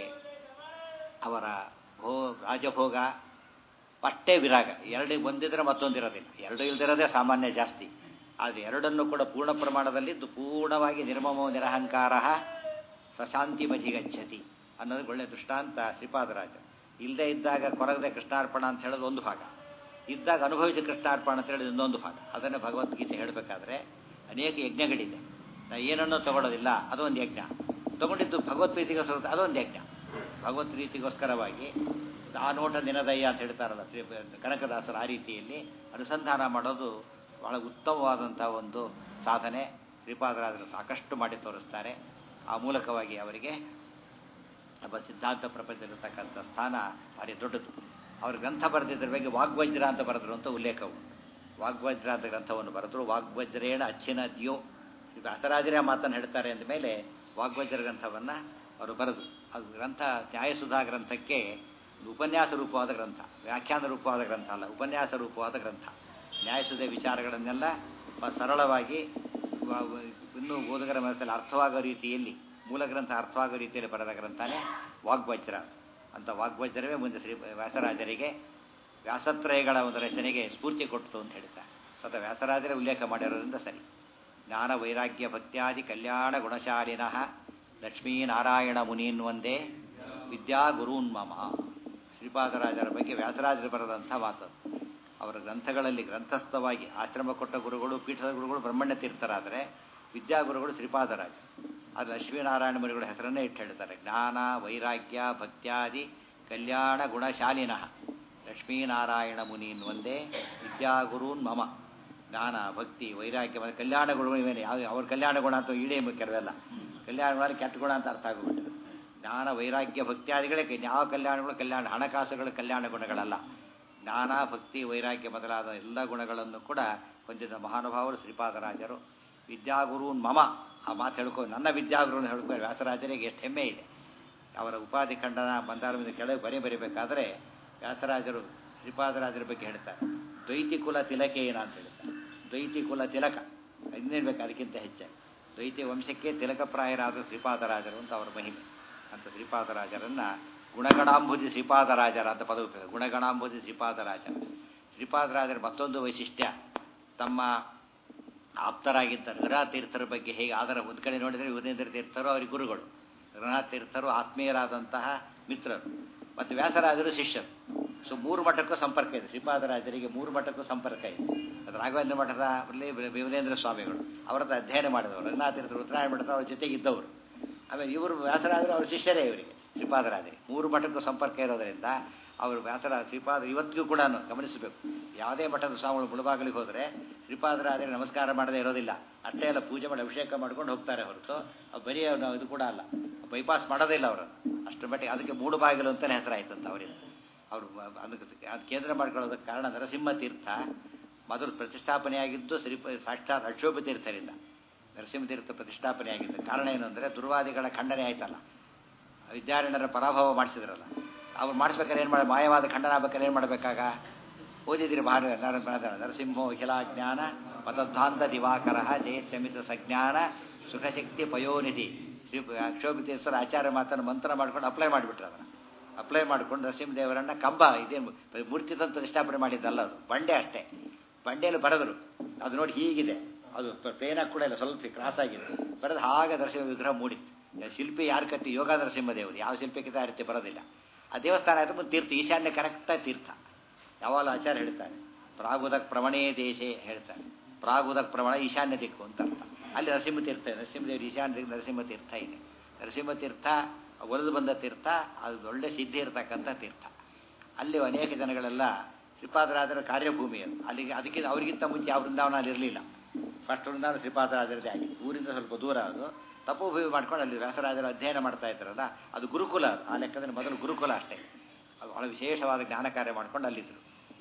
ಅವರ ಭೋ ರಾಜಭೋಗ ಪಟ್ಟೆ ವಿರಾಗ ಎರಡು ಒಂದಿದ್ರೆ ಮತ್ತೊಂದಿರೋದಿಲ್ಲ ಎರಡು ಇಲ್ದಿರೋದೇ ಸಾಮಾನ್ಯ ಜಾಸ್ತಿ ಆದರೆ ಎರಡನ್ನು ಕೂಡ ಪೂರ್ಣ ಪ್ರಮಾಣದಲ್ಲಿದ್ದು ಪೂರ್ಣವಾಗಿ ನಿರ್ಮಮೋ ನಿರಹಂಕಾರ ಸಶಾಂತಿ ಮಧಿ ಗಚ್ಚತಿ ಅನ್ನೋದು ಒಳ್ಳೆಯ ದೃಷ್ಟಾಂತ ಶ್ರೀಪಾದರಾಜ ಇಲ್ಲದೆ ಇದ್ದಾಗ ಕೊರಗದೆ ಕೃಷ್ಣಾರ್ಪಣ ಅಂತ ಹೇಳೋದು ಒಂದು ಭಾಗ ಇದ್ದಾಗ ಅನುಭವಿಸಿ ಕೃಷ್ಣಾರ್ಪಣ ಅಂತ ಹೇಳೋದು ಇನ್ನೊಂದು ಭಾಗ ಅದನ್ನು ಭಗವದ್ಗೀತೆ ಹೇಳಬೇಕಾದ್ರೆ ಅನೇಕ ಯಜ್ಞಗಳಿದೆ ನಾ ಏನನ್ನೂ ತಗೊಳ್ಳೋದಿಲ್ಲ ಅದೊಂದು ಯಜ್ಞ ತಗೊಂಡಿದ್ದು ಭಗವತ್ ಪ್ರೀತಿಗೋಸ್ಕರ ಅದೊಂದು ಯಜ್ಞ ಭಗವತ್ ಪ್ರೀತಿಗೋಸ್ಕರವಾಗಿ ಆ ನೋಟ ನಿನದಯ್ಯ ಅಂತ ಹೇಳ್ತಾರಲ್ಲ ಶ್ರೀ ಕನಕದಾಸರು ಆ ರೀತಿಯಲ್ಲಿ ಅನುಸಂಧಾನ ಮಾಡೋದು ಬಹಳ ಉತ್ತಮವಾದಂಥ ಒಂದು ಸಾಧನೆ ಶ್ರೀಪಾದರಾಜರು ಸಾಕಷ್ಟು ಮಾಡಿ ತೋರಿಸ್ತಾರೆ ಆ ಮೂಲಕವಾಗಿ ಅವರಿಗೆ ಒಬ್ಬ ಸಿದ್ಧಾಂತ ಪ್ರಪಂಚದಲ್ಲಿರ್ತಕ್ಕಂಥ ಸ್ಥಾನ ಭಾರಿ ದೊಡ್ಡದು ಅವರು ಗ್ರಂಥ ಬರೆದಿದ್ದರ ಬಗ್ಗೆ ವಾಗ್ವಜ್ರ ಅಂತ ಬರೆದ್ರು ಅಂತ ಉಲ್ಲೇಖವು ವಾಗ್ವಜ್ರ ಅಂತ ಗ್ರಂಥವನ್ನು ಬರೆದ್ರು ವಾಗ್ವಜ್ರೇಣ ಅಚ್ಚಿನ ದ್ಯೋ ಶ್ರೀ ವ್ಯಾಸರಾಜರೇ ಆ ಮಾತನ್ನು ಹೇಳ್ತಾರೆ ಅಂದ ಮೇಲೆ ವಾಗ್ವಜ್ರ ಗ್ರಂಥವನ್ನು ಅವರು ಬರೆದು ಅದು ಗ್ರಂಥ ನ್ಯಾಯಸುಧಾ ಗ್ರಂಥಕ್ಕೆ ಒಂದು ಉಪನ್ಯಾಸ ರೂಪವಾದ ಗ್ರಂಥ ವ್ಯಾಖ್ಯಾನ ರೂಪವಾದ ಗ್ರಂಥ ಅಲ್ಲ ಉಪನ್ಯಾಸ ರೂಪವಾದ ಗ್ರಂಥ ನ್ಯಾಯಸುಧ ವಿಚಾರಗಳನ್ನೆಲ್ಲ ಬಹಳ ಸರಳವಾಗಿ ವ- ವ- ಇನ್ನೂ ಓದುಗರ ಮನಸ್ಸಲ್ಲಿ ಅರ್ಥವಾಗೋ ರೀತಿಯಲ್ಲಿ ಮೂಲ ಗ್ರಂಥ ಅರ್ಥವಾಗೋ ರೀತಿಯಲ್ಲಿ ಬರೆದ ಗ್ರಂಥನೇ ವಾಗ್ವಜ್ರ ಅಂತ ವಾಗ್ವಜ್ರವೇ ಮುಂದೆ ಶ್ರೀ ವ್ಯಾಸರಾಜರಿಗೆ ವ್ಯಾಸತ್ರಯಗಳ ಒಂದು ರಚನೆಗೆ ಸ್ಫೂರ್ತಿ ಕೊಟ್ಟು ಅಂತ ಹೇಳ್ತಾರೆ ಸತ ವ್ಯಾಸರಾಜರೇ ಉಲ್ಲೇಖ ಮಾಡಿರೋದ್ರಿಂದ ಸರಿ ಜ್ಞಾನ ವೈರಾಗ್ಯ ಭಕ್ತ್ಯಾದಿ ಕಲ್ಯಾಣ ಗುಣಶಾಲಿನಃ ಲಕ್ಷ್ಮೀನಾರಾಯಣ ಮುನೀನ್ ಒಂದೇ ವಿದ್ಯಾ ಗುರೂನ್ಮಮ ಶ್ರೀಪಾದರಾಜರ ಬಗ್ಗೆ ವ್ಯಾಸರಾಜರು ಬರೆದಂಥ ಮಾತು ಅವರ ಗ್ರಂಥಗಳಲ್ಲಿ ಗ್ರಂಥಸ್ಥವಾಗಿ ಆಶ್ರಮ ಕೊಟ್ಟ ಗುರುಗಳು ಪೀಠದ ಗುರುಗಳು ಬ್ರಹ್ಮಣ್ಯ ತೀರ್ಥರಾದರೆ ವಿದ್ಯಾಗುರುಗಳು ಶ್ರೀಪಾದರಾಜ ಅದು ಲಕ್ಷ್ಮೀನಾರಾಯಣ ಮುನಿಗಳ ಹೆಸರನ್ನೇ ಇಟ್ಟು ಹೇಳ್ತಾರೆ ಜ್ಞಾನ ವೈರಾಗ್ಯ ಭಕ್ತ್ಯಾದಿ ಕಲ್ಯಾಣ ಗುಣಶಾಲಿನಃ ಲಕ್ಷ್ಮೀನಾರಾಯಣ ಮುನೀನ್ ಒಂದೇ ವಿದ್ಯಾಗುರೂನ್ ಮಮ ಜ್ಞಾನ ಭಕ್ತಿ ವೈರಾಗ್ಯ ಮತ್ತು ಕಲ್ಯಾಣ ಗುಣಗಳು ಇವೇನೆ ಯಾವ ಅವ್ರ ಕಲ್ಯಾಣ ಗುಣ ಅಂತ ಈಡೇ ಕೆಲವೆಲ್ಲ ಕಲ್ಯಾಣ ಗುಣ ಅಂದ್ರೆ ಕೆಟ್ಟ ಗುಣ ಅಂತ ಅರ್ಥ ಆಗೋಗ್ಬಿಟ್ಟಿದೆ ಜ್ಞಾನ ವೈರಾಗ್ಯ ಭಕ್ತಿಯಾದಿಗಳೇ ಕ- ಯಾವ ಕಲ್ಯಾಣಗಳು ಕಲ್ಯಾಣ ಹಣಕಾಸುಗಳ ಕಲ್ಯಾಣ ಗುಣಗಳಲ್ಲ ಜ್ಞಾನ ಭಕ್ತಿ ವೈರಾಗ್ಯ ಮೊದಲಾದ ಎಲ್ಲ ಗುಣಗಳನ್ನು ಕೂಡ ಹೊಂದಿದ ಮಹಾನುಭಾವರು ಶ್ರೀಪಾದರಾಜರು ವಿದ್ಯಾಗುರೂನ್ ಮಮ ಆ ಮಾತು ಹೇಳ್ಕೊ ನನ್ನ ವಿದ್ಯಾಗುರುನ ಹೇಳ್ಕೊ ವ್ಯಾಸರಾಜರಿಗೆ ಎಷ್ಟು ಹೆಮ್ಮೆ ಇದೆ ಅವರ ಉಪಾಧಿ ಖಂಡನ ಬಂದಾರದಿಂದ ಕೆಳಗೆ ಬರೀ ಬರೀಬೇಕಾದ್ರೆ ವ್ಯಾಸರಾಜರು ಶ್ರೀಪಾದರಾಜರ ಬಗ್ಗೆ ಹೇಳ್ತಾರೆ ದ್ವೈತಿ ಕುಲ ತಿಲಕೇನ ಅಂತ ಹೇಳ್ತಾರೆ ದ್ವೈತಿ ಕುಲ ತಿಲಕ ಇನ್ನೇನು ಬೇಕು ಅದಕ್ಕಿಂತ ಹೆಚ್ಚಾಗಿ ದ್ವೈತಿ ವಂಶಕ್ಕೆ ತಿಲಕಪ್ರಾಯರಾದ ಶ್ರೀಪಾದರಾಜರು ಅಂತ ಅವರ ಮಹಿಮೆ ಅಂತ ಶ್ರೀಪಾದರಾಜರನ್ನ ಗುಣಗಣಾಂಬುಜಿ ಶ್ರೀಪಾದರಾಜರ ಅಂತ ಪದ ಉಪಯೋಗ ಗುಣಗಣಾಂಬುಜಿ ಶ್ರೀಪಾದರಾಜರ ಶ್ರೀಪಾದರಾಜರ ಮತ್ತೊಂದು ವೈಶಿಷ್ಟ್ಯ ತಮ್ಮ ಆಪ್ತರಾಗಿದ್ದ ರಘುನಾಥ ತೀರ್ಥರ ಬಗ್ಗೆ ಹೇಗೆ ಆಧಾರ ಒಂದು ಕಡೆ ನೋಡಿದರೆ ಯುವನೇಂದ್ರ ತೀರ್ಥರು ಅವರಿಗೆ ಗುರುಗಳು ರಘುನಾಥ ತೀರ್ಥರು ಆತ್ಮೀಯರಾದಂತಹ ಮಿತ್ರರು ಮತ್ತು ವ್ಯಾಸರಾಜರು ಶಿಷ್ಯರು ಸೊ ಮೂರು ಮಠಕ್ಕೂ ಸಂಪರ್ಕ ಇದೆ ಶ್ರೀಪಾದರಾಜರಿಗೆ ಮೂರು ಮಠಕ್ಕೂ ಸಂಪರ್ಕ ಇದೆ ಅದು ರಾಘವೇಂದ್ರ ಮಠದ ಅಲ್ಲಿ ವಿಮಲೇಂದ್ರ ಸ್ವಾಮಿಗಳು ಅವರ ಹತ್ರ ಅಧ್ಯಯನ ಮಾಡಿದವರು ರಘುನಾಥ ತೀರ್ಥರು ಉತ್ತರಾಯಣ ಮಠದ ಅವ್ರ ಜೊತೆಗಿದ್ದವರು ಆಮೇಲೆ ಇವರು ವ್ಯಾಸರಾಜರು ಅವ್ರ ಶಿಷ್ಯರೇ ಇವರಿಗೆ ಶ್ರೀಪಾದರಾಜರಿಗೆ ಮೂರು ಮಠಕ್ಕೂ ಸಂಪರ್ಕ ಇರೋದರಿಂದ ಅವರು ವ್ಯಾಸರ ಶ್ರೀಪಾದ ಇವತ್ತಿಗೂ ಕೂಡ ಗಮನಿಸಬೇಕು ಯಾವುದೇ ಮಠದ ಸ್ವಾಮಿಗಳು ಮುಳುಬಾಗಿಲಿಗೆ ಹೋದರೆ ಶ್ರೀಪಾದರಾಜರಿಗೆ ನಮಸ್ಕಾರ ಮಾಡದೇ ಇರೋದಿಲ್ಲ ಅಷ್ಟೇ ಎಲ್ಲ ಪೂಜೆ ಮಾಡಿ ಅಭಿಷೇಕ ಮಾಡ್ಕೊಂಡು ಹೋಗ್ತಾರೆ ಹೊರತು ಅವ್ರು ಬರೀ ಅವ್ರು ಇದು ಕೂಡ ಅಲ್ಲ ಬೈಪಾಸ್ ಮಾಡೋದಿಲ್ಲ ಅವರು ಅಷ್ಟು ಮಟ್ಟಿಗೆ ಅದಕ್ಕೆ ಮೂಡು ಬಾಗಿಲು ಅಂತಲೇ ಹೆಸರಾಯ್ತಂತ ಅವರಿಂದ ಅವರು ಅದಕ್ಕೆ ಅದು ಕೇಂದ್ರ ಮಾಡ್ಕೊಳ್ಳೋದಕ್ಕೆ ಕಾರಣ ನರಸಿಂಹ ತೀರ್ಥ ಮೊದಲು ಪ್ರತಿಷ್ಠಾಪನೆಯಾಗಿದ್ದು ಶ್ರೀ ಸಾಕ್ಷಾತ್ ಅಕ್ಷೋಭ ತೀರ್ಥರಿಂದ ನರಸಿಂಹತೀರ್ಥ ಪ್ರತಿಷ್ಠಾಪನೆಯಾಗಿದ್ದು ಕಾರಣ ಏನು ಅಂದರೆ ದುರ್ವಾದಿಗಳ ಖಂಡನೆ ಆಯ್ತಲ್ಲ ವಿದ್ಯಾರಣ್ಯರ ಪರಾಭವ ಮಾಡಿಸಿದ್ರಲ್ಲ ಅವ್ರು ಮಾಡಿಸ್ಬೇಕಾದ್ರೆ ಏನು ಮಾಡಿ ಮಾಯವಾದ ಖಂಡನ ಆಗ್ಬೇಕಾದ್ರೆ ಏನು ಮಾಡಬೇಕಾಗ ಓದಿದಿರಿ ಭಾರ ನರಸಿಂಹೋ ಅಖಿಲ ಜ್ಞಾನ ಮತದ್ಧಾಂತ ದಿವಾಕರ ಜಯತ್ಯಮಿತ ಸಜ್ಞಾನ ಸುಖಶಕ್ತಿ ಪಯೋನಿಧಿ ಶ್ರೀ ಅಕ್ಷೋಭಿತೇಶ್ವರ ಆಚಾರ್ಯ ಮಾತನ್ನು ಮಂತ್ರ ಮಾಡ್ಕೊಂಡು ಅಪ್ಲೈ ಮಾಡಿಬಿಟ್ರು ಅದನ್ನು ಅಪ್ಲೈ ಮಾಡ್ಕೊಂಡು ನರಸಿಂಹದೇವರನ್ನ ಕಂಬ ಇದೇನು ಮೂರ್ತಿ ತಂದು ಪ್ರತಿಷ್ಠಾಪನೆ ಮಾಡಿದ್ದಲ್ಲ ಅದು ಬಂಡೆ ಅಷ್ಟೇ ಬಂಡೆಯಲ್ಲಿ ಬರೆದರು ಅದು ನೋಡಿ ಹೀಗಿದೆ ಅದು ಪ್ಲೇನಾಗಿ ಕೂಡ ಇಲ್ಲ ಸ್ವಲ್ಪ ಕ್ರಾಸ್ ಆಗಿದೆ ಬರೆದು ಹಾಗೆ ನರಸಿಂಹ ವಿಗ್ರಹ ಮೂಡಿತ್ತು ಶಿಲ್ಪಿ ಯಾರು ಕಟ್ಟಿ ಯೋಗ ನರಸಿಂಹದೇವರು ಯಾವ ಶಿಲ್ಪಿಗಿಂತ ಆ ರೀತಿ ಬರೋದಿಲ್ಲ ಆ ದೇವಸ್ಥಾನ ಆಯ್ತು ಮುಂದೆ ತೀರ್ಥ ಈಶಾನ್ಯ ಕರೆಕ್ಟಾಗಿ ತೀರ್ಥ ಯಾವಾಗಲೂ ಆಚಾರ್ಯ ಹೇಳ್ತಾರೆ ಪ್ರಾಗುದಕ್ ಪ್ರವಣೇ ದೇಶೇ ಹೇಳ್ತಾರೆ ಪ್ರಾಗುದಕ್ ಪ್ರವಣ ಈಶಾನ್ಯ ದಿಕ್ಕು ಅಂತ ಅರ್ಥ ಅಲ್ಲಿ ನರಸಿಂಹ ತೀರ್ಥ ಇದೆ ನರಸಿಂಹದೇವರು ಈಶಾನ್ಯ ದಿಕ್ಕು ನರಸಿಂಹ ತೀರ್ಥ ಇದೆ ನರಸಿಂಹ ತೀರ್ಥ ಒಲಿದು ಬಂದ ತೀರ್ಥ ಅದು ಒಳ್ಳೆ ಸಿದ್ಧಿ ಇರತಕ್ಕಂಥ ತೀರ್ಥ ಅಲ್ಲಿ ಅನೇಕ ಜನಗಳೆಲ್ಲ ಶ್ರೀಪಾದರಾಜರ ಕಾರ್ಯಭೂಮಿ ಅದು ಅಲ್ಲಿಗೆ ಅದಕ್ಕೆ ಅವರಿಗಿಂತ ಮುಂಚೆ ಯಾವ ವೃಂದಾವನ ಅಲ್ಲಿ ಇರಲಿಲ್ಲ ಫಸ್ಟ್ ವೃಂದಾವನ ಶ್ರೀಪಾದರಾಜರದೇ ಆಗಿ ಊರಿಂದ ಸ್ವಲ್ಪ ದೂರ ಅದು ತಪೋಭೂಮಿ ಮಾಡ್ಕೊಂಡು ಅಲ್ಲಿ ವ್ಯಾಸರಾಜರ ಅಧ್ಯಯನ ಮಾಡ್ತಾ ಇದ್ದಾರಲ್ಲ ಅದು ಗುರುಕುಲ ಆ ಲೆಕ್ಕದಲ್ಲಿ ಮೊದಲು ಗುರುಕುಲ ಅಷ್ಟೇ ಅದು ಬಹಳ ವಿಶೇಷವಾದ ಜ್ಞಾನ ಕಾರ್ಯ ಮಾಡ್ಕೊಂಡು ಅಲ್ಲಿದ್ದರು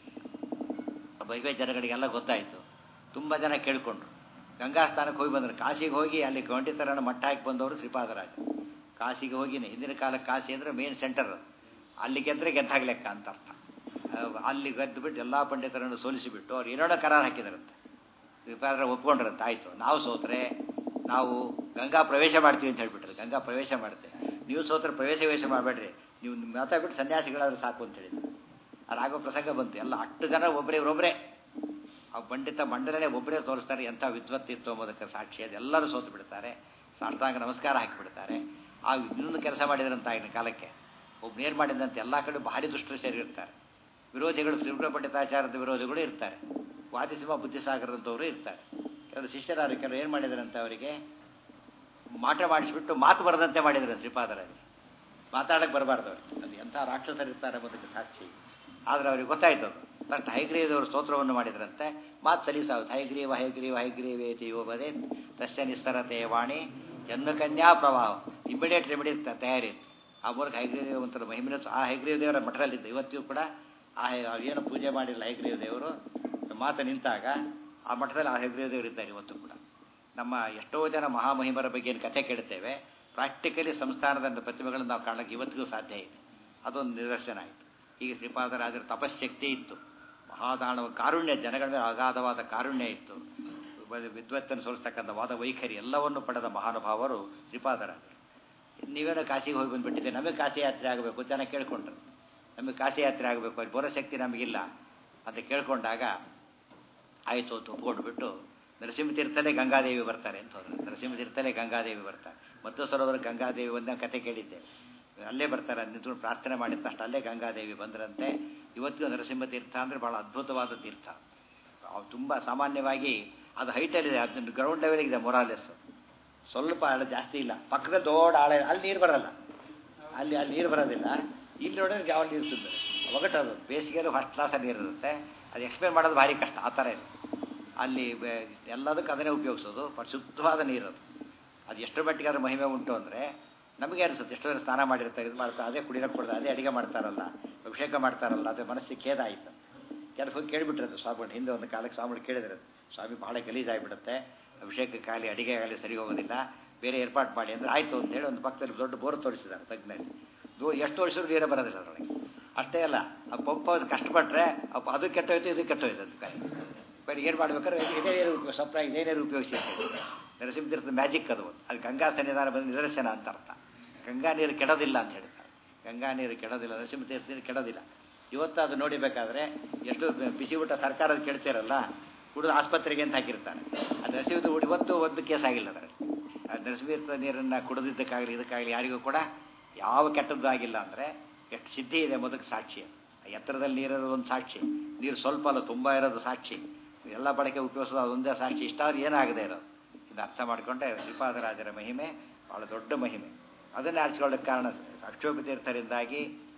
ಬೈವೇ ಜನಗಳಿಗೆಲ್ಲ ಗೊತ್ತಾಯಿತು ತುಂಬ ಜನ ಕೇಳಿಕೊಂಡ್ರು ಗಂಗಾ ಸ್ಥಾನಕ್ಕೆ ಹೋಗಿ ಬಂದರು ಕಾಶಿಗೆ ಹೋಗಿ ಅಲ್ಲಿ ಗಂಟಿತರನ ಮಟ್ಟ ಹಾಕಿ ಬಂದವರು ಶ್ರೀಪಾದರಾಜ ಕಾಶಿಗೆ ಹೋಗಿನೇ ಹಿಂದಿನ ಕಾಲಕ್ಕೆ ಕಾಶಿ ಅಂದರೆ ಮೇನ್ ಸೆಂಟರ್ ಅಲ್ಲಿ ಗೆದ್ದರೆ ಗೆದ್ದಾಗ ಲೆಕ್ಕ ಅಂತ ಅರ್ಥ ಅಲ್ಲಿ ಗೆದ್ದು ಬಿಟ್ಟು ಎಲ್ಲ ಪಂಡಿತರನ್ನು ಸೋಲಿಸಿಬಿಟ್ಟು ಅವ್ರು ಏನೇನೋ ಕರಾರ್ ಹಾಕಿದಾರಂತೆ ಶ್ರೀಪಾದರ ಒಪ್ಕೊಂಡ್ರಂತೆ ಆಯಿತು ನಾವು ಸೋತ್ರೆ ನಾವು ಗಂಗಾ ಪ್ರವೇಶ ಮಾಡ್ತೀವಿ ಅಂತ ಹೇಳ್ಬಿಟ್ರೆ ಗಂಗಾ ಪ್ರವೇಶ ಮಾಡುತ್ತೆ ನೀವು ಸೋತ್ರೆ ಪ್ರವೇಶ ವೇಷ ಮಾಡಬೇಡ್ರಿ ನೀವು ಮಾತಾಡ್ಬಿಟ್ಟು ಸನ್ಯಾಸಿಗಳಾದ್ರೆ ಸಾಕು ಅಂತ ಹೇಳಿದ್ರು ಅದಾಗೋ ಪ್ರಸಂಗ ಬಂತು ಎಲ್ಲ ಅಷ್ಟು ಜನ ಒಬ್ಬರೇ ಇವರೊಬ್ಬರೇ ಆ ಪಂಡಿತ ಮಂಡಲನೇ ಒಬ್ಬರೇ ತೋರಿಸ್ತಾರೆ ಎಂಥ ವಿದ್ವತ್ತಿತ್ತು ಎಂಬುದಕ್ಕೆ ಸಾಕ್ಷಿ ಅದೆಲ್ಲರೂ ಸೋತು ಬಿಡ್ತಾರೆ ಸಾಷ್ಟಾಂಗ ನಮಸ್ಕಾರ ಹಾಕಿಬಿಡ್ತಾರೆ ಆ ಇನ್ನೊಂದು ಕೆಲಸ ಮಾಡಿದ್ರಂತ ಆಗಿನ ಕಾಲಕ್ಕೆ ಒಬ್ಬ ನೇರ್ ಮಾಡಿದಂತೆ ಎಲ್ಲ ಕಡೆ ಭಾರಿ ದುಷ್ಟರು ಸೇರಿರ್ತಾರೆ ವಿರೋಧಿಗಳು ತ್ರಿಪುರ ಪಂಡಿತಾಚಾರದ ವಿರೋಧಿಗಳು ಇರ್ತಾರೆ ವಾದಿಸಿಂಹ ಬುದ್ಧಿಸಾಗರದಂಥವರು ಇರ್ತಾರೆ ಕೆಲವು ಶಿಷ್ಯರಾರು ಕೆಲವರು ಏನು ಮಾಡಿದಾರಂತೆ ಅವರಿಗೆ ಮಾಟ ಮಾಡಿಸ್ಬಿಟ್ಟು ಮಾತು ಬರದಂತೆ ಮಾಡಿದ್ರು ಶ್ರೀಪಾದರಾಜರು ಮಾತಾಡಕ್ಕೆ ಬರಬಾರ್ದು ಅವ್ರಿಗೆ ಅದು ಎಂಥ ರಾಕ್ಷಸರಿರ್ತಾರೆ ಎಂಬುದಕ್ಕೆ ಸಾಕ್ಷಿ ಆದರೆ ಅವ್ರಿಗೆ ಗೊತ್ತಾಯ್ತು ಅದು ಫಸ್ಟ್ ಹೈಗ್ರೀವದವರು ಸ್ತೋತ್ರವನ್ನು ಮಾಡಿದ್ರಂತೆ ಮಾತು ಸಲೀಸಾಗುತ್ತೆ ಹೈಗ್ರೀವ ಹೈಗ್ರೀವ ಹೈಗ್ರೀವೇತಿ ಯೋಬದೆ ತಸ್ಯ ನಿಸ್ತರತೆ ವಾಣಿ ಜನ್ಮಕನ್ಯಾ ಪ್ರವಾಹ ಇಮಿಡಿಯೇಟ್ ರೆಮಿಡಿ ತಯಾರಿತ್ತು ಆ ಮೂಲಕ ಹೈಗ್ರೀವ ಒಂಥರ ಮಹಿಮಿನ ಆ ಹೈಗ್ರೀವ ದೇವರ ಮಠದಲ್ಲಿದ್ದ ಇವತ್ತಿಗೂ ಕೂಡ ಆ ಏನು ಪೂಜೆ ಮಾಡಿಲ್ಲ ಹೈಗ್ರೀವ ದೇವರು ಮಾತು ನಿಂತಾಗ ಆ ಮಠದಲ್ಲಿ ಆ ಹೈಗ್ರೀವ ದೇವರು ಇದ್ದಾರೆ ಇವತ್ತು ಕೂಡ ನಮ್ಮ ಎಷ್ಟೋ ಜನ ಮಹಾಮಹಿಮರ ಬಗ್ಗೆ ಏನು ಕಥೆ ಕೇಳುತ್ತೇವೆ ಪ್ರಾಕ್ಟಿಕಲಿ ಸಂಸ್ಥಾನದ ಪ್ರತಿಮೆಗಳನ್ನು ನಾವು ಕಾಣಕ್ಕೆ ಇವತ್ತಿಗೂ ಸಾಧ್ಯ ಇದೆ ಅದೊಂದು ನಿದರ್ಶನ ಆಯಿತು ಈಗ ಶ್ರೀಪಾದರಾಜರ ತಪಶ್ಶಕ್ತಿ ಇತ್ತು ಮಹಾದಾನವ ಕಾರುಣ್ಯ ಜನಗಳ ಮೇಲೆ ಅಗಾಧವಾದ ಕಾರುಣ್ಯ ಇತ್ತು ವಿದ್ವತ್ತನ್ನು ಸೋಲಿಸ್ತಕ್ಕಂಥ ವಾದ ವೈಖರಿ ಎಲ್ಲವನ್ನು ಪಡೆದ ಮಹಾನುಭಾವರು ಶ್ರೀಪಾದರಾಜರು ನೀವೇನೋ ಕಾಶಿಗೆ ಹೋಗಿ ಬಂದುಬಿಟ್ಟಿದೆ ನಮಗೆ ಕಾಶಿ ಯಾತ್ರೆ ಆಗಬೇಕು ಜನ ಕೇಳ್ಕೊಂಡ್ರು ನಮಗೆ ಕಾಶಿ ಯಾತ್ರೆ ಆಗಬೇಕು ಅಲ್ಲಿ ಬರೋ ಶಕ್ತಿ ನಮಗಿಲ್ಲ ಅಂತ ಕೇಳ್ಕೊಂಡಾಗ ಆಯಿತು ಅಂತ ಒಪ್ಕೊಂಡ್ಬಿಟ್ಟು ನರಸಿಂಹತೀರ್ಥಲೇ ಗಂಗಾದೇವಿ ಬರ್ತಾರೆ ಅಂತ ಹೋದ್ರು ನರಸಿಂಹತೀರ್ಥಲೇ ಗಂಗಾದೇವಿ ಬರ್ತಾರೆ ಮತ್ತು ಸರೋವರ ಗಂಗಾದೇವಿ ಒಂದ ಕತೆ ಕೇಳಿದ್ದೆ ಅಲ್ಲೇ ಬರ್ತಾರೆ ನಿಂತ್ಕೊಂಡು ಪ್ರಾರ್ಥನೆ ಮಾಡಿದ ತಕ್ಷಣ ಅಲ್ಲೇ ಗಂಗಾದೇವಿ ಬಂದ್ರಂತೆ ಇವತ್ತಿಗೂ ನರಸಿಂಹತೀರ್ಥ ಅಂದರೆ ಭಾಳ ಅದ್ಭುತವಾದ ತೀರ್ಥ ತುಂಬ ಸಾಮಾನ್ಯವಾಗಿ ಅದು ಹೈಟಲ್ಲಿದೆ ಅದನ್ನು ಗ್ರೌಂಡ್ ಲೆವೆಲಿಗಿದೆ ಮೊರಾಲೆಸ್ ಸ್ವಲ್ಪ ಆಳ ಜಾಸ್ತಿ ಇಲ್ಲ ಪಕ್ಕದಲ್ಲಿ ದೊಡ್ಡ ಆಳ ಅಲ್ಲಿ ನೀರು ಬರಲ್ಲ ಅಲ್ಲಿ ಅಲ್ಲಿ ನೀರು ಬರೋದಿಲ್ಲ ಇಲ್ಲಿ ನೋಡಿದ್ರೆ ಯಾವ ನೀರು ತುಂಬಿದೆ ಒಗಟದು ಬೇಸಿಗೆಯಲ್ಲೂ ಫಸ್ಟ್ ಕ್ಲಾಸ್ ನೀರು ಇರುತ್ತೆ ಅದು ಎಕ್ಸ್ಪ್ಲೇನ್ ಮಾಡೋದು ಭಾರಿ ಕಷ್ಟ ಆ ಥರ ಇದೆ ಅಲ್ಲಿ ಎಲ್ಲದಕ್ಕೆ ಅದನ್ನೇ ಉಪಯೋಗಿಸೋದು ಶುದ್ಧವಾದ ನೀರು ಅದು ಅದು ಎಷ್ಟು ಮಟ್ಟಿಗೆ ಅದ್ರ ಮಹಿಮೆ ಉಂಟು ಅಂದರೆ ನಮಗೆ ಅನಿಸುತ್ತೆ ಎಷ್ಟೋ ಜನ ಸ್ನಾನ ಮಾಡಿರ್ತಾರೆ ಇದು ಮಾಡ್ತಾರೆ ಅದೇ ಕುಡಿಯೋಕೆ ಕೊಡ್ತಾರೆ ಅದೇ ಅಡಿಗೆ ಮಾಡ್ತಾರಲ್ಲ ಅಭಿಷೇಕ ಮಾಡ್ತಾರಲ್ಲ ಅದೇ ಮನಸ್ಸಿಗೆ ಖೇದ ಆಯಿತು ಕೆಲವು ಹೋಗಿ ಕೇಳಿಬಿಟ್ರದು ಸ್ವಾಮಿ ಹಿಂದೆ ಒಂದು ಕಾಲಕ್ಕೆ ಸ್ವಾಮಿ ಕೇಳಿದ್ರೆ ಸ್ವಾಮಿ ಭಾಳ ಗಲೀಜಾಗಿಬಿಡುತ್ತೆ ಅಭಿಷೇಕಕ್ಕಾಗಲಿ ಅಡಿಗೆಗಾಗಲಿ ಸರಿ ಹೋಗೋದಿಲ್ಲ ಬೇರೆ ಏರ್ಪಾಡು ಮಾಡಿ ಅಂದರೆ ಆಯಿತು ಅಂತೇಳಿ ಒಂದು ಪಕ್ಕದಲ್ಲಿ ದೊಡ್ಡ ಬೋರ್ ತೋರಿಸಿದ್ದಾರೆ ತಜ್ಞಲ್ಲಿ ದೂ ಎಷ್ಟು ವರ್ಷದ ನೀರೇ ಬರೋದಿಲ್ಲ ಅದರೊಳಗೆ ಅಷ್ಟೇ ಅಲ್ಲ ಆ ಪಂಪ ಕಷ್ಟಪಟ್ಟರೆ ಅಪ್ಪ ಅದು ಕೆಟ್ಟೋಯ್ತು ಇದು ಕೆಟ್ಟೋಯ್ತು ಅಂತ ಕಾಯಿ ಬರೀ ಏನು ಮಾಡ್ಬೇಕಾದ್ರೆ ಇದೇ ನೀರು ಸಪ್ಲೈ ಇದೇ ನೀರು ಉಪಯೋಗಿಸಿ ನರಸಿಂಹತೀರ್ಥದ ಮ್ಯಾಜಿಕ್ ಅದು ಅದು ಗಂಗಾ ಸನ್ನಿಧಾನ ಬಂದ ನಿದರ್ಶನ ಅಂತ ಅರ್ಥ ಗಂಗಾ ನೀರು ಕೆಡೋದಿಲ್ಲ ಅಂತ ಹೇಳ್ತಾರೆ ಗಂಗಾ ನೀರು ಕೆಡೋದಿಲ್ಲ ನರಸಿಂಹತೀರ್ಥ ನೀರು ಕೆಡೋದಿಲ್ಲ ಇವತ್ತು ಅದು ನೋಡಿಬೇಕಾದ್ರೆ ಎಷ್ಟು ಬಿಸಿ ಊಟ ಸರ್ಕಾರದ ಕೇಳ್ತಿರಲ್ಲ ಕುಡಿದು ಆಸ್ಪತ್ರೆಗೆ ಅಂತ ಹಾಕಿರ್ತಾರೆ ಆ ನರಸಿಂಹದ ಇವತ್ತು ಒಂದು ಕೇಸ್ ಆಗಿಲ್ಲ ಅದರಲ್ಲಿ ಆ ನರಸಿಂಹತೀರ್ಥ ನೀರನ್ನು ಕುಡಿದಿದ್ದಕ್ಕಾಗಲಿ ಇದಕ್ಕಾಗಲಿ ಯಾರಿಗೂ ಕೂಡ ಯಾವ ಕೆಟ್ಟದ್ದು ಆಗಿಲ್ಲ ಅಂದರೆ ಎಷ್ಟು ಸಿದ್ಧಿ ಇದೆ ಎಂಬುದಕ್ಕೆ ಸಾಕ್ಷಿ ಎತ್ತರದಲ್ಲಿ ನೀರಿರೋದು ಒಂದು ಸಾಕ್ಷಿ ನೀರು ಸ್ವಲ್ಪ ಅಲ್ಲ ತುಂಬ ಇರೋದು ಸಾಕ್ಷಿ ಎಲ್ಲ ಬಳಕೆ ಉಪಯೋಗಿಸೋದು ಅದೊಂದೇ ಸಾಕ್ಷಿ ಇಷ್ಟಾದ್ರೂ ಏನಾಗದೆ ಇರೋದು ಇದು ಅರ್ಥ ಮಾಡಿಕೊಂಡ್ರೆ ಶ್ರೀಪಾದರಾಜರ ಮಹಿಮೆ ಭಾಳ ದೊಡ್ಡ ಮಹಿಮೆ ಅದನ್ನೇ ಆರಿಸಿಕೊಳ್ಳೋಕ್ಕೆ ಕಾರಣ ಅಕ್ಷೋಭ ತೀರ್ಥರಿಂದಾಗಿ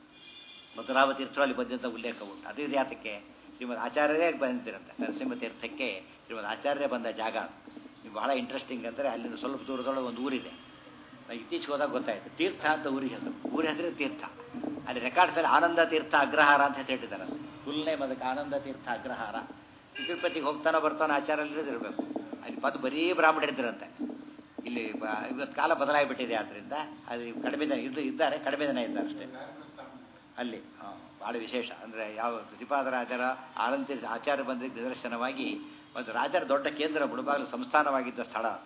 ಮಧುರಾವ ತೀರ್ಥರಲ್ಲಿ ಬಂದಂಥ ಉಲ್ಲೇಖ ಉಂಟು ಅದೇ ಯಾತಕ್ಕೆ ಶ್ರೀಮದ್ ಆಚಾರ್ಯರೇ ಬಂದಿರಂತೆ ನರಸಿಂಹ ತೀರ್ಥಕ್ಕೆ ಶ್ರೀಮದ್ ಆಚಾರ್ಯರೇ ಬಂದ ಜಾಗ ಅದು ಬಹಳ ಇಂಟ್ರೆಸ್ಟಿಂಗ್ ಅಂದರೆ ಅಲ್ಲಿಂದ ಸ್ವಲ್ಪ ದೂರದೊಳಗೆ ಒಂದು ಊರಿದೆ ಇತ್ತೀಚೆಗೆ ಹೋದಾಗ ಗೊತ್ತಾಯ್ತು ತೀರ್ಥ ಅಂತ ಊರಿಗೆ ಹೆಸರು ಊರಿ ಹೆಸರು ತೀರ್ಥ ಅಲ್ಲಿ ರೆಕಾರ್ಡ್ಸಲ್ಲಿ ಆನಂದ ತೀರ್ಥ ಅಗ್ರಹಾರ ಅಂತ ಹೇಳಿದ್ದಾರೆ ಫುಲ್ ನೇಮ್ ಅದಕ್ಕೆ ಆನಂದ ತೀರ್ಥ ಅಗ್ರಹಾರ ತಿರುಪತಿಗೆ ಹೋಗ್ತಾನೋ ಬರ್ತಾನೋ ಆಚಾರ್ಯ ಇರಬೇಕು ಅಲ್ಲಿ ಪದ ಬರೀ ಬ್ರಾಹ್ಮಣರಿದ್ದರಂತೆ ಇಲ್ಲಿ ಇವತ್ತು ಕಾಲ ಬದಲಾಗಿಬಿಟ್ಟಿದೆ ಆದ್ದರಿಂದ ಅದು ಕಡಿಮೆ ಜನ ಇದು ಇದ್ದಾರೆ ಕಡಿಮೆ ಜನ ಇದ್ದಾರೆ ಅಷ್ಟೇ ಅಲ್ಲಿ ಭಾಳ ವಿಶೇಷ ಅಂದರೆ ಯಾವ ಶ್ರೀಪಾದರಾಜರ ಆನಂದ ಆಚಾರ್ಯ ಬಂದಿದ್ದ ನಿದರ್ಶನವಾಗಿ ಒಂದು ರಾಜರ ದೊಡ್ಡ ಕೇಂದ್ರ ಮುಳುಬಾಗಿಲು ಸಂಸ್ಥಾನವಾಗಿದ್ದ ಸ್ಥಳ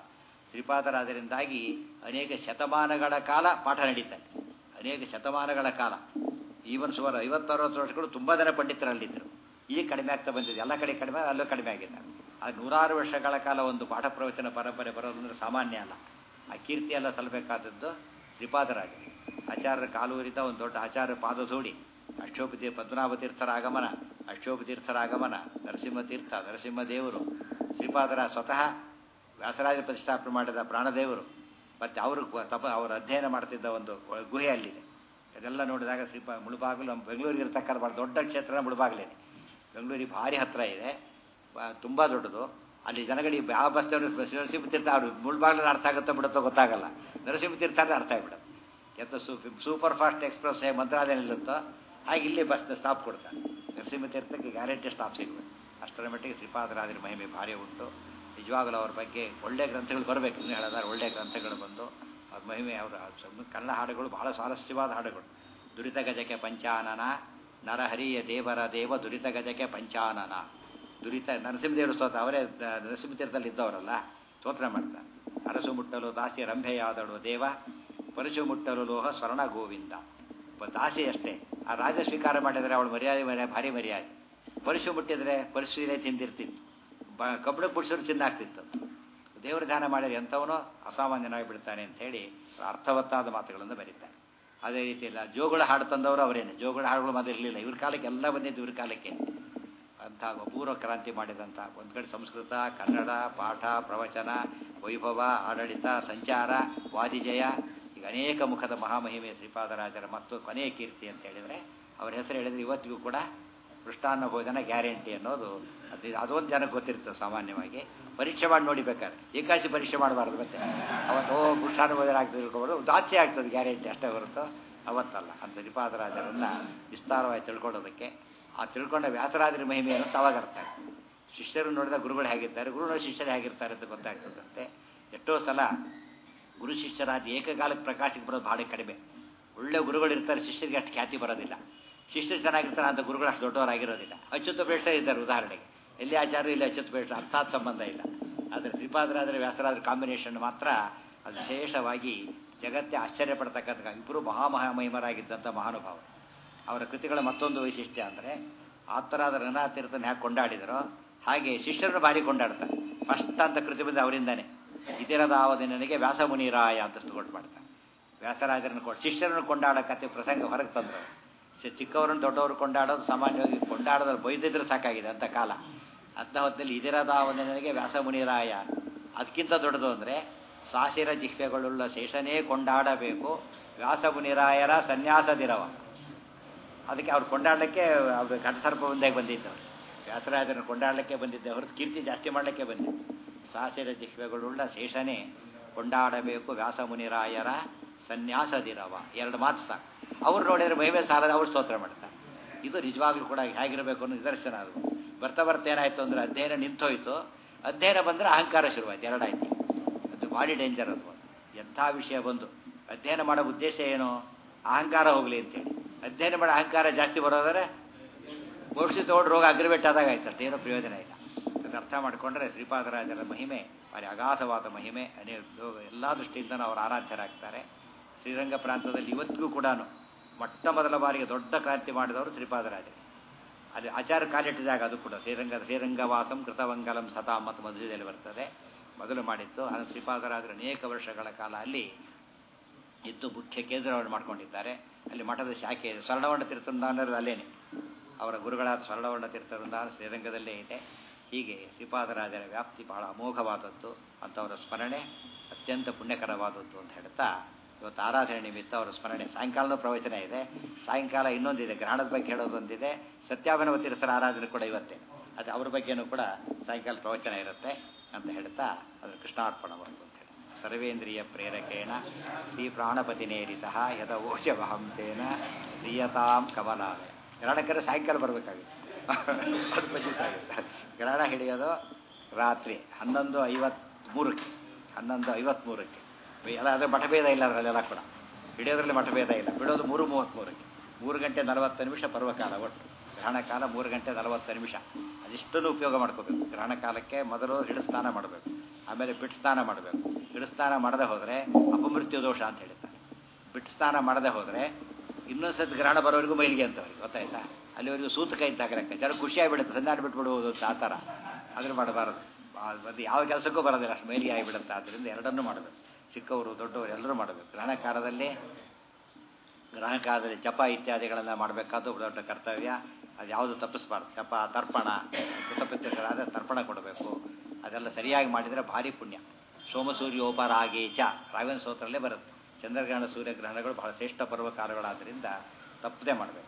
ಶ್ರೀಪಾದರಾದರಿಂದಾಗಿ ಅನೇಕ ಶತಮಾನಗಳ ಕಾಲ ಪಾಠ ನಡೀತಾರೆ ಅನೇಕ ಶತಮಾನಗಳ ಕಾಲ ಈವನ್ ಸುಮಾರು ಐವತ್ತರವತ್ತು ವರ್ಷಗಳು ತುಂಬ ಜನ ಪಂಡಿತರಲ್ಲಿದ್ದರು ಈಗ ಕಡಿಮೆ ಆಗ್ತಾ ಬಂದಿದೆ ಎಲ್ಲ ಕಡೆ ಕಡಿಮೆ ಅಲ್ಲೂ ಕಡಿಮೆ ಆಗಿದೆ ಆ ನೂರಾರು ವರ್ಷಗಳ ಕಾಲ ಒಂದು ಪಾಠ ಪ್ರವಚನ ಪರಂಪರೆ ಬರೋದಂದ್ರೆ ಸಾಮಾನ್ಯ ಅಲ್ಲ ಆ ಕೀರ್ತಿ ಎಲ್ಲ ಸಲ್ಲಬೇಕಾದದ್ದು ಶ್ರೀಪಾದರಾಜ ಆಚಾರ್ಯರ ಕಾಲೂರಿತ ಒಂದು ದೊಡ್ಡ ಆಚಾರ್ಯ ಪಾದಧೂಡಿ ಅಕ್ಷೋಪತಿ ಪದ್ಮನಾಭ ತೀರ್ಥರ ಆಗಮನ ಅಕ್ಷೋಪತೀರ್ಥರ ಆಗಮನ ನರಸಿಂಹತೀರ್ಥ ನರಸಿಂಹದೇವರು ಶ್ರೀಪಾದರ ಸ್ವತಃ ವ್ಯಾಸರಾಜ ಪ್ರತಿಷ್ಠಾಪನೆ ಮಾಡಿದ ಪ್ರಾಣದೇವರು ಮತ್ತು ಅವರು ತಪ ಅವರು ಅಧ್ಯಯನ ಮಾಡ್ತಿದ್ದ ಒಂದು ಗುಹೆ ಅಲ್ಲಿದೆ ಅದೆಲ್ಲ ನೋಡಿದಾಗ ಶ್ರೀಪಾ ಮುಳುಬಾಗಿಲು ನಮ್ಮ ಬೆಂಗಳೂರಿಗೆ ಇರ್ತಕ್ಕಂಥ ಭಾಳ ದೊಡ್ಡ ಕ್ಷೇತ್ರ ಮುಳುಬಾಗಿಲೇನೆ ಬೆಂಗಳೂರಿಗೆ ಭಾರಿ ಹತ್ತಿರ ಇದೆ ತುಂಬ ದೊಡ್ಡದು ಅಲ್ಲಿ ಜನಗಳಿಗೆ ಯಾವ ಬಸ್ ನರಸಿಂಹತೀರ್ಥ ಅವರು ಮುಳುಬಾಗಿಲು ಅರ್ಥ ಆಗುತ್ತೋ ಬಿಡುತ್ತೋ ಗೊತ್ತಾಗಲ್ಲ ನರಸಿಂಹತೀರ್ಥ ಅಂದರೆ ಅರ್ಥ ಆಗಿಬಿಡುತ್ತೆ ಎಂತ ಸೂಪರ್ ಫಾಸ್ಟ್ ಎಕ್ಸ್ಪ್ರೆಸ್ ಹೇಗೆ ಮಂತ್ರಾಲಯ ನಿಲ್ಲುತ್ತೋ ಹಾಗೆ ಇಲ್ಲಿ ಬಸ್ ಸ್ಟಾಪ್ ಕೊಡ್ತಾರೆ ನರಸಿಂಹತೀರ್ಥಕ್ಕೆ ಗ್ಯಾರಂಟಿ ಸ್ಟಾಪ್ ಸಿಗಬೇಕು ಅಷ್ಟರ ಮಟ್ಟಿಗೆ ಶ್ರೀಪಾದರಾಜರ ಮಹಿಮೆ ಭಾರಿ ಉಂಟು ನಿಜವಾಗಲೂ ಅವ್ರ ಬಗ್ಗೆ ಒಳ್ಳೆಯ ಗ್ರಂಥಗಳು ಬರಬೇಕು ಇನ್ನು ಹೇಳಿದ್ರೆ ಒಳ್ಳೆಯ ಗ್ರಂಥಗಳು ಬಂದು ಅವ್ರ ಮಹಿಮೆ ಅವರ ಕನ್ನಡ ಹಾಡುಗಳು ಬಹಳ ಸ್ವಾರಸ್ಯವಾದ ಹಾಡುಗಳು ದುರಿತ ಗಜಕ್ಕೆ ಪಂಚಾನನ ನರಹರಿಯ ದೇವರ ದೇವ ದುರಿತ ಗಜಕ್ಕೆ ಪಂಚಾನನ ದುರಿತ ನರಸಿಂಹದೇವರು ಸ್ತೋತ್ರ ಅವರೇ ನರಸಿಂಹತೀರ್ಥದಲ್ಲಿ ಇದ್ದವರಲ್ಲ ಸ್ತೋತ್ರ ಮಾಡ್ತಾರೆ ಅರಸು ಮುಟ್ಟಲು ದಾಸಿ ರಂಭೆಯಾದಳು ದೇವ ಪರಶು ಮುಟ್ಟಲು ಲೋಹ ಸ್ವರ್ಣ ಗೋವಿಂದ ದಾಸಿ ಅಷ್ಟೇ ಆ ರಾಜ ಸ್ವೀಕಾರ ಮಾಡಿದರೆ ಅವಳು ಮರ್ಯಾದೆ ಮರ್ಯಾದೆ ಭಾರಿ ಮರ್ಯಾದೆ ಪರಶು ಮುಟ್ಟಿದರೆ ಪರಶುಲೇ ತಿಂದಿರ್ತಿತ್ತು ಬ ಕಬ್ಬಣ ಪುರುಷರು ಚಿನ್ನ ಆಗ್ತಿತ್ತು ದೇವರ ಧ್ಯಾನ ಮಾಡಿದ್ರೆ ಎಂಥವನೋ ಅಸಾಮಾನ್ಯನಾಗಿ ಬಿಡ್ತಾನೆ ಅಂತ ಹೇಳಿ ಅರ್ಥವತ್ತಾದ ಮಾತುಗಳನ್ನು ಬರೀತಾರೆ ಅದೇ ರೀತಿ ಇಲ್ಲ ಜೋಗುಳ ಹಾಡು ತಂದವರು ಅವರೇನೆ ಜೋಗುಳ ಹಾಡುಗಳು ಮೊದಲಿರಲಿಲ್ಲ ಇವ್ರ ಕಾಲಕ್ಕೆ ಎಲ್ಲ ಬಂದಿದ್ದು ಇವ್ರ ಕಾಲಕ್ಕೆ ಅಂಥ ಅಪೂರ್ವ ಕ್ರಾಂತಿ ಮಾಡಿದಂಥ ಒಂದು ಕಡೆ ಸಂಸ್ಕೃತ ಕನ್ನಡ ಪಾಠ ಪ್ರವಚನ ವೈಭವ ಆಡಳಿತ ಸಂಚಾರ ವಾದಿಜಯ ಈಗ ಅನೇಕ ಮುಖದ ಮಹಾಮಹಿಮೆ ಶ್ರೀಪಾದರಾಜರ ಮತ್ತು ಕೊನೆಯ ಕೀರ್ತಿ ಅಂತ ಹೇಳಿದರೆ ಅವರ ಹೆಸರು ಹೇಳಿದರೆ ಇವತ್ತಿಗೂ ಕೂಡ ಮೃಷ್ಟಾನ್ನ ಭೋಜನ ಗ್ಯಾರಂಟಿ ಅನ್ನೋದು ಅದು ಅದೊಂದು ಜನಕ್ಕೆ ಗೊತ್ತಿರ್ತದೆ ಸಾಮಾನ್ಯವಾಗಿ ಪರೀಕ್ಷೆ ಮಾಡಿ ನೋಡಿಬೇಕಾದ್ರೆ ಏಕಾಶಿ ಪರೀಕ್ಷೆ ಮಾಡಬಾರ್ದು ಮತ್ತೆ ಅವತ್ತು ಓ ಮೃಷ್ಟಾನ್ನ ಭೋಜನ ಆಗ್ತದೆ ತಿಳ್ಕೊಬೋದು ದಾಚೆ ಆಗ್ತದೆ ಗ್ಯಾರಂಟಿ ಅಷ್ಟೇ ಹೊರತು ಅವತ್ತಲ್ಲ ಅಂತ ಶ್ರೀಪಾದರಾಜರನ್ನ ವಿಸ್ತಾರವಾಗಿ ತಿಳ್ಕೊಳ್ಳೋದಕ್ಕೆ ಆ ತಿಳ್ಕೊಂಡ ವ್ಯಾಸರಾಜರ ಮಹಿಮೆಯನ್ನು ತಾವಾಗ ಅರ್ಥ ಆಗ್ತದೆ ಶಿಷ್ಯರು ನೋಡಿದ ಗುರುಗಳು ಹೇಗಿರ್ತಾರೆ ಗುರುಗಳು ಶಿಷ್ಯರು ಹೇಗಿರ್ತಾರೆ ಅಂತ ಗೊತ್ತಾಗ್ತದಂತೆ ಎಷ್ಟೋ ಸಲ ಗುರು ಶಿಷ್ಯರಾದ ಏಕಕಾಲಕ್ಕೆ ಪ್ರಕಾಶಕ್ಕೆ ಬರೋದು ಭಾಳ ಕಡಿಮೆ ಒಳ್ಳೆ ಗುರುಗಳು ಇರ್ತಾರೆ ಶಿಷ್ಯರಿಗೆ ಅಷ್ಟು ಖ್ಯಾತಿ ಬರೋದಿಲ್ಲ ಶಿಷ್ಯರು ಚೆನ್ನಾಗಿರ್ತಾರೆ ಅಂತ ಗುರುಗಳು ಅಷ್ಟು ದೊಡ್ಡವರಾಗಿರೋದಿಲ್ಲ ಅಚ್ಯುತ ಬೇಷ ಇದ್ದಾರೆ ಉದಾಹರಣೆಗೆ ಎಲ್ಲಿ ಆಚಾರ್ಯ ಇಲ್ಲಿ ಅಚ್ಯುತ ಬೇಷ ಅರ್ಥಾತ್ ಸಂಬಂಧ ಇಲ್ಲ ಆದರೆ ಶ್ರೀಪಾದರಾದರೆ ವ್ಯಾಸರಾದ್ರ ಕಾಂಬಿನೇಷನ್ ಮಾತ್ರ ಅದು ವಿಶೇಷವಾಗಿ ಜಗತ್ತೇ ಆಶ್ಚರ್ಯ ಪಡ್ತಕ್ಕಂಥ ಇಬ್ಬರು ಮಹಾಮಹಾಮಹಿಮರಾಗಿದ್ದಂಥ ಮಹಾನುಭಾವ ಅವರ ಕೃತಿಗಳ ಮತ್ತೊಂದು ವೈಶಿಷ್ಟ್ಯ ಅಂದರೆ ಆಪ್ತರಾದ ರಂಗನಾಥತೀರ್ಥನ ಹ್ಯಾಕೆ ಕೊಂಡಾಡಿದರೋ ಹಾಗೆ ಶಿಷ್ಯರನ್ನು ಭಾರಿ ಕೊಂಡಾಡ್ತಾರೆ ಫಸ್ಟ್ ಅಂತ ಕೃತಿ ಬಂದು ಅವರಿಂದಾನೆ ಇತಿರದಾವದ ನನಗೆ ವ್ಯಾಸಮುನಿರಾಯ ಅಂತ ಸ್ತುಕೊಟ್ಟು ಮಾಡ್ತಾರೆ ವ್ಯಾಸರಾಜರನ್ನು ಕೊಟ್ಟು ಶಿಷ್ಯರನ್ನು ಕೊಂಡಾಡೋ ಕತೆ ಪ್ರಸಂಗ ಹೊರಗೆ ತಂದರು ಚಿಕ್ಕವರನ್ನು ದೊಡ್ಡವರು ಕೊಂಡಾಡೋದು ಸಾಮಾನ್ಯವಾಗಿ ಕೊಂಡಾಡೋದು ಬೈದಿದ್ರೆ ಸಾಕಾಗಿದೆ ಅಂತ ಕಾಲ ಅಂಥ ಹೊತ್ತಲ್ಲಿ ಇದಿರದಾವದ ನನಗೆ ವ್ಯಾಸಮುನಿರಾಯ ಅದಕ್ಕಿಂತ ದೊಡ್ಡದು ಅಂದರೆ ಸಾಸಿರ ಜಿಹ್ವೆಗಳುಳ್ಳ ಶೇಷನೇ ಕೊಂಡಾಡಬೇಕು ವ್ಯಾಸಮುನಿರಾಯರ ಸನ್ಯಾಸದಿರವ ಅದಕ್ಕೆ ಅವ್ರು ಕೊಂಡಾಡಲಿಕ್ಕೆ ಅವ್ರು ಘಟಸರ್ಪ ಮುಂದೆ ಬಂದಿದ್ದವರು ವ್ಯಾಸರಾಜರನ್ನು ಕೊಂಡಾಡಲಿಕ್ಕೆ ಬಂದಿದ್ದೆ ಹೊರತು ಕೀರ್ತಿ ಜಾಸ್ತಿ ಮಾಡಲಿಕ್ಕೆ ಬಂದಿದ್ದು ಸಾಸಿರ ಜಿಹ್ವೆಗಳುಳ್ಳ ಶೇಷನೇ ಕೊಂಡಾಡಬೇಕು ವ್ಯಾಸಮುನಿರಾಯರ ಸನ್ಯಾಸದಿರವ ಎರಡು ಮಾತು ಸಾಕು ಅವ್ರು ನೋಡಿದ್ರೆ ಮಹಿಮೆ ಸಾಲದ ಅವ್ರು ಸ್ತೋತ್ರ ಮಾಡ್ತಾರೆ ಇದು ನಿಜವಾಗ್ಲೂ ಕೂಡ ಹೇಗಿರಬೇಕು ಅನ್ನೋ ನಿದರ್ಶನ ಅದು ಬರ್ತಾ ಬರ್ತಾ ಏನಾಯಿತು ಅಂದರೆ ಅಧ್ಯಯನ ನಿಂತೋಯ್ತು ಅಧ್ಯಯನ ಬಂದರೆ ಅಹಂಕಾರ ಶುರುವಾಯ್ತು ಎರಡಾಯ್ತು ಅದು ಬಾಡಿ ಡೇಂಜರ್ ಅದು ಎಂಥ ವಿಷಯ ಬಂದು ಅಧ್ಯಯನ ಮಾಡೋ ಉದ್ದೇಶ ಏನು ಅಹಂಕಾರ ಹೋಗಲಿ ಅಂತೇಳಿ ಅಧ್ಯಯನ ಮಾಡೋ ಅಹಂಕಾರ ಜಾಸ್ತಿ ಬರೋದಾದ್ರೆ ಔಷಧಿ ತಗೊಂಡು ರೋಗ ಅಗ್ರವೇಟ್ ಆದಾಗ ಆಯ್ತಂತೆ ಏನೋ ಪ್ರಯೋಜನ ಇಲ್ಲ ಅದು ಅರ್ಥ ಮಾಡಿಕೊಂಡ್ರೆ ಶ್ರೀಪಾದರಾಜರ ಮಹಿಮೆ ಭಾರಿ ಅಗಾಧವಾದ ಮಹಿಮೆ ಅನೇಕ ಎಲ್ಲ ದೃಷ್ಟಿಯಿಂದ ಅವರು ಆರಾಧ್ಯರಾಗ್ತಾರೆ ಶ್ರೀರಂಗ ಪ್ರಾಂತದಲ್ಲಿ ಇವತ್ತಿಗೂ ಕೂಡ ಮೊಟ್ಟ ಮೊದಲ ಬಾರಿಗೆ ದೊಡ್ಡ ಕ್ರಾಂತಿ ಮಾಡಿದವರು ಶ್ರೀಪಾದರಾಜರು ಅಲ್ಲಿ ಆಚಾರ ಕಾಲಿಟ್ಟಿದಾಗ ಅದು ಕೂಡ ಶ್ರೀರಂಗ ಶ್ರೀರಂಗವಾಸಂ ಕೃತವಂಗಲಂ ಸತಾಂ ಮತ್ತು ಮಧುರದಲ್ಲಿ ಬರ್ತದೆ ಮೊದಲು ಮಾಡಿತ್ತು ಅದು ಶ್ರೀಪಾದರಾಜರು ಅನೇಕ ವರ್ಷಗಳ ಕಾಲ ಅಲ್ಲಿ ಇದ್ದು ಮುಖ್ಯ ಕೇಂದ್ರವನ್ನು ಮಾಡ್ಕೊಂಡಿದ್ದಾರೆ ಅಲ್ಲಿ ಮಠದ ಶಾಖೆ ಇದೆ ಸ್ವರ್ಣವರ್ಣ ತೀರ್ಥವೃಂದಾನರು ಅಲ್ಲೇನೆ ಅವರ ಗುರುಗಳಾದ ಸ್ವರ್ಣವರ್ಣ ತೀರ್ಥವೃಂದಾನ ಶ್ರೀರಂಗದಲ್ಲೇ ಇದೆ ಹೀಗೆ ಶ್ರೀಪಾದರಾಜರ ವ್ಯಾಪ್ತಿ ಬಹಳ ಅಮೋಘವಾದದ್ದು ಅಂಥವರ ಸ್ಮರಣೆ ಅತ್ಯಂತ ಪುಣ್ಯಕರವಾದದ್ದು ಅಂತ ಹೇಳ್ತಾ ಇವತ್ತು ಆರಾಧನೆ ನಿಮಿತ್ತ ಅವರ ಸ್ಮರಣೆ ಸಾಯಂಕಾಲನೂ ಪ್ರವಚನ ಇದೆ ಸಾಯಂಕಾಲ ಇನ್ನೊಂದಿದೆ ಗ್ರಹಣದ ಬಗ್ಗೆ ಹೇಳೋದೊಂದಿದೆ ಸತ್ಯಾಭಿನವ ತೀರ್ಥರ ಆರಾಧನೆ ಕೂಡ ಇವತ್ತೇ ಅದು ಅವ್ರ ಬಗ್ಗೆನೂ ಕೂಡ ಸಾಯಂಕಾಲ ಪ್ರವಚನ ಇರುತ್ತೆ ಅಂತ ಹೇಳ್ತಾ ಅದು ಕೃಷ್ಣಾರ್ಪಣ ಬಂತು ಅಂತ ಹೇಳಿ ಸರ್ವೇಂದ್ರಿಯ ಪ್ರೇರಕೇಣ ಶ್ರೀ ಪ್ರಾಣಪತಿನೇರಿತ ಯದ ಓಷವಹಂತೇನ ಪ್ರಿಯತಾಂ ಕಮಲಾಲಯ ಗ್ರಹಣಕ್ಕರೆ ಸಾಯಂಕಾಲ ಬರಬೇಕಾಗಿತ್ತು ಅದು ಖಚಿತಾಗಿತ್ತು ಗ್ರಹಣ ಹಿಡಿಯೋದು ರಾತ್ರಿ ಹನ್ನೊಂದು ಐವತ್ತ್ಮೂರಕ್ಕೆ ಹನ್ನೊಂದು ಐವತ್ತ್ಮೂರಕ್ಕೆ ಎಲ್ಲ ಅದೇ ಮಠಭೇದ ಇಲ್ಲ ಅದರಲ್ಲೆಲ್ಲ ಕೂಡ ಹಿಡಿಯೋದ್ರಲ್ಲಿ ಮಠಭೇದ ಇಲ್ಲ ಬಿಡೋದು ಮೂರು ಮೂವತ್ತ್ಮೂರಕ್ಕೆ ಮೂರು ಗಂಟೆ ನಲವತ್ತು ನಿಮಿಷ ಪರ್ವಕಾಲ ಒಟ್ಟು ಗ್ರಹಣ ಕಾಲ ಮೂರು ಗಂಟೆ ನಲವತ್ತು ನಿಮಿಷ ಅದಿಷ್ಟನ್ನು ಉಪಯೋಗ ಮಾಡ್ಕೋಬೇಕು ಗ್ರಹಣ ಕಾಲಕ್ಕೆ ಮೊದಲು ಹಿಡಿದು ಸ್ನಾನ ಮಾಡಬೇಕು ಆಮೇಲೆ ಬಿಟ್ಟು ಸ್ನಾನ ಮಾಡಬೇಕು ಬಿಡು ಸ್ನಾನ ಮಾಡದೆ ಹೋದರೆ ಅಪಮೃತ್ಯು ದೋಷ ಅಂತ ಹೇಳ್ತಾರೆ ಬಿಟ್ಟು ಸ್ನಾನ ಮಾಡದೆ ಹೋದರೆ ಇನ್ನೊಂದ್ಸತಿ ಗ್ರಹಣ ಬರೋವರೆಗೂ ಮೈಲಿಗೆ ಅಂತವ್ರಿಗೆ ಗೊತ್ತಾಯ್ತಾ ಅಲ್ಲಿವರೆಗೂ ಸೂತಕ ಇದ್ದಾಗ ಲೆಕ್ಕ ಜನ ಖುಷಿಯಾಗಿಬಿಡುತ್ತೆ ಸಂಧಾನ ಬಿಟ್ಬಿಡುವುದು ಅಂತ ಆ ಥರ ಅದ್ರ ಮಾಡಬಾರದು ಅದು ಯಾವ ಕೆಲಸಕ್ಕೂ ಬರೋದಿಲ್ಲ ಅಷ್ಟು ಮೈಲಿಗೆ ಆಗಿಬಿಡುತ್ತೆ ಆದ್ದರಿಂದ ಎರಡನ್ನೂ ಮಾಡಬೇಕು ಚಿಕ್ಕವರು ದೊಡ್ಡವರು ಎಲ್ಲರೂ ಮಾಡಬೇಕು ಗ್ರಹಣ ಕಾಲದಲ್ಲಿ ಗ್ರಹಣ ಕಾಲದಲ್ಲಿ ಜಪ ಇತ್ಯಾದಿಗಳೆಲ್ಲ ಮಾಡಬೇಕಾದ್ದು ದೊಡ್ಡ ಕರ್ತವ್ಯ ಅದು ಯಾವುದು ತಪ್ಪಿಸ್ಬಾರ್ದು ಜಪ ತರ್ಪಣ ಕೃತಪಿತೃಗಳಾದ ತರ್ಪಣ ಕೊಡಬೇಕು ಅದೆಲ್ಲ ಸರಿಯಾಗಿ ಮಾಡಿದರೆ ಭಾರಿ ಪುಣ್ಯ ಸೋಮಸೂರ್ಯೋಪರಾಗೇ ಚ ರಾಘವೇಂದ್ರ ಸ್ತೋತ್ರಲ್ಲೇ ಬರುತ್ತೆ ಚಂದ್ರಗ್ರಹಣ ಸೂರ್ಯಗ್ರಹಣಗಳು ಬಹಳ ಶ್ರೇಷ್ಠ ಪರ್ವಕಾಲಗಳಾದ್ದರಿಂದ ತಪ್ಪದೇ ಮಾಡಬೇಕು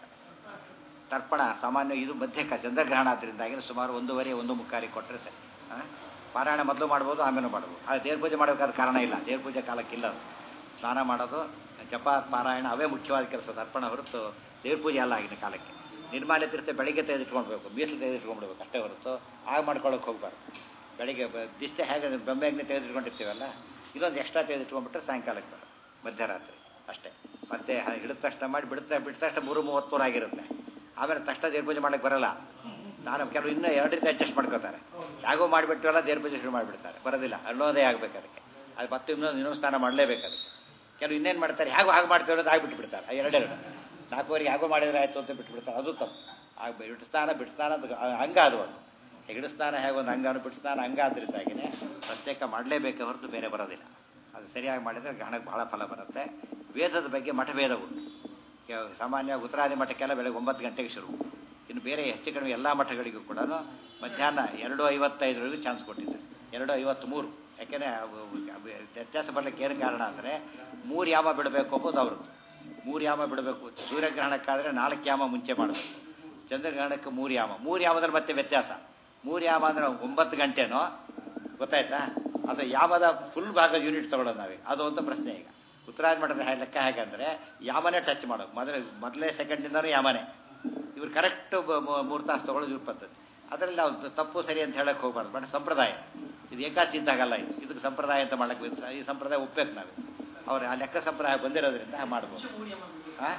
ತರ್ಪಣ ಸಾಮಾನ್ಯ ಇದು ಮಧ್ಯಕ ಚಂದ್ರಗ್ರಹಣ ಆದ್ದರಿಂದಾಗಿ ಸುಮಾರು ಒಂದೂವರೆ ಒಂದು ಮುಕ್ಕಾರಿ ಕೊಟ್ಟರೆ ಸರಿ ಆ? ಪಾರಾಯಣ ಮೊದಲು ಮಾಡ್ಬೋದು ಆಮೇಲೆ ಮಾಡ್ಬೋದು ಅದು ದೇವ್ರ ಪೂಜೆ ಮಾಡಬೇಕಾದ ಕಾರಣ ಇಲ್ಲ ದೇವ್ರ ಪೂಜೆ ಕಾಲಕ್ಕಿಲ್ಲ ಅದು ಸ್ನಾನ ಮಾಡೋದು ಜಪ ಪಾರಾಯಣ ಅವೇ ಮುಖ್ಯವಾದ ಕೆಲಸ ತರ್ಪಣ ಹೊರತು ದೇವ್ರ ಪೂಜೆ ಅಲ್ಲ ಆಗಿನ ಕಾಲಕ್ಕೆ ನಿರ್ಮಾಲ್ಯ ತೀರ್ಥ ಬೆಳಿಗ್ಗೆ ತೆಗೆದಿಟ್ಕೊಳ್ಬೇಕು ಮೀಸಲು ತೆಗೆದಿಟ್ಕೊಂಡ್ಬಿಡ್ಬೇಕು ಅಷ್ಟೇ ಹೊರತು ಆಗ ಮಾಡ್ಕೊಳ್ಳೋಕೆ ಹೋಗ್ಬಾರ್ದು ಬೆಳಿಗ್ಗೆ ಬ- ದಿಷ್ಟ ಹೇಗೆ ಬೆಂಬೆಗ್ನೆ ತೆಗೆದಿಟ್ಕೊಂಡಿರ್ತೀವಲ್ಲ ಇದೊಂದು ಎಕ್ಸ್ಟ್ರಾ ತೆಗೆದಿಟ್ಕೊಂಡ್ಬಿಟ್ರೆ ಸಾಯಂಕಾಲಕ್ಕೆ ಬರೋದು ಮಧ್ಯರಾತ್ರಿ ಅಷ್ಟೇ ಮತ್ತೆ ಹ- ಹಿಡಿದ ತಕ್ಷಣ ಮಾಡಿ ಬಿಡುತ್ತಾ ಬಿಟ್ಟ ತಕ್ಷಣ ಮೂರು ಮೂವತ್ತ್ಮೂರು ಆಗಿರುತ್ತೆ ಆಮೇಲೆ ತಕ್ಷಣ ದೇವ್ರ ಪೂಜೆ ಮಾಡಕ್ಕೆ ಬರಲ್ಲ ನಾನು ಕೆಲವು ಇನ್ನೂ ಎರಡರಿಂದ ಅಡ್ಜಸ್ಟ್ ಮಾಡ್ಕೋತಾರೆ ಯಾಗೋ ಮಾಡಿಬಿಟ್ಟಿವಲ್ಲ ದೇವ್ರ ಪೂಜೆ ಶುರು ಮಾಡಿಬಿಡ್ತಾರೆ ಬರೋದಿಲ್ಲ ಅನ್ನೋದೇ ಆಗ್ಬೇಕು ಅದಕ್ಕೆ ಅದು ಮತ್ತೆ ಇನ್ನೊಂದು ಇನ್ನೊಂದು ಸ್ನಾನ ಮಾಡಲೇಬೇಕು ಅದಕ್ಕೆ ಕೆಲವು ಇನ್ನೇನು ಮಾಡ್ತಾರೆ ಹೇಗೋ ಹಾಗೆ ಮಾಡ್ತೀವಿ ಅನ್ನೋದು ಆಗಿಬಿಟ್ಟು ಬಿಡ್ತಾರೆ ಆ ಎರಡೆರಡು ನಾಲ್ಕುವರೆಗೆ ಹೇಗೋ ಮಾಡಿದ್ರೆ ಆಯಿತು ಅಂತ ಬಿಟ್ಬಿಡ್ತಾರೆ ಅದು ತಪ್ಪು ಆಗ ಬಿಟ್ಟು ಸ್ನಾನ ಬಿಟ್ಟು ಸ್ನಾನ ಅದು ಅಂಗ ಅದು ಒಂದು ಹೆಗಡು ಸ್ನಾನ ಹೇಗೆ ಒಂದು ಅಂಗಾನು ಬಿಟ್ಟು ಸ್ನಾನ ಅಂಗ ಆದ್ರಿಂದಾಗಿನೇ ಪ್ರತ್ಯೇಕ ಮಾಡಲೇಬೇಕೆ ಹೊರತು ಬೇರೆ ಬರೋದಿಲ್ಲ ಅದು ಸರಿಯಾಗಿ ಮಾಡಿದರೆ ಗ್ರಹಣಕ್ಕೆ ಬಹಳ ಫಲ ಬರುತ್ತೆ ವೇದದ ಬಗ್ಗೆ ಮಠಭೇದ ಉಂಟು ಕೆ- ಸಾಮಾನ್ಯವಾಗಿ ಉತ್ತರಾದಿ ಮಠಕ್ಕೆಲ್ಲ ಬೆಳಗ್ಗೆ ಒಂಬತ್ತು ಗಂಟೆಗೆ ಶುರು ಇನ್ನು ಬೇರೆ ಹೆಚ್ಚು ಕಡಿಮೆ ಎಲ್ಲ ಮಠಗಳಿಗೂ ಕೂಡ ಮಧ್ಯಾಹ್ನ ಎರಡು ಐವತ್ತೈದರವರೆಗೂ ಚಾನ್ಸ್ ಕೊಟ್ಟಿದ್ದಾರೆ ಎರಡು ಐವತ್ತ್ಮೂರು ಯಾಕೆಂದರೆ ವ್ಯತ್ಯಾಸ ಬರಲಿಕ್ಕೆ ಏನು ಕಾರಣ ಅಂದರೆ ಮೂರು ಯಾಮ ಬಿಡಬೇಕು ಅಂಬೋದು ಅವ್ರದ್ದು ಮೂರು ಯಾಮ ಬಿಡಬೇಕು ಸೂರ್ಯಗ್ರಹಣಕ್ಕಾದರೆ ನಾಲ್ಕು ಯಾಮ ಮುಂಚೆ ಮಾಡಬೇಕು ಚಂದ್ರಗ್ರಹಣಕ್ಕೆ ಮೂರು ಯಾಮ ಮೂರು ಯಾಮದಲ್ಲಿ ಮತ್ತೆ ವ್ಯತ್ಯಾಸ ಮೂರು ಯಾಮ ಅಂದರೆ ಒಂಬತ್ತು ಗಂಟೆನೋ ಗೊತ್ತಾಯ್ತಾ ಅದು ಯಾಮದ ಫುಲ್ ಭಾಗ ಯೂನಿಟ್ ತಗೊಳ್ಳೋದು ನಾವೇ ಅದು ಅಂತ ಪ್ರಶ್ನೆ ಈಗ ಉತ್ತರಾಯಣ ಮಠದ ಹೇ- ಲೆಕ್ಕ ಹೇಗಂದರೆ ಯಾಮನೇ ಟಚ್ ಮಾಡೋದು ಮೊದಲೇ ಮೊದಲೇ ಸೆಕೆಂಡಿಂದನೂ ಯಾಮನೇ ಇವ್ರು ಕರೆಕ್ಟ್ ಮೂರು ತಾಸು ತಗೊಳ್ಳೋದು ಇವ್ರ ಪದ್ಧತಿ ಅದರಲ್ಲಿ ನಾವು ತಪ್ಪು ಸರಿ ಅಂತ ಹೇಳಕ್ಕೆ ಹೋಗ್ಬಾರ್ದು ಬಟ್ ಸಂಪ್ರದಾಯ ಇದು ಏಕಾಸಿ ಇದ್ದಾಗಲ್ಲ ಇದು ಇದಕ್ಕೆ ಸಂಪ್ರದಾಯ ಅಂತ ಮಾಡಕ್ಕೆ ಈ ಸಂಪ್ರದಾಯ ಒಪ್ಪಬೇಕು ನಾವು ಅವ್ರು ಆ ಲೆಕ್ಕ ಸಂಪ್ರದಾಯ ಬಂದಿರೋದ್ರಿಂದ ಮಾಡ್ಬೋದು ಹಾಂ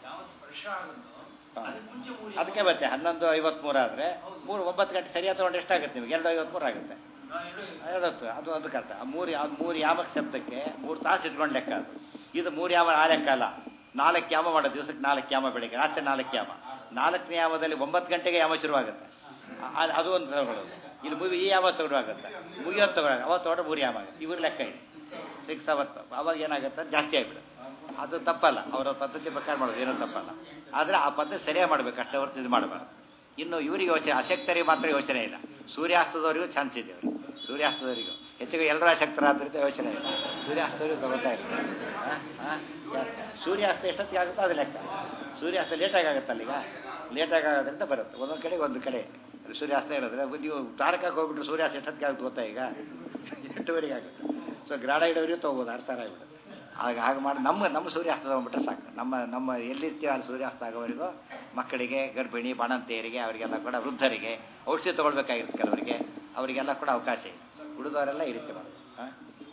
ಅದಕ್ಕೆ ಮತ್ತೆ ಹನ್ನೊಂದು ಐವತ್ಮೂರು ಆದರೆ ಮೂರು ಒಂಬತ್ತು ಗಂಟೆ ಸರಿಯಾಗಿ ತೊಗೊಂಡು ಎಷ್ಟಾಗುತ್ತೆ ನಿಮಗೆ ಎರಡು ಐವತ್ಮೂರು ಆಗುತ್ತೆ ಐವತ್ತು ಅದು ಅದಕ್ಕೆ ಅರ್ಥ ಆ ಮೂರು ಯಾ ಮೂರು ಯಾಮಕ ಶಬ್ದಕ್ಕೆ ಮೂರು ತಾಸು ಇಟ್ಕೊಂಡು ಲೆಕ್ಕ ಅದು ಇದು ಮೂರು ಯಾಮ ಆ ಲೆಕ್ಕ ಅಲ್ಲ ನಾಲ್ಕು ಯಾಮ ಮಾಡೋ ದಿವಸಕ್ಕೆ ನಾಲ್ಕು ಯಾಮ ಬೆಳಿಗ್ಗೆ ರಾತ್ರಿ ನಾಲ್ಕು ಯಾಮ ನಾಲ್ಕನೇ ಯಾಮದಲ್ಲಿ ಒಂಬತ್ತು ಗಂಟೆಗೆ ಯಾಮ ಶುರುವಾಗುತ್ತೆ ಆ- ಆ- ಅದು ಒಂದು ತಗೊಳ್ಳೋದು ಇಲ್ಲಿ ಮುಗಿ ಈ ಯಾಮ ಶುರುವಾಗುತ್ತೆ ಮುಗಿಯೋದು ತಗೊಳ್ಳೋದು ಅವತ್ತು ಹೊರಟು ಮೂರು ಯಾಮ ಆಗುತ್ತೆ. ಇವ್ರ ಲೆಕ್ಕ ಇದೆ ಸಿಕ್ಸ್ ಅವರ್ಸ್ ಅವಾಗ ಏನಾಗುತ್ತೆ ಜಾಸ್ತಿ ಆಗಿಬಿಡುತ್ತೆ ಅದು ತಪ್ಪಲ್ಲ ಅವರ ಪದ್ಧತಿ ಪ್ರಕಾರ ಮಾಡೋದು ಏನೂ ತಪ್ಪಲ್ಲ ಆದರೆ ಆ ಪದ್ಧತಿ ಸರಿಯಾಗಿ ಮಾಡಬೇಕು ಅಷ್ಟೇ ಹೊರತು ಇದು ಮಾಡಬಾರ್ದು ಇನ್ನು ಇವರಿಗೆ ಯೋಚನೆ ಅಶಕ್ತರಿಗೆ ಮಾತ್ರ ಯೋಚನೆ ಇಲ್ಲ ಸೂರ್ಯಾಸ್ತದವರಿಗೂ ಚಾನ್ಸ್ ಇದೆ ಅವರಿಗೆ ಸೂರ್ಯಾಸ್ತದವರಿಗೂ ಹೆಚ್ಚಿಗೆ ಎಲ್ಲರೂ ಅಶಕ್ತರಾದ್ರಿಂದ ಯೋಚನೆ ಇಲ್ಲ ಸೂರ್ಯಾಸ್ತದವರಿಗೂ ತಗೊಳ್ತಾ ಇರ್ತಾರೆ ಆ? ಆ? ಸೂರ್ಯಾಸ್ತ ಎಷ್ಟೊತ್ತಿಗೆ ಆಗುತ್ತೋ ಅದು ಲೆಕ್ಕ ಸೂರ್ಯಾಸ್ತ ಲೇಟಾಗಿ ಆಗುತ್ತಲ್ಲ ಈಗ ಲೇಟಾಗಿ ಆಗೋದ್ರಿಂದ ಬರುತ್ತೆ ಒಂದೊಂದು ಕಡೆ ಒಂದು ಕಡೆ ಸೂರ್ಯಾಸ್ತ ಇರೋದ್ರೆ ನೀವು ತಾರಕಕ್ಕೆ ಹೋಗ್ಬಿಟ್ರೆ ಸೂರ್ಯಾಸ್ತ ಎಷ್ಟೊತ್ತಿಗೆ ಆಗುತ್ತೆ ಗೊತ್ತಾ ಈಗ ಎಂಟುವರೆಗೆ ಆಗುತ್ತೆ ಸೊ ಗ್ರಾಡ ಇಡೋರಿಗೆ ತೊಗೋಬೋದು ಅರ್ಥ ಆಗಿಬಿಡುತ್ತೆ ಆಗ ಹಾಗೆ ಮಾಡಿ ನಮ್ಮ ನಮ್ಮ ಸೂರ್ಯಾಸ್ತ ತಗೊಂಡ್ಬಿಟ್ರೆ ಸಾಕು ನಮ್ಮ ನಮ್ಮ ಎಲ್ಲಿರ್ತೀವಿ ಅಲ್ಲಿ ಸೂರ್ಯಾಸ್ತ ಆಗೋವರೆಗೂ ಮಕ್ಕಳಿಗೆ ಗರ್ಭಿಣಿ ಬಾಣಂತಿಯರಿಗೆ ಅವರಿಗೆಲ್ಲ ಕೂಡ ವೃದ್ಧರಿಗೆ ಔಷಧಿ ತೊಗೊಳ್ಬೇಕಾಗಿರುತ್ತೆ ಕೆಲವರಿಗೆ ಅವರಿಗೆಲ್ಲ ಕೂಡ ಅವಕಾಶ ಇದೆ ಉಳಿದವರೆಲ್ಲ ಈ ರೀತಿ ಮಾಡೋದು ಹಾಂ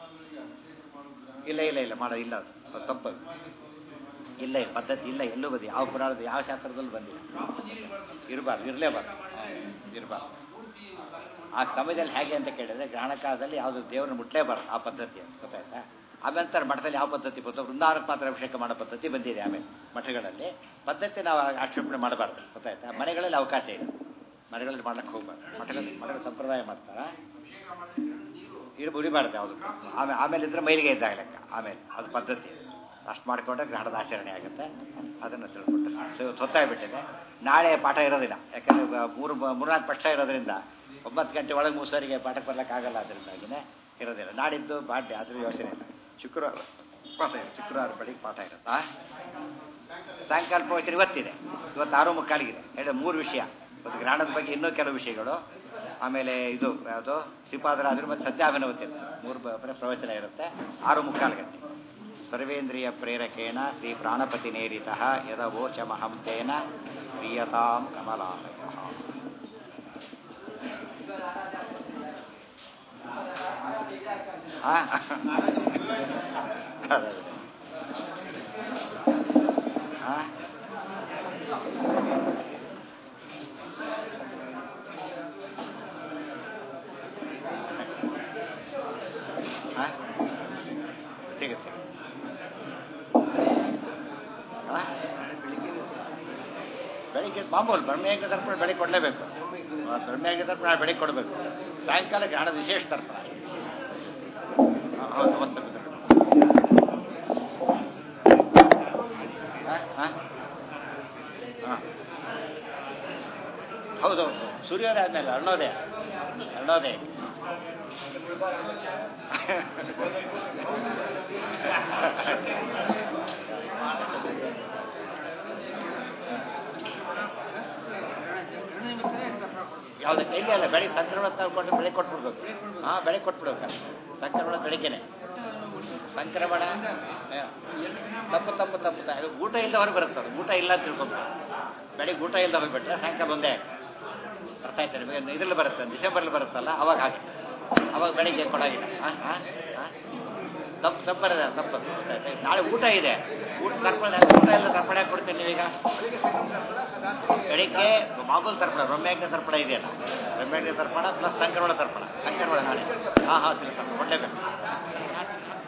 ಇಲ್ಲ ಇಲ್ಲ ಇಲ್ಲ ಮಾಡೋ ಇಲ್ಲ ಅದು ಅದು ತಪ್ಪದು ಇಲ್ಲ ಇಲ್ಲ ಪದ್ಧತಿ ಇಲ್ಲ ಎಲ್ಲೂ ಬಂದಿ ಯಾವ ಪುರಾಣದ ಯಾವ ಶಾಸ್ತ್ರದಲ್ಲೂ ಬಂದಿಲ್ಲ ಇರಬಾರ್ದು ಇರಲೇಬಾರ್ದು ಇರಬಾರ್ದು ಆ ಸಮಯದಲ್ಲಿ ಹೇಗೆ ಅಂತ ಕೇಳಿದ್ರೆ ಗ್ರಹಣ ಕಾಲದಲ್ಲಿ ಯಾವುದು ದೇವರನ್ನು ಮುಟ್ಲೇಬಾರ್ದು ಆ ಪದ್ಧತಿ ಅಂತ ಗೊತ್ತಾಯ್ತಾ ಆಮೇಲೆ ಮಠದಲ್ಲಿ ಯಾವ ಪದ್ಧತಿ ಬಂತು ವೃಂದಾವನಕ್ಕೆ ಮಾತ್ರ ಅಭಿಷೇಕ ಮಾಡೋ ಪದ್ಧತಿ ಬಂದಿದೆ ಆಮೇಲೆ ಮಠಗಳಲ್ಲಿ ಪದ್ಧತಿ ನಾವು ಆಕ್ಷೇಪಣೆ ಮಾಡಬಾರ್ದು ಗೊತ್ತಾಯ್ತಾ ಮನೆಗಳಲ್ಲಿ ಅವಕಾಶ ಇದೆ ಮನೆಗಳಲ್ಲಿ ಮಾಡ್ಲಿಕ್ಕೆ ಹೋಗ್ಬಾರ್ದು ಮಠಗಳಲ್ಲಿ ಮಠದ ಸಂಪ್ರದಾಯ ಮಾಡ್ತಾರ ಇಡು ಉರಿಬಾರ್ದು ಯಾವುದು ಆಮೇಲೆ ಆಮೇಲೆ ಇದ್ರೆ ಮೈಲಿಗೆ ಇದ್ದಾಗ ಲೆಕ್ಕ ಆಮೇಲೆ ಅದು ಪದ್ಧತಿ ಅಷ್ಟು ಮಾಡಿಕೊಂಡ್ರೆ ಗ್ರಹಣದ ಆಚರಣೆ ಆಗುತ್ತೆ ಅದನ್ನು ತಿಳ್ಕೊಟ್ಟು ಸೊ ಇವತ್ತು ಹೊತ್ತಾಗ್ಬಿಟ್ಟಿದೆ ನಾಳೆ ಪಾಠ ಇರೋದಿಲ್ಲ ಯಾಕಂದರೆ ಮೂರು ಮೂರ್ನಾಲ್ಕು ಪಕ್ಷ ಇರೋದ್ರಿಂದ ಒಂಬತ್ತು ಗಂಟೆ ಒಳಗೆ ಮೂಸರಿಗೆ ಪಾಠಕ್ಕೆ ಬರ್ಲಿಕ್ಕಾಗಲ್ಲ ಅದರಿಂದಾಗಿನೇ ಇರೋದಿಲ್ಲ ನಾಡಿದ್ದು ಪಾಠ್ಯ ಅದ್ರ ಯೋಚನೆ ಇಲ್ಲ ಶುಕ್ರವಾರ ಪಾಠ ಇದೆ ಶುಕ್ರವಾರ ಬೆಳಿಗ್ಗೆ ಪಾಠ ಇರುತ್ತಾ ಸಾಯಂಕಾಲ ಪ್ರವಚನ ಇವತ್ತಿದೆ ಇವತ್ತು ಆರು ಮುಕ್ಕಾಲಿಗಿದೆ ಹೇಳಿ ಮೂರು ವಿಷಯ ಒಂದು ಗ್ರಹಣದ ಬಗ್ಗೆ ಇನ್ನೂ ಕೆಲವು ವಿಷಯಗಳು ಆಮೇಲೆ ಇದು ಯಾವುದು ಶ್ರೀಪಾದರಾಜರು ಮತ್ತು ಸತ್ಯಾಭಿನವತಿ ಅಂತ ಮೂರು ಬ- ಬರೀ ಪ್ರವಚನ ಇರುತ್ತೆ ಆರು ಮುಕ್ಕಾಲು ಗಂಟೆ ಸರ್ವೇಂದ್ರಿಯ ಪ್ರೇರಕೇಣ ಶ್ರೀ ಪ್ರಾಣಪತಿ ನೇರಿತ ಯದವೋಚಮಹಂ ತೇನ ಪ್ರಿಯತಾಂ ಕಮಲಾಲಯ ಆ? ಅದೇ, ಅದೇ. ಆ? ಆ? ಸಿಗುತ್ತೆ ಆ? ಬೆಳಿಗ್ಗೆ ಮಾಮೂಲು ಬ್ರಹ್ಮಯಜ್ಞ ತರ್ಪಣ ಬೆಳಿಗ್ಗೆ ಕೊಡಲೇಬೇಕು ಬ್ರಹ್ಮಯಜ್ಞ ತರ್ಪಣ ಬೆಳಿಗ್ಗೆ ಕೊಡಬೇಕು ಸಾಯಂಕಾಲಕ್ಕೆ ಹಣದ ವಿಶೇಷ ತರ್ಪಣ ಹಾ, ಹೌದು ನಮಸ್ತೆ ಪಿತೃಗಳು. ಆ? ಆ? ಆ. ಹೌದು ಹೌದು ಸೂರ್ಯೋದಯ ಆದ್ಮೇಲೆ ಅರುಣೋದಯ ಅರುಣೋದಯ ಯಾವುದಕ್ಕೆ ಇಲ್ಲ ಇಲ್ಲ ಬೆಳಿಗ್ಗೆ ಸಂಕ್ರಮಣ ತಗೊಂಡು ಬೆಳಿಗ್ಗೆ ಕೊಟ್ಬಿಡ್ಬೇಕು ಹಾಂ ಬೆಳಿಗ್ಗೆ ಕೊಟ್ಬಿಡ್ಬೇಕು ಸಂಕ್ರಮಣ ಬೆಳಿಗ್ಗೆನೆ ಸಂಕ್ರಮಣ ಹ. ತಪ್ಪು ತಪ್ಪು ತಪ್ಪು ತ- ಅದು ಊಟ ಇಲ್ಲದ ಹೊರಗೆ ಬರುತ್ತೆ ಅದು ಊಟ ಇಲ್ಲ ಅಂತ ತಿಳ್ಕೊಂಡು ಬೆಳಿಗ್ಗೆ ಊಟ ಇಲ್ಲದ ಹೋಗ್ಬಿಟ್ರೆ ಸಾಯಂಕಾಲ ಒಂದೇ ಅರ್ಥ ಆಯ್ತಾರೆ ಇದ್ರಲ್ಲಿ ಬರುತ್ತೆ ಡಿಸೆಂಬರ್ಲಿ ಬರುತ್ತಲ್ಲ ಅವಾಗ ಹಾಕಿ ಅವಾಗ ಬೆಳಿಗ್ಗೆ ಕೊಡಾಗಿಲ್ಲ ಹಾಂ ಹಾಂ ಹಾಂ ತಪ್ಪು ತಪ್ಪರದ ತಪ್ಪು ಗೊತ್ತಾಯ್ತಾ? ನಾಳೆ ಊಟ ಇದೆ ಊಟ ತರ್ಪಣೆ ಊಟ ಎಲ್ಲ ತರ್ಪಣೆ ಕೊಡ್ತೀನಿ ನೀವೀಗ ಬೆಳಿಗ್ಗೆ ಮಾಮೂಲು ತರ್ಪಣ ಬ್ರಹ್ಮಯಜ್ಞ ತರ್ಪಣ ಇದೆಯಲ್ಲ ಬ್ರಹ್ಮಯಜ್ಞ ತರ್ಪಣ ಪ್ಲಸ್ ಸಂಕ್ರಮಣ ತರ್ಪಣ ಸಂಕ್ರಮಣ ನಾಳೆ ಹಾಂ ಹಾಂ ತಿಳ್ಕೊಂಡು ಕೊಡಲೇಬೇಕು